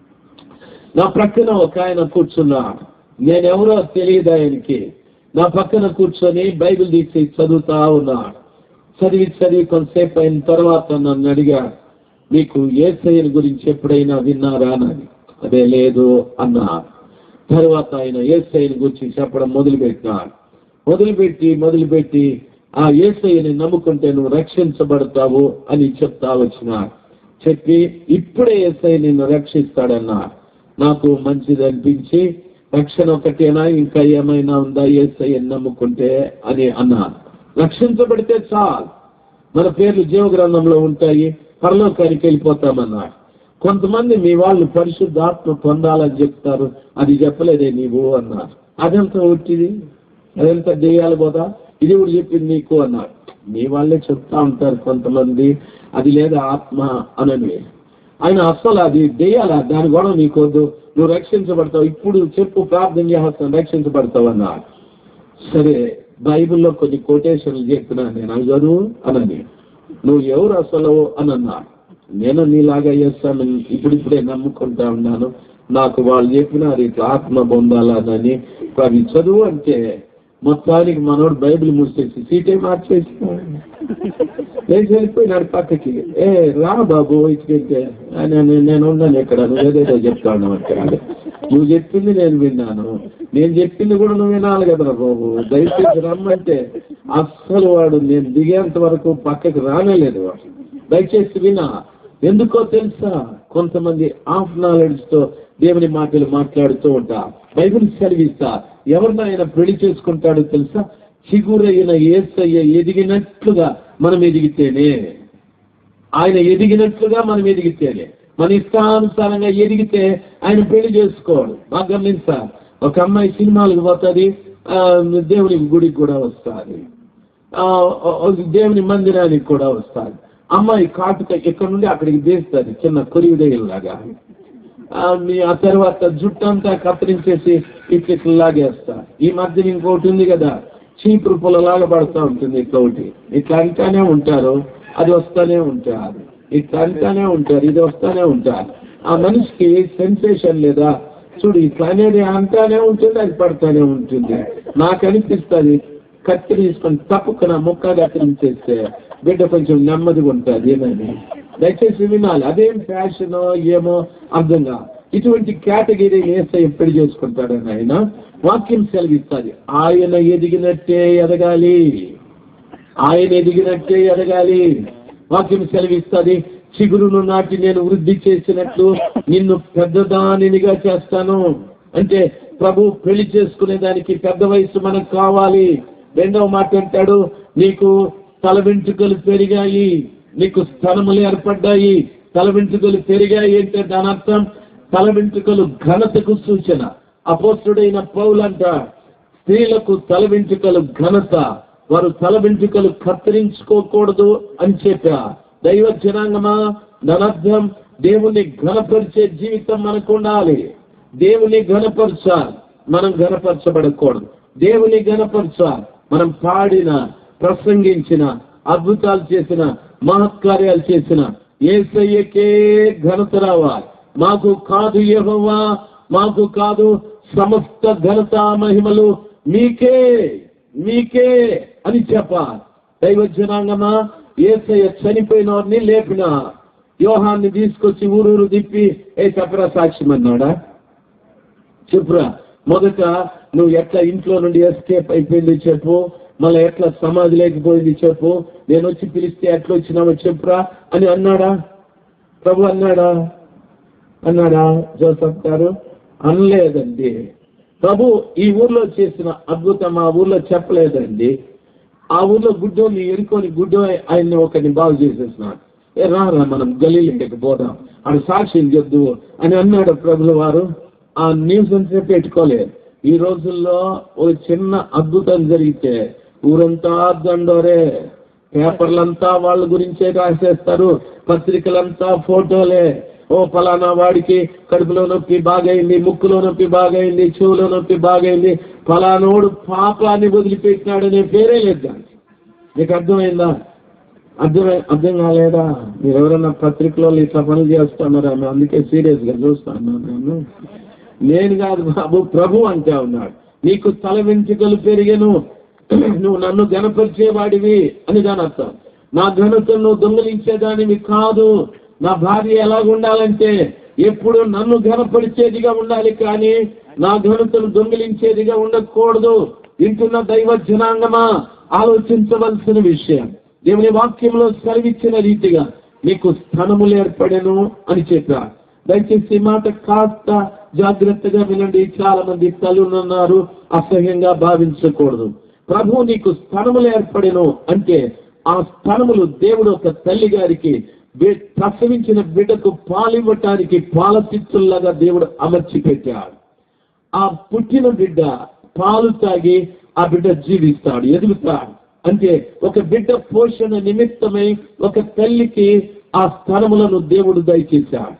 నా ప్రక్కన ఒక ఆయన కూర్చున్నాడు నేనెవరో తెలియదు ఆయనకి నా పక్కన కూర్చొని బైబిల్ తీసి చదువుతా ఉన్నాడు చదివి చదివి కొంతసేపు అయిన తర్వాత నన్ను అడిగాడు మీకు ఏసయ్యని గురించి ఎప్పుడైనా విన్నారా అని అదే లేదు అన్నారు తర్వాత ఆయన ఏసైని గురించి చెప్పడం మొదలుపెట్టినాడు మొదలుపెట్టి మొదలుపెట్టి ఆ ఏసైని నమ్ముకుంటే నువ్వు రక్షించబడతావు అని చెప్తా వచ్చినాడు చెప్పి ఇప్పుడే ఏసై నిన్ను రక్షిస్తాడన్నారు నాకు మంచిది అనిపించి రక్షణ ఒకటేనా ఇంకా ఏమైనా ఉందా ఏసై నమ్ముకుంటే అని అన్నాను రక్షించబడితే చాలు మన పేర్లు జీవ గ్రంథంలో ఉంటాయి పరలోకానికి వెళ్ళిపోతామన్నాడు కొంతమంది మీ వాళ్ళు పరిశుద్ధాత్మ పొందాలని చెప్తారు అది చెప్పలేదే నీవు అన్నారు అదంతా వచ్చింది అదంతా దెయ్యాలి పోదా ఇది కూడా చెప్పింది నీకు అన్నారు మీ వాళ్ళే చెప్తా ఉంటారు కొంతమంది అది లేదా ఆత్మ అనని ఆయన అస్సలు అది దెయ్యాల దాని కూడా నీకొద్దు నువ్వు రక్షించబడతావు ఇప్పుడు చెప్పు ప్రార్థన చేస్తాను రక్షించబడతావు అన్నారు సరే బైబిల్లో కొన్ని కొటేషన్లు చెప్పినా నేను అవి చదువు అనని నువ్వు ఎవరు అసలు అని అన్నా నేను నీలాగా చేస్తాను ఇప్పుడిప్పుడే నమ్ముకుంటా ఉన్నాను నాకు వాళ్ళు చెప్పినారు ఇట్లా ఆత్మ పొందాలని అవి చదువు అంటే మొత్తానికి మనోడు బైబిల్ మూసేసి సీటే మార్చేసి లేచి వెళ్ళిపోయినాడు పక్కకి ఏ రా బాబు ఇటుకెళ్తే నేను నేను ఉన్నాను ఇక్కడ నువ్వు ఏదేదో చెప్తాను అక్కడ నువ్వు చెప్పింది నేను విన్నాను నేను చెప్పింది కూడా నువ్వు వినాలి కదరా బాబు దయచేసి రమ్మంటే అస్సలు వాడు నేను దిగేంత వరకు పక్కకి రానేలేదు వాడు దయచేసి వినా ఎందుకో తెలుసా కొంతమంది ఆఫ్ నాలెడ్జ్ తో దేవుని మాటలు మాట్లాడుతూ ఉంటా బైబిల్ చదివిస్తా ఎవరినైనా పెళ్లి చేసుకుంటాడో తెలుసా చిగురైన ఏసయ్య ఎదిగినట్లుగా మనం ఎదిగితేనే ఆయన ఎదిగినట్లుగా మనం ఎదిగితేనే మన ఇష్టానుసారంగా ఎదిగితే ఆయన పెళ్లి చేసుకోడు బాగా గమనించా ఒక అమ్మాయి సినిమాలకు పోతుంది ఆ, దేవుని గుడికి కూడా వస్తుంది ఆ, ఒక దేవుని మందిరానికి కూడా వస్తుంది అమ్మాయి కాటుక ఇక్కడ నుండి అక్కడికి తీస్తుంది చిన్న కొరివిడేలాగా ఆ మీ- ఆ తర్వాత జుట్టు అంతా కత్తిరించేసి ఇట్లా ఇట్లా లాగేస్తా ఈ మధ్యన ఇంకోటి ఉంది కదా చీపురు పొలలాగా పడుతూ ఉంటుంది ఇట్లా ఒకటి ఇట్లా అంటానే ఉంటారు అది వస్తానే ఉంటారు ఇట్లా అంటానే ఉంటారు ఇది వస్తానే ఉంటారు ఆ మనిషికి సెన్సేషన్ లేదా చూడు ఇట్లా అనేది అంటానే ఉంటుంది అది పడతానే ఉంటుంది నాకు అనిపిస్తుంది కత్తి తీసుకొని తప్పుకున్న ముక్క కత్తిరించేస్తే బిడ్డ కొంచెం నెమ్మదిగా ఉంటుంది ఏమని దయచేసి వినాలి అదేం ఫ్యాషన్ ఏమో అర్థంగా ఇటువంటి కేటగిరీ వేస్తే ఎప్పుడు చేసుకుంటాడని ఆయన వాక్యం సెలవిస్తుంది ఆయన ఎదిగినట్టే ఎదగాలి ఆయన ఎదిగినట్టే ఎదగాలి వాక్యం సెలవిస్తుంది చిగురును నాటి నేను వృద్ధి చేసినట్లు నిన్ను పెద్దదానినిగా చేస్తాను అంటే ప్రభు పెళ్లి చేసుకునే దానికి పెద్ద వయసు మనకు కావాలి రెండవ మాట అంటాడు నీకు తల వెంట్రుకలు పెరిగాయి నీకు స్థలములు ఏర్పడ్డాయి తల వెంట్రుకలు పెరిగాయి అంటే దాని అర్థం తల వెంట్రుకలు ఘనతకు సూచన అపోస్తుడైన పౌలంట స్త్రీలకు తల వెంట్రుకలు ఘనత వారు తల వెంట్రుకలు కత్తిరించుకోకూడదు అని చెప్పా దైవ జనాంగమా దానర్థం దేవుని ఘనపరిచే జీవితం మనకు ఉండాలి దేవుని ఘనపరచాలి మనం ఘనపరచబడకూడదు దేవుని ఘనపరచాలి మనం పాడిన ప్రసంగించిన అద్భుతాలు చేసిన మహత్కార్యాలు చేసిన ఏసయ్యకే ఘనత రావాలి మాకు కాదు యెహోవా మాకు కాదు సమస్త ఘనత మహిమలు మీకే మీకే అని చెప్పాలి దైవ జనాంగమా ఏసయ్య చనిపోయిన వారిని లేపిన యోహాన్ని తీసుకొచ్చి ఊరూరు తిప్పి ఏ చెప్పరా సాక్ష్యం అన్నాడా చెప్పురా మొదట నువ్వు ఎట్లా ఇంట్లో నుండి ఎస్కేప్ అయిపోయింది చెప్పు మళ్ళీ ఎట్లా సమాధి లేకపోయింది చెప్పు నేను వచ్చి పిలిస్తే ఎట్లా వచ్చినావో చెప్పురా అని అన్నాడా ప్రభు అన్నాడా అన్నాడా జోసఫ్ గారు అనలేదండి ప్రభు ఈ ఊర్లో చేసిన అద్భుతం ఆ ఊర్లో చెప్పలేదండి ఆ ఊర్లో గుడ్డోని ఎరుకొని గుడ్డో ఆయన్ని ఒకరిని బాగు చేసేసినాడు ఏ రా రా మనం గలీలకి పోదాం ఆడ సాక్ష్యం చెప్దు అని అన్నాడు ప్రభుల వారు ఆ న్యూస్ అంతా పెట్టుకోలేదు ఈ రోజుల్లో ఒక చిన్న అద్భుతం జరిగితే ఊరంతా దండోరే పేపర్లంతా వాళ్ళ గురించే రాసేస్తారు పత్రికలంతా ఫోటోలే ఓ ఫలానా వాడికి కడుపులో నొప్పి బాగైంది ముక్కులో నొప్పి బాగైంది చెవులో నొప్పి బాగైంది ఫలానోడు పాపాన్ని వదిలిపెట్టినాడనే పేరే లేదు దానికి నీకు అర్థమైందా అర్థమై అర్థం కాలేదా మీరు ఎవరైనా పత్రికలో ఇట్లా పనులు చేస్తున్నారా మేము అందుకే సీరియస్ గా చూస్తాను నేను నేను కాదు బాబు ప్రభు అంటే ఉన్నాడు నీకు తల వెంట్రుకలు పెరిగను నువ్వు నన్ను గనపరిచేవాడివి అని దాని అర్థం నా ఘనతను నువ్వు దొంగలించేదానివి కాదు నా భార్య ఎలా ఉండాలంటే ఎప్పుడు నన్ను ఘనపరిచేదిగా ఉండాలి కానీ నా ఘనతను దొంగిలించేదిగా ఉండకూడదు వింటున్న దైవ జనాంగమా ఆలోచించవలసిన విషయం దేవుని వాక్యంలో సెలవిచ్చిన రీతిగా నీకు స్థనములు ఏర్పడెను అని చెప్పారు దయచేసి ఈ మాట కాస్త జాగ్రత్తగా వినండి చాలా మంది తల్లులున్నారు అసహ్యంగా భావించకూడదు ప్రభు నీకు స్థనములు ఏర్పడెను అంటే ఆ స్థనములు దేవుడు ఒక తల్లి గారికి బి- ప్రసవించిన బిడ్డకు పాలివ్వటానికి పాలతిత్తుల్లాగా దేవుడు అమర్చి పెట్టాడు ఆ పుట్టిన బిడ్డ పాలు తాగి ఆ బిడ్డ జీవిస్తాడు ఎదుగుతాడు అంటే ఒక బిడ్డ పోషణ నిమిత్తమై ఒక తల్లికి ఆ స్థలములను దేవుడు దయచేశాడు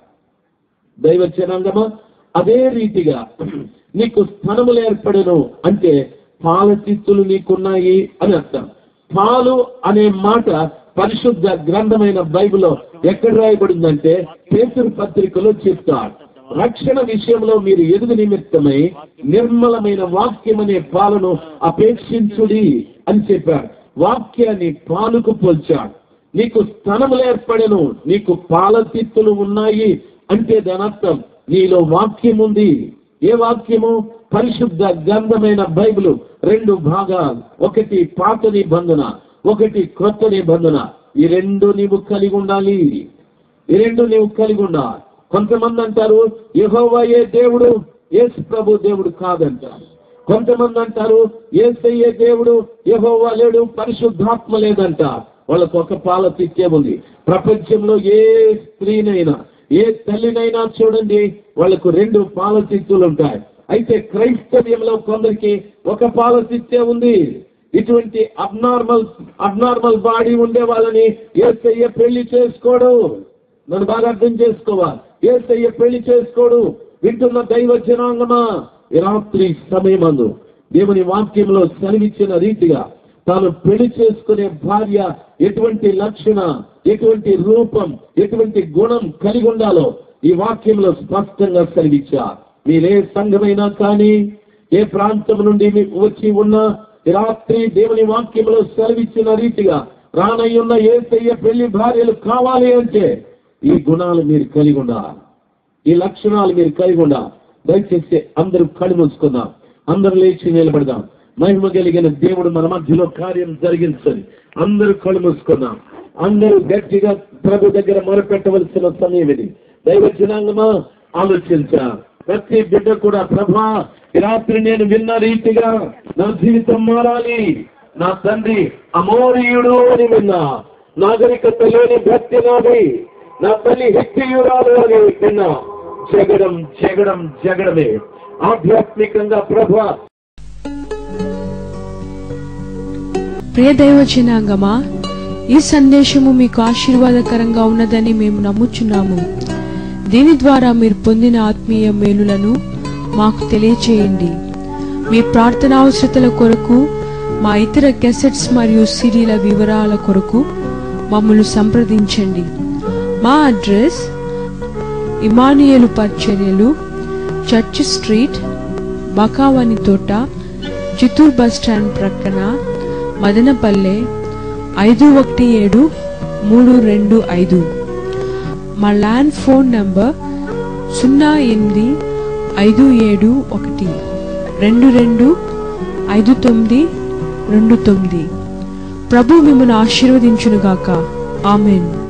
దైవ జనాంగమా అదే రీతిగా నీకు స్థనములు ఏర్పడను అంటే పాలతిత్తులు నీకున్నాయి అని అర్థం పాలు అనే మాట పరిశుద్ధ గ్రంథమైన బైబిల్లో ఎక్కడ రాయబడిందంటే పేతురు పత్రికలో చెప్తాడు రక్షణ విషయంలో మీరు ఎదుగు నిమిత్తమై నిర్మలమైన వాక్యం అనే పాలను అపేక్షించుడి అని చెప్పాడు వాక్యాన్ని పాలుకు పోల్చాడు నీకు స్థనములు ఏర్పడను నీకు పాలతిత్తులు ఉన్నాయి అంటే దాని అర్థం నీలో వాక్యం ఉంది ఏ వాక్యము పరిశుద్ధ గంధమైన బైబిల్ రెండు భాగాలు ఒకటి పాత నిబంధన ఒకటి క్రొత్త నిబంధన ఈ రెండు నీవు కలిగి ఉండాలి ఈ రెండు నీవు కలిగి ఉండాలి కొంతమంది అంటారు యెహోవా ఏ దేవుడు యేసు ప్రభు దేవుడు కాదంటారు కొంతమంది అంటారు ఏసయ్యే దేవుడు యెహోవా లేడు పరిశుద్ధాత్మ లేదంట వాళ్ళకు ఒక పాల తిత్తే ఉంది ప్రపంచంలో ఏ స్త్రీనైనా ఏ తల్లినైనా చూడండి వాళ్ళకు రెండు పాల తిత్తులు ఉంటాయి అయితే క్రైస్తవ్యంలో కొందరికి ఒక పాల తిత్తే ఉంది ఇటువంటి అబ్నార్మల్ అబ్నార్మల్ బాడీ ఉండే వాళ్ళని ఏసయ్య పెళ్లి చేసుకోడు నన్ను బాగా అర్థం చేసుకోవాలి ఏసయ్య పెళ్లి చేసుకోడు వింటున్న దైవ జనాంగమా ఈ రాత్రి సమయమందు దేవుని వాక్యంలో సెలవిచ్చిన రీతిగా తాను పెళ్లి చేసుకునే భార్య ఎటువంటి లక్షణ ఎటువంటి రూపం ఎటువంటి గుణం కలిగి ఉండాలో ఈ వాక్యంలో స్పష్టంగా సెలవిచ్చా మీరే సంఘమైనా కానీ ఏ ప్రాంతం నుండి మీకు వచ్చి ఉన్నా ఈ రాత్రి దేవుని వాక్యంలో సెలవిచ్చిన రీతిగా రానయ్యున్న ఏసయ్య పెళ్లి భార్యలు కావాలి అంటే ఈ గుణాలు మీరు కలిగి ఉండాలి ఈ లక్షణాలు మీరు కలిగి ఉండాలి దయచేసి అందరూ కళ్ళు మూసుకుందాం అందరూ లేచి నిలబడదాం మహిమ కలిగిన దేవుడు మన మధ్యలో కార్యం జరిగించని అందరూ కళ్ళు మూసుకుందాం అందరూ గట్టిగా ప్రభు దగ్గర మొరపెట్టవలసిన సమయం ఇది దైవ జనాంగమా ఆలోచించా ప్రతి బిడ్డ కూడా ప్రభా ఈ రాత్రి నేను విన్న రీతిగా నా జీవితం మారాలి నా తండ్రి అమోరీయుడు అని విన్నా నాగరికత లేని భక్తి నాది నా తల్లి హెక్కియురాలు అని విన్నా జగడం జగడం జగడమే ఆధ్యాత్మికంగా ప్రభా ప్రియ దైవజనాంగమా ఈ సందేశము మీకు ఆశీర్వాదకరంగా ఉన్నదని మేము నమ్ముచున్నాము దీని ద్వారా మీరు పొందిన ఆత్మీయ మేలులను మాకు తెలియచేయండి మీ ప్రార్థన అవసరతల కొరకు మా ఇతర గెసెట్స్ మరియు సిడీల వివరాల కొరకు మమ్మల్ని సంప్రదించండి మా అడ్రస్ ఇమానియలు పరిచర్యలు చర్చ్ స్ట్రీట్ బకావని తోట చిత్తూరు బస్ స్టాండ్ ప్రక్కన మదనపల్లె ఐదు ఒకటి ఏడు మూడు రెండు ఐదు మా ల్యాండ్ ఫోన్ నంబర్ సున్నా ఎనిమిది ఐదు ఏడు ఒకటి రెండు రెండు ఐదు తొమ్మిది రెండు తొమ్మిది ప్రభు మిమ్మల్ని ఆశీర్వదించునుగాక ఆమెన్